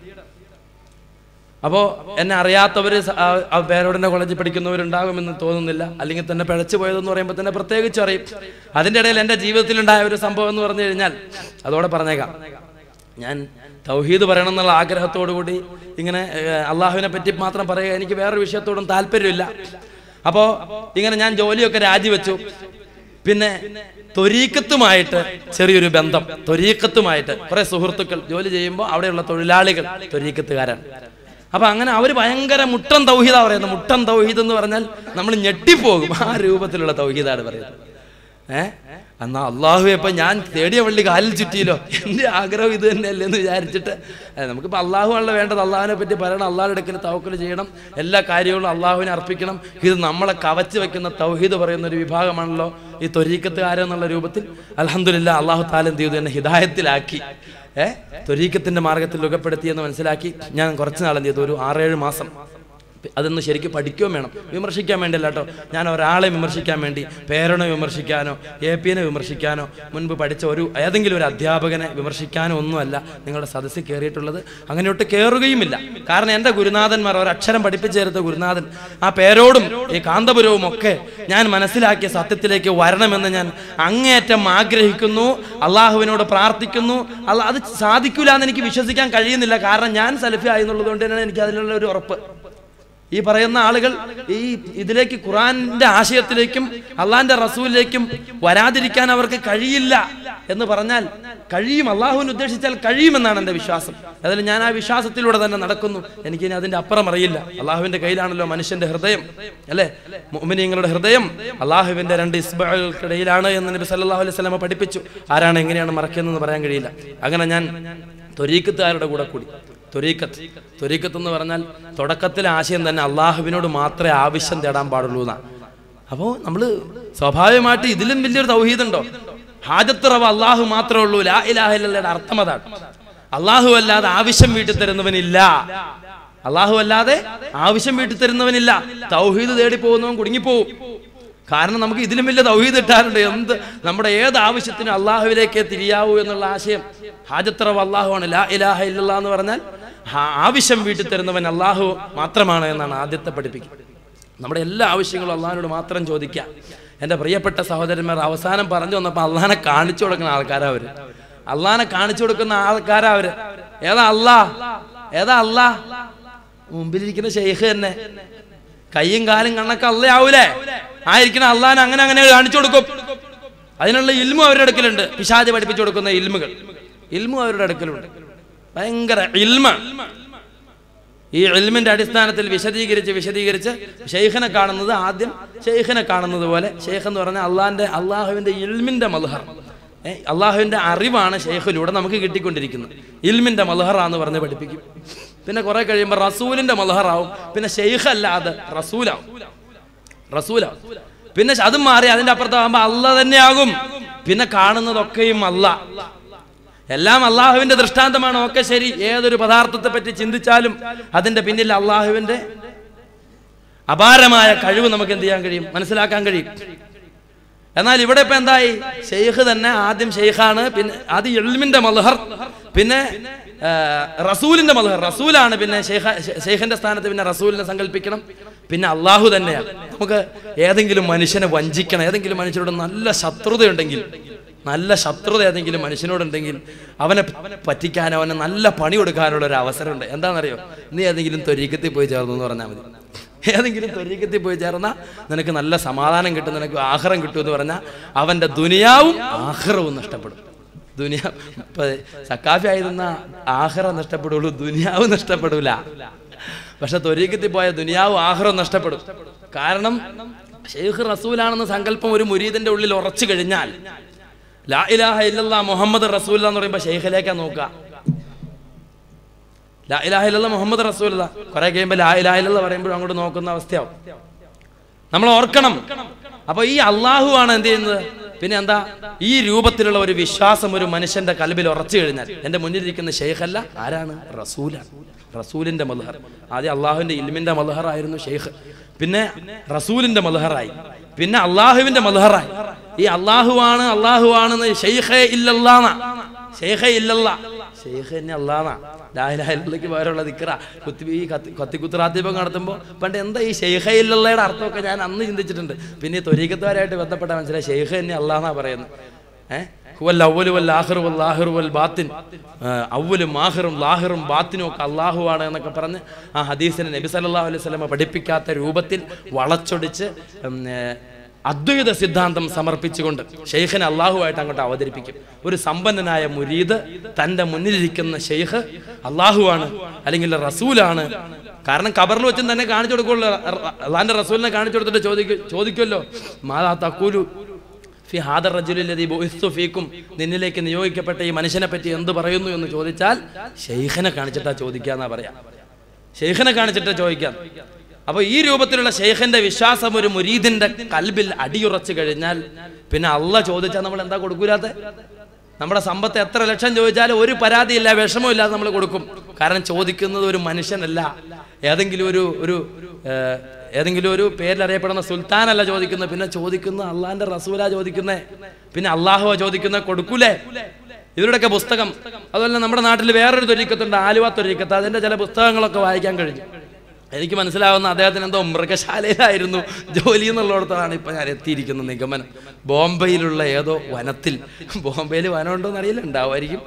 അപ്പോൾ എന്നെ അറിയാത്തവർ പേരോടിന്റെ കോളേജിൽ പഠിക്കുന്നവരുണ്ടാകുമെന്ന് തോന്നുന്നില്ല അല്ലെങ്കിൽ തന്നെ പിഴച്ചു പോയതെന്ന് പറയുമ്പോൾ തന്നെ പ്രത്യേകിച്ച് അറിയും അതിൻ്റെ ഇടയിൽ എൻ്റെ ജീവിതത്തിൽ ഉണ്ടായ ഒരു സംഭവം എന്ന് പറഞ്ഞു കഴിഞ്ഞാൽ അതോടെ പറഞ്ഞേക്കാം ഞാൻ തൗഹീദ് പറയണം എന്നുള്ള ആഗ്രഹത്തോടു കൂടി ഇങ്ങനെ ഏഹ്, അള്ളാഹുവിനെ പറ്റി മാത്രം പറയുക എനിക്ക് വേറൊരു വിഷയത്തോടും താല്പര്യമില്ല അപ്പോൾ ഇങ്ങനെ ഞാൻ ജോലിയൊക്കെ രാജിവെച്ചു പിന്നെ തൊരീക്കത്തുമായിട്ട് ചെറിയൊരു ബന്ധം തൊരീക്കത്തുമായിട്ട് കുറെ സുഹൃത്തുക്കൾ ജോലി ചെയ്യുമ്പോൾ അവിടെയുള്ള തൊഴിലാളികൾ തൊരീക്കത്തുകാരാണ് അപ്പൊ അങ്ങനെ അവർ ഭയങ്കര മുട്ടൻ തൗഹീദാ പറയുന്നത് മുട്ടൻ തൗഹീദ് എന്ന് പറഞ്ഞാൽ നമ്മൾ ഞെട്ടിപ്പോകും ആ രൂപത്തിലുള്ള തൗഹീദാണ് പറയുന്നത് ഏ എന്നാ അള്ളാഹു ഇപ്പൊ ഞാൻ തേടിയ വള്ളി കാലിൽ ചുറ്റിയില്ലോ എന്റെ ആഗ്രഹം ഇത് തന്നെയല്ലേ എന്ന് വിചാരിച്ചിട്ട് ഏ, നമുക്കിപ്പോ അള്ളാഹു ആണല്ലോ വേണ്ടത് അള്ളാഹിനെ പറ്റി പറയണം അള്ളാഹുടെ അടുക്കൽ തവക്കൽ ചെയ്യണം എല്ലാ കാര്യങ്ങളും അള്ളാഹുവിനെ അർപ്പിക്കണം ഇത് നമ്മളെ കവച്ച് വെക്കുന്ന തൗഹീദ് പറയുന്ന ഒരു വിഭാഗമാണല്ലോ ഈ തൊരീക്കത്തുകാരെന്നുള്ള രൂപത്തിൽ അലഹമില്ല അള്ളാഹു താലം ചെയ്തു എന്നെ ഹിദായത്തിലാക്കി ഏ തൊരീക്കത്തിന്റെ മാർഗത്തിൽ ഉകപ്പെടുത്തി എന്ന് മനസ്സിലാക്കി ഞാൻ കുറച്ച് നാളെന്ത് ചെയ്തു ഒരു ആറേഴ് മാസം അതൊന്ന് ശരിക്കും പഠിക്കുകയും വേണം വിമർശിക്കാൻ വേണ്ടിയല്ല കേട്ടോ ഞാൻ ഒരാളെ വിമർശിക്കാൻ വേണ്ടി പേരനെ വിമർശിക്കാനോ എ പിനെ വിമർശിക്കാനോ മുൻപ് പഠിച്ച ഒരു ഏതെങ്കിലും ഒരു അധ്യാപകനെ വിമർശിക്കാനോ ഒന്നുമല്ല നിങ്ങളുടെ സദസ്സിൽ കയറിയിട്ടുള്ളത് അങ്ങനെയൊട്ട് കയറുകയുമില്ല കാരണം എൻ്റെ ഗുരുനാഥന്മാർ ഒരക്ഷരം പഠിപ്പിച്ചു ചേർത്ത ഗുരുനാഥൻ ആ പേരോടും ഈ കാന്തപുരവും ഒക്കെ ഞാൻ മനസ്സിലാക്കിയ സത്യത്തിലേക്ക് വരണമെന്ന് ഞാൻ അങ്ങേയറ്റം ആഗ്രഹിക്കുന്നു അള്ളാഹുവിനോട് പ്രാർത്ഥിക്കുന്നു അല്ല അത് സാധിക്കില്ല എന്ന് എനിക്ക് വിശ്വസിക്കാൻ കഴിയുന്നില്ല കാരണം ഞാൻ സലഫി ആയി എന്നുള്ളത് കൊണ്ട് തന്നെയാണ് എനിക്ക് അതിനുള്ള ഒരു ഉറപ്പ് ഈ പറയുന്ന ആളുകൾ ഈ ഇതിലേക്ക് ഖുറാന്റെ ആശയത്തിലേക്കും അള്ളാന്റെ റസൂലിലേക്കും വരാതിരിക്കാൻ അവർക്ക് കഴിയില്ല എന്ന് പറഞ്ഞാൽ കഴിയും അള്ളാഹുവിന് ഉദ്ദേശിച്ചാൽ കഴിയുമെന്നാണ് എൻ്റെ വിശ്വാസം അതിൽ ഞാൻ ആ വിശ്വാസത്തിലൂടെ തന്നെ നടക്കുന്നു എനിക്ക് ഇനി അതിന്റെ അപ്പുറം അറിയില്ല അള്ളാഹുവിന്റെ കയ്യിലാണല്ലോ മനുഷ്യന്റെ ഹൃദയം അല്ലേ മുഅ്മിനീങ്ങളുടെ ഹൃദയം അള്ളാഹുവിന്റെ രണ്ട് ഇസ്ബകൾക്കിടയിലാണ് എന്ന് നബി സല്ലല്ലാഹു അലൈഹി വസല്ലമ പഠിപ്പിച്ചു ആരാണ് എങ്ങനെയാണ് മറക്കുന്നതെന്ന് പറയാൻ കഴിയില്ല അങ്ങനെ ഞാൻ തൊരീക്കത്തുകാരുടെ കൂടെ കൂടി തൊരീക്കത്ത് തൊരീക്കത്ത് എന്ന് പറഞ്ഞാൽ തുടക്കത്തിലെ ആശയം തന്നെ അള്ളാഹുവിനോട് മാത്രമേ ആവശ്യം തേടാൻ പാടുള്ളൂ എന്നാണ് അപ്പോൾ നമ്മൾ സ്വാഭാവികമായിട്ട് ഇതിലും വലിയൊരു തൗഹീദുണ്ടോ ഹാജത്ത് റവ അള്ളാഹു മാത്രമേ ഉള്ളൂ ലാ ഇലാഹ ഇല്ലല്ലയുടെ അർത്ഥം അതാണ് അള്ളാഹു അല്ലാതെ ആവശ്യം വീട്ടിൽ തരുന്നവനില്ല അള്ളാഹു അല്ലാതെ ആവശ്യം വീട്ടിൽ തരുന്നവനില്ല തൗഹീദ് തേടി പോകുന്നവൻ കുടുങ്ങിപ്പോവും കാരണം നമുക്ക് ഇതിലും വലിയ തൗഹീദ് ഇട്ടാറുണ്ട് എന്ത് നമ്മുടെ ഏത് ആവശ്യത്തിനും അള്ളാഹുവിലേക്ക് തിരിയാവൂ എന്നുള്ള ആശയം ഹാജത്തറവ് അള്ളാഹുവാണ് ലാ ഇലാഹ ഇല്ലല്ലാ എന്ന് പറഞ്ഞാൽ ആ- ആവശ്യം വീട്ടിൽ തരുന്നവൻ അള്ളാഹു മാത്രമാണ് എന്നാണ് ആദ്യത്തെ പഠിപ്പിക്കുന്നത് നമ്മുടെ എല്ലാ ആവശ്യങ്ങളും അള്ളാഹിനോട് മാത്രം ചോദിക്കാം എൻ്റെ പ്രിയപ്പെട്ട സഹോദരന്മാർ അവസാനം പറഞ്ഞു വന്നപ്പോൾ അള്ളാഹിനെ കാണിച്ചു കൊടുക്കുന്ന ആൾക്കാരാ അവര് അള്ളാഹിനെ കാണിച്ചു കൊടുക്കുന്ന ആൾക്കാരാ അവര് ഏതാ അള്ളാ ഏതാ അള്ളാ മുമ്പിലിരിക്കുന്ന ഷെയ്ഖ് തന്നെ കയ്യും കാലും കണ്ണൊക്കെ അള്ളയാവൂലേ ആയിരിക്കണം അള്ളാഹിനെ അങ്ങനെ അങ്ങനെ കാണിച്ചു കൊടുക്കും അതിനുള്ള ഇൽമു അവരുടെ അടുക്കലുണ്ട് പിശാജ് പഠിപ്പിച്ചു കൊടുക്കുന്ന ഇൽമുകൾ ഇൽമു അവരുടെ അടുക്കലുണ്ട് ഭയങ്കര ഇൽമ ഈ ഇൽമിന്റെ അടിസ്ഥാനത്തിൽ വിശദീകരിച്ച് വിശദീകരിച്ച് ഷെയ്ഖിനെ കാണുന്നത് ആദ്യം ഷെയ്ഖിനെ കാണുന്നത് പോലെ ഷെയ്ഖ് എന്ന് പറഞ്ഞാൽ അള്ളാഹിന്റെ അള്ളാഹുവിന്റെ ഇൽമിന്റെ മൽഹർ ഏ, അള്ളാഹുവിന്റെ അറിവാണ് ഷെയ്ഖിലൂടെ നമുക്ക് കിട്ടിക്കൊണ്ടിരിക്കുന്നത് ഇൽമിന്റെ മൽഹറാന്ന് പറഞ്ഞ് പഠിപ്പിക്കും പിന്നെ കുറെ കഴിയുമ്പോൾ റസൂലിന്റെ മൽഹറാവും പിന്നെ ഷെയ്ഖ് അല്ലാതെ റസൂലാവും റസൂലാവും പിന്നെ അതും മാറി അതിന്റെ അപ്പുറത്താകുമ്പോ അല്ല തന്നെയാകും പിന്നെ കാണുന്നതൊക്കെയും അല്ല എല്ലാം അള്ളാഹുവിന്റെ ദൃഷ്ടാന്തമാണ് ഒക്കെ ശരി ഏതൊരു പദാർത്ഥത്തെ പറ്റി ചിന്തിച്ചാലും അതിന്റെ പിന്നിൽ അള്ളാഹുവിന്റെ അപാരമായ കഴിവ് നമുക്ക് എന്ത് ചെയ്യാൻ കഴിയും മനസ്സിലാക്കാൻ കഴിയും എന്നാൽ ഇവിടെ ഇപ്പൊ എന്തായി ഷെയ്ഖ് തന്നെ ആദ്യം ഷെയ്ഖാണ് പിന്നെ ആദ്യം എൽമിന്റെ മൽഹർ പിന്നെ ആ, റസൂലിന്റെ മൽഹർ റസൂലാണ് പിന്നെ ഷെയ്ഖ ഷെയ്ഖിന്റെ സ്ഥാനത്ത് പിന്നെ റസൂലിനെ സങ്കല്പിക്കണം പിന്നെ അള്ളാഹു തന്നെയാണ് നമുക്ക് ഏതെങ്കിലും മനുഷ്യനെ വഞ്ചിക്കണം ഏതെങ്കിലും മനുഷ്യരോട് നല്ല ശത്രുതയുണ്ടെങ്കിൽ നല്ല ശത്രുത ഏതെങ്കിലും മനുഷ്യനോടുണ്ടെങ്കിൽ അവനെ പറ്റിക്കാൻ അവനെ നല്ല പണി കൊടുക്കാനുള്ള ഒരു അവസരമുണ്ട് എന്താണെന്നറിയോ നീ ഏതെങ്കിലും തൊരീക്കത്തിൽ പോയി ചേർന്നു എന്ന് പറഞ്ഞാൽ മതി ഏതെങ്കിലും ത്വരീക്കത്തിൽ പോയി ചേർന്നാൽ നിനക്ക് നല്ല സമാധാനം കിട്ടും നിനക്ക് ആഹാരം കിട്ടും എന്ന് പറഞ്ഞാൽ അവന്റെ ദുനിയാവും ആഹാരവും നഷ്ടപ്പെടും ദുനിയാ ഇപ്പൊ സക്കാഫി ആയിരുന്ന ആഹാരം നഷ്ടപ്പെടുള്ളൂ ദുനിയാവ് നഷ്ടപ്പെടൂല പക്ഷെ ത്വരീക്കത്തിൽ പോയ ദുനിയാവും ആഹാരവും നഷ്ടപ്പെടും കാരണം ഷെയ്ഖ് റസൂലാണെന്ന സങ്കല്പം ഒരു മുരീദിന്റെ ഉള്ളിൽ ഉറച്ചു കഴിഞ്ഞാൽ ലാ ഇലാഹ ഇല്ലല്ലാ മുഹമ്മദ് റസൂൽ എന്ന് പറയുമ്പോൾ ഷെയ്ഖിലേക്കാ നോക്കുക ലാ ഇലാഹ ഇല്ലല്ലാ മുഹമ്മദ് റസൂല കുറെ കഴിയുമ്പോൾ ലാ ഇലാഹ ഇല്ലല്ലാ പറയുമ്പോഴും അങ്ങോട്ട് നോക്കുന്ന അവസ്ഥയാവും നമ്മൾ ഓർക്കണം അപ്പൊ ഈ അള്ളാഹു ആണ് എന്ത് ചെയ്യുന്നത് പിന്നെ എന്താ ഈ രൂപത്തിലുള്ള ഒരു വിശ്വാസം ഒരു മനുഷ്യന്റെ കൽബിൽ ഉറച്ചു കഴിഞ്ഞാൽ എന്റെ മുന്നിലിരിക്കുന്ന ഷെയ്ഖല്ല ആരാണ് റസൂലാണ് റസൂലിന്റെ മൽഹർ ആദ്യം അള്ളാഹുവിന്റെ ഇൽമിന്റെ മൽഹർ ആയിരുന്നു ഷെയ്ഖ് പിന്നെ റസൂലിന്റെ മൽഹറായി പിന്നെ അള്ളാഹുവിന്റെ മൽഹറായി ഈ അള്ളാഹുവാണ് അള്ളാഹുവാണെന്ന് ഷെയ്ഖേ ഇല്ലല്ലാന്ന ഷെയ്ഖേ ഇല്ലല്ല ഷെയ്ഖ് തന്നെ അള്ളാന്നാ ലാഹിലേക്ക് പകരമുള്ള ദിക്ര കുത്തി ഈ കത്തി കത്തിക്കുത്രാദ്യപം നടത്തുമ്പോൾ പണ്ട് എന്താ ഈ ഷെയ്ഖ ഇല്ലല്ലയുടെ അർത്ഥമൊക്കെ ഞാൻ അന്ന് ചിന്തിച്ചിട്ടുണ്ട് പിന്നെ ഈ തൊരീക്കത്തുകാരായിട്ട് ബന്ധപ്പെട്ട മനസ്സിലായി ഷെയ്ഖ് തന്നെ അള്ളാന്നാ പറയുന്നത് ഏഹ് ഹുവൽ അവ്വലു വൽ ആഖിറു വൽ ആഖിറു വൽ ബാത്തിൻ ആ, അവ്വലും ആഹിറും ലാഹിറും ബാത്തിനും ഒക്കെ അള്ളാഹുവാണ് എന്നൊക്കെ പറഞ്ഞ് ആ ഹദീസിനെ നബി സല്ലല്ലാഹു അലൈഹി വസല്ലമ പഠിപ്പിക്കാത്ത രൂപത്തിൽ വളച്ചൊടിച്ച് ഉം, ഏ, അദ്വൈത സിദ്ധാന്തം സമർപ്പിച്ചുകൊണ്ട് ഷെയ്ഖിനെ അള്ളാഹുവായിട്ട് അങ്ങോട്ട് അവതരിപ്പിക്കും ഒരു സമ്പന്നനായ മുരീദ് തന്റെ മുന്നിലിരിക്കുന്ന ഷെയ്ഖ് അള്ളാഹുവാണ് അല്ലെങ്കിൽ റസൂലാണ് കാരണം കബറിൽ വെച്ചും തന്നെ കാണിച്ചു കൊടുക്കുള്ളൂ അള്ളാന്റെ റസൂലിനെ കാണിച്ചു കൊടുത്തിട്ട് ചോദിക്കും ചോദിക്കുമല്ലോ മാതാ തക്കൂലു ഫി ഹാദർ റജുലില്ലദീ ബുഇസ്തു ഫീക്കും നിന്നിലേക്ക് നിയോഗിക്കപ്പെട്ട ഈ മനുഷ്യനെ പറ്റി എന്ത് പറയുന്നു എന്ന് ചോദിച്ചാൽ ഷെയ്ഖിനെ കാണിച്ചിട്ടാ ചോദിക്കാന്നാ പറയാ ഷെയ്ഖിനെ കാണിച്ചിട്ട് ചോദിക്കാം അപ്പൊ ഈ രൂപത്തിലുള്ള ഷെയ്ഖിന്റെ വിശ്വാസം ഒരു മുരീദിന്റെ കൽബിൽ അടിയുറച്ചു കഴിഞ്ഞാൽ പിന്നെ അള്ള ചോദിച്ചാൽ നമ്മൾ എന്താ കൊടുക്കൂലാത്ത നമ്മുടെ സമ്പത്ത് എത്ര ലക്ഷം ചോദിച്ചാലും ഒരു പരാതിയില്ല വിഷമമില്ലാതെ നമ്മൾ കൊടുക്കും കാരണം ചോദിക്കുന്നത് ഒരു മനുഷ്യനല്ല ഏതെങ്കിലും ഒരു ഒരു ഏഹ്, ഏതെങ്കിലും ഒരു പേരിൽ അറിയപ്പെടുന്ന സുൽത്താനല്ല ചോദിക്കുന്നത് പിന്നെ ചോദിക്കുന്ന അള്ളാന്റെ റസൂല ചോദിക്കുന്നേ പിന്നെ അള്ളാഹുവ ചോദിക്കുന്ന കൊടുക്കൂലേ ഇവരുടെയൊക്കെ പുസ്തകം അതുപോലെ നമ്മുടെ നാട്ടിൽ വേറൊരു തൊരീക്കത്തുണ്ട് ആലുവ തൊരീക്കത്ത് അതിന്റെ ചില പുസ്തകങ്ങളൊക്കെ വായിക്കാൻ കഴിഞ്ഞു എനിക്ക് മനസ്സിലാവുന്ന അദ്ദേഹത്തിന് എന്തോ മൃഗശാലയിലായിരുന്നു ജോലി എന്നുള്ളിടത്താണ് ഇപ്പൊ ഞാൻ എത്തിയിരിക്കുന്ന നിഗമനം ബോംബെയിലുള്ള ഏതോ വനത്തിൽ ബോംബെയിൽ വനമുണ്ടോ എന്ന് അറിയില്ല ഉണ്ടാവുമായിരിക്കും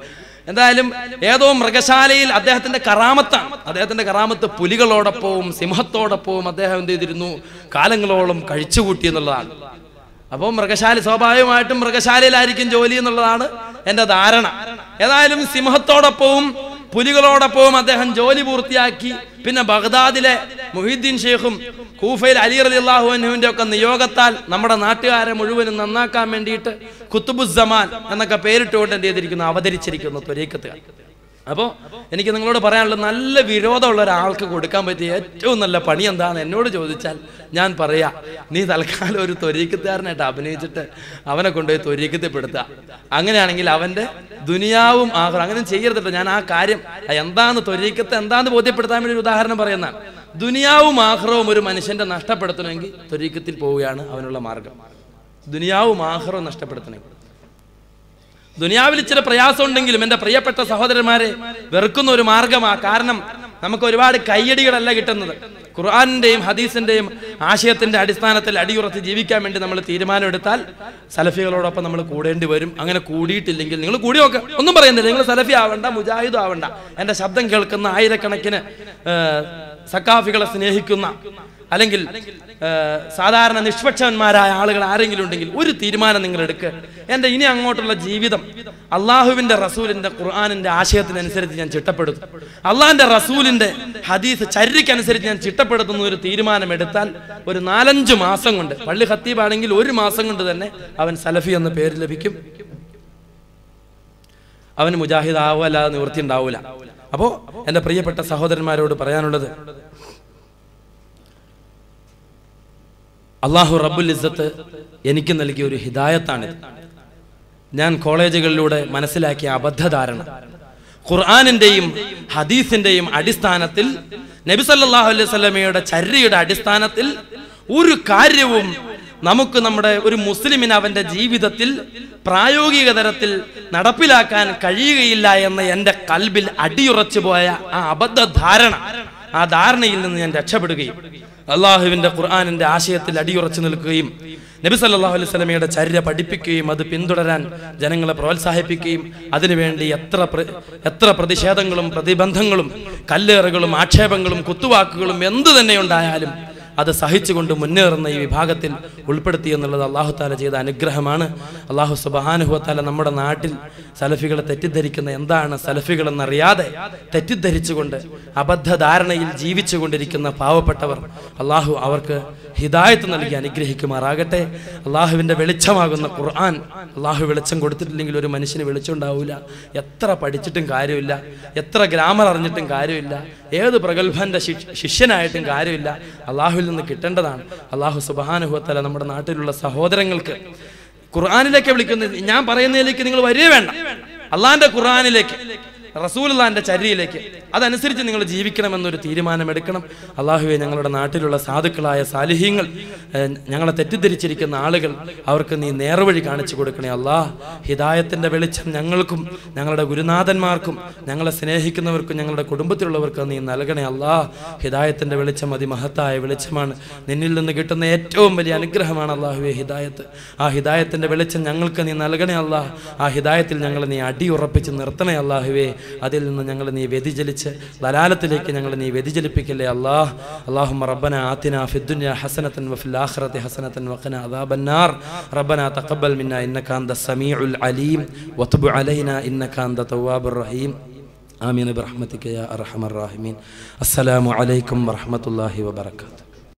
എന്തായാലും ഏതോ മൃഗശാലയിൽ അദ്ദേഹത്തിന്റെ കറാമത്താണ് അദ്ദേഹത്തിന്റെ കറാമത്ത് പുലികളോടൊപ്പവും സിംഹത്തോടൊപ്പവും അദ്ദേഹം എന്ത് ചെയ്തിരുന്നു കാലങ്ങളോളം കഴിച്ചുകൂട്ടി എന്നുള്ളതാണ് അപ്പോൾ മൃഗശാല സ്വാഭാവികമായിട്ടും മൃഗശാലയിലായിരിക്കും ജോലി എന്നുള്ളതാണ് എൻ്റെ ധാരണ ഏതായാലും സിംഹത്തോടൊപ്പവും പുലികളോടൊപ്പവും അദ്ദേഹം ജോലി പൂർത്തിയാക്കി പിന്നെ ബഗ്ദാദിലെ മുഹീദ്ദീൻ ഷെയ്ഖും കൂഫയിൽ അലി അലി അള്ളാഹുവിൻ്റെ ഒക്കെ നിയോഗത്താൽ നമ്മുടെ നാട്ടുകാരെ മുഴുവനും നന്നാക്കാൻ വേണ്ടിയിട്ട് കുത്തുബുസമാൻ എന്നൊക്കെ പേരിട്ടുകൊണ്ട് എന്ത് ചെയ്തിരിക്കുന്നു അവതരിച്ചിരിക്കുന്നു ത്വരീക്കത്തുകാർ അപ്പോൾ എനിക്ക് നിങ്ങളോട് പറയാനുള്ളത് നല്ല വിരോധമുള്ള ഒരാൾക്ക് കൊടുക്കാൻ പറ്റിയ ഏറ്റവും നല്ല പണി എന്താണെന്ന് എന്നോട് ചോദിച്ചാൽ ഞാൻ പറയാ നീ തൽക്കാലം ഒരു ത്വരീക്കത്തുകാരനായിട്ട് അഭിനയിച്ചിട്ട് അവനെ കൊണ്ടുപോയി ത്വരീക്കത്തിൽപ്പെടുത്തുക അങ്ങനെയാണെങ്കിൽ അവന്റെ ദുനിയാവും ആഹ്റം അങ്ങനെ ചെയ്യരുതട്ടോ ഞാൻ ആ കാര്യം എന്താന്ന് ത്വരീക്കത്ത് എന്താന്ന് ബോധ്യപ്പെടുത്താൻ വേണ്ടി ഒരു ഉദാഹരണം പറയുന്നതാണ് ദുനിയാവും ആഹ്റവും ഒരു മനുഷ്യന്റെ നഷ്ടപ്പെടുത്തണമെങ്കിൽ ത്വരീക്കത്തിൽ പോവുകയാണ് അവനുള്ള മാർഗം ദുനിയാവും ആഹ്റവും നഷ്ടപ്പെടുത്തണമെങ്കിൽ ദുനിയാവിൽ ഇച്ചിരി പ്രയാസം ഉണ്ടെങ്കിലും എൻ്റെ പ്രിയപ്പെട്ട സഹോദരന്മാരെ വെറുക്കുന്ന ഒരു മാർഗമാ കാരണം നമുക്ക് ഒരുപാട് കയ്യടികളല്ല കിട്ടുന്നത് ഖുർആാനിന്റെയും ഹദീസിന്റെയും ആശയത്തിന്റെ അടിസ്ഥാനത്തിൽ അടിയുറച്ച് ജീവിക്കാൻ വേണ്ടി നമ്മൾ തീരുമാനമെടുത്താൽ സലഫികളോടൊപ്പം നമ്മൾ കൂടേണ്ടി വരും അങ്ങനെ കൂടിയിട്ടില്ലെങ്കിൽ നിങ്ങൾ കൂടി നോക്കുക ഒന്നും പറയുന്നില്ല നിങ്ങൾ സലഫി ആവണ്ട മുജാഹിദും ആവണ്ട എൻ്റെ ശബ്ദം കേൾക്കുന്ന ആയിരക്കണക്കിന് ആ, സക്കാഫികളെ സ്നേഹിക്കുന്ന അല്ലെങ്കിൽ ആ, സാധാരണ നിഷ്പക്ഷന്മാരായ ആളുകൾ ആരെങ്കിലും ഉണ്ടെങ്കിൽ ഒരു തീരുമാനം നിങ്ങൾ എടുക്കുക എൻ്റെ ഇനി അങ്ങോട്ടുള്ള ജീവിതം അള്ളാഹുവിന്റെ റസൂലിന്റെ ഖുർആാനിന്റെ ആശയത്തിനനുസരിച്ച് ഞാൻ ചിട്ടപ്പെടുത്തും അള്ളാഹിന്റെ റസൂലിന്റെ ഹദീസ് ചര്യക്കനുസരിച്ച് ഞാൻ ചിട്ടപ്പെടുത്തുന്ന ഒരു തീരുമാനം എടുത്താൽ ഒരു നാലഞ്ച് മാസം കൊണ്ട് പള്ളി ഖത്തീബാണെങ്കിൽ ഒരു മാസം കൊണ്ട് തന്നെ അവൻ സലഫി എന്ന പേര് ലഭിക്കും അവന് മുജാഹിദ് ആവുക അല്ലാതെ നിവൃത്തി ഉണ്ടാവൂല അപ്പോ എൻ്റെ പ്രിയപ്പെട്ട സഹോദരന്മാരോട് പറയാനുള്ളത് അള്ളാഹു റബ്ബുൽ ഇസ്സത്ത് എനിക്ക് നൽകിയ ഒരു ഹിദായത്താണിത് ഞാൻ കോളേജുകളിലൂടെ മനസ്സിലാക്കിയ അബദ്ധധാരണ ഖുർആാനിന്റെയും ഹദീസിന്റെയും അടിസ്ഥാനത്തിൽ നബി സല്ലല്ലാഹു അലൈഹി വസല്ലമയുടെ ചര്യയുടെ അടിസ്ഥാനത്തിൽ ഒരു കാര്യവും നമുക്ക് നമ്മുടെ ഒരു മുസ്ലിമിന് അവന്റെ ജീവിതത്തിൽ പ്രായോഗിക തരത്തിൽ നടപ്പിലാക്കാൻ കഴിയുകയില്ല എന്ന എൻ്റെ കൽബിൽ അടിയുറച്ചു പോയ ആ അബദ്ധ ധാരണ ആ ധാരണയിൽ നിന്ന് ഞാൻ രക്ഷപ്പെടുകയും അള്ളാഹുവിന്റെ ഖുർആാനിന്റെ ആശയത്തിൽ അടിയുറച്ചു നിൽക്കുകയും നബി സല്ലല്ലാഹു അലൈഹി സ്വലമയുടെ ചര്യ പഠിപ്പിക്കുകയും അത് പിന്തുടരാൻ ജനങ്ങളെ പ്രോത്സാഹിപ്പിക്കുകയും അതിനുവേണ്ടി എത്ര പ്ര- എത്ര പ്രതിഷേധങ്ങളും പ്രതിബന്ധങ്ങളും കല്ലേറുകളും ആക്ഷേപങ്ങളും കുത്തുവാക്കുകളും എന്തു തന്നെ ഉണ്ടായാലും അത് സഹിച്ചുകൊണ്ട് മുന്നേറുന്ന ഈ വിഭാഗത്തിൽ ഉൾപ്പെടുത്തി എന്നുള്ളത് അള്ളാഹു താല ചെയ്ത അനുഗ്രഹമാണ് അള്ളാഹു സുബാനുഹുത്താല നമ്മുടെ നാട്ടിൽ സലഫികളെ തെറ്റിദ്ധരിക്കുന്ന എന്താണ് സലഫികൾ എന്നറിയാതെ തെറ്റിദ്ധരിച്ചുകൊണ്ട് അബദ്ധധാരണയിൽ ജീവിച്ചു കൊണ്ടിരിക്കുന്ന പാവപ്പെട്ടവർ അള്ളാഹു അവർക്ക് ഹിദായത്ത് നൽകി അനുഗ്രഹിക്കുമാറാകട്ടെ അള്ളാഹുവിൻ്റെ വെളിച്ചമാകുന്ന ഖുർആൻ അള്ളാഹു വെളിച്ചം കൊടുത്തിട്ടില്ലെങ്കിൽ ഒരു മനുഷ്യന് വെളിച്ചം ഉണ്ടാവില്ല എത്ര പഠിച്ചിട്ടും കാര്യമില്ല എത്ര ഗ്രാമർ അറിഞ്ഞിട്ടും കാര്യമില്ല ഏത് പ്രഗത്ഭന്റെ ശിഷ്- ശിഷ്യനായിട്ടും കാര്യമില്ല അള്ളാഹുവിൽ നിന്ന് കിട്ടേണ്ടതാണ് അള്ളാഹു സുബാനുഹത്തല നമ്മുടെ നാട്ടിലുള്ള സഹോദരങ്ങൾക്ക് ഖുർആാനിലേക്ക് വിളിക്കുന്നത് ഞാൻ പറയുന്നതിലേക്ക് നിങ്ങൾ വരിക വേണ്ട അള്ളാന്റെ ഖുർആാനിലേക്ക് റസൂലുള്ളാന്റെ ചര്യയിലേക്ക് അതനുസരിച്ച് നിങ്ങൾ ജീവിക്കണമെന്നൊരു തീരുമാനമെടുക്കണം അള്ളാഹുവെ ഞങ്ങളുടെ നാട്ടിലുള്ള സാധുക്കളായ സാലിഹ്യങ്ങൾ ഏഹ്, ഞങ്ങളെ തെറ്റിദ്ധരിച്ചിരിക്കുന്ന ആളുകൾ അവർക്ക് നീ നേർവഴി കാണിച്ചു കൊടുക്കണേ അള്ളാഹ് ഹിദായത്തിന്റെ വെളിച്ചം ഞങ്ങൾക്കും ഞങ്ങളുടെ ഗുരുനാഥന്മാർക്കും ഞങ്ങളെ സ്നേഹിക്കുന്നവർക്കും ഞങ്ങളുടെ കുടുംബത്തിലുള്ളവർക്കും നീ നൽകണേ അള്ളാഹ് ഹിദായത്തിന്റെ വെളിച്ചം അതിമഹത്തായ വെളിച്ചമാണ് നിന്നിൽ നിന്ന് കിട്ടുന്ന ഏറ്റവും വലിയ അനുഗ്രഹമാണ് അള്ളാഹുവെ ഹിദായത്ത് ആ ഹിദായത്തിന്റെ വെളിച്ചം ഞങ്ങൾക്ക് നീ നൽകണേ അള്ളാഹ് ആ ഹിദായത്തിൽ ഞങ്ങളെ നീ അടിയുറപ്പിച്ച് നിർത്തണേ അള്ളാഹുവേ അതിൽ നിന്ന് ഞങ്ങൾ നീ വ്യതിചലിച്ച് ലലാലത്തിലേക്ക് ഞങ്ങൾ നീ വ്യതിചലിപ്പിക്കല്ലേ അള്ളാഹ് അള്ളാഹുമ്മ റബ്ബന ആതിന ഫിദ്ദുനിയ ഹസനത്തൻ വഫിൽ ആഖിറതി ഹസനത്തൻ വഖന അദാബന്നാർ റബ്ബന തഖബ്ബൽ മിന്ന ഇന്നക അന്ത സമീഉൽ അലീം വതുബ് അലൈന ഇന്നക അന്ത തവ്വാബുർ റഹീം آمين برحمتك يا أرحم الراحمين السلام عليكم ورحمة الله وبركاته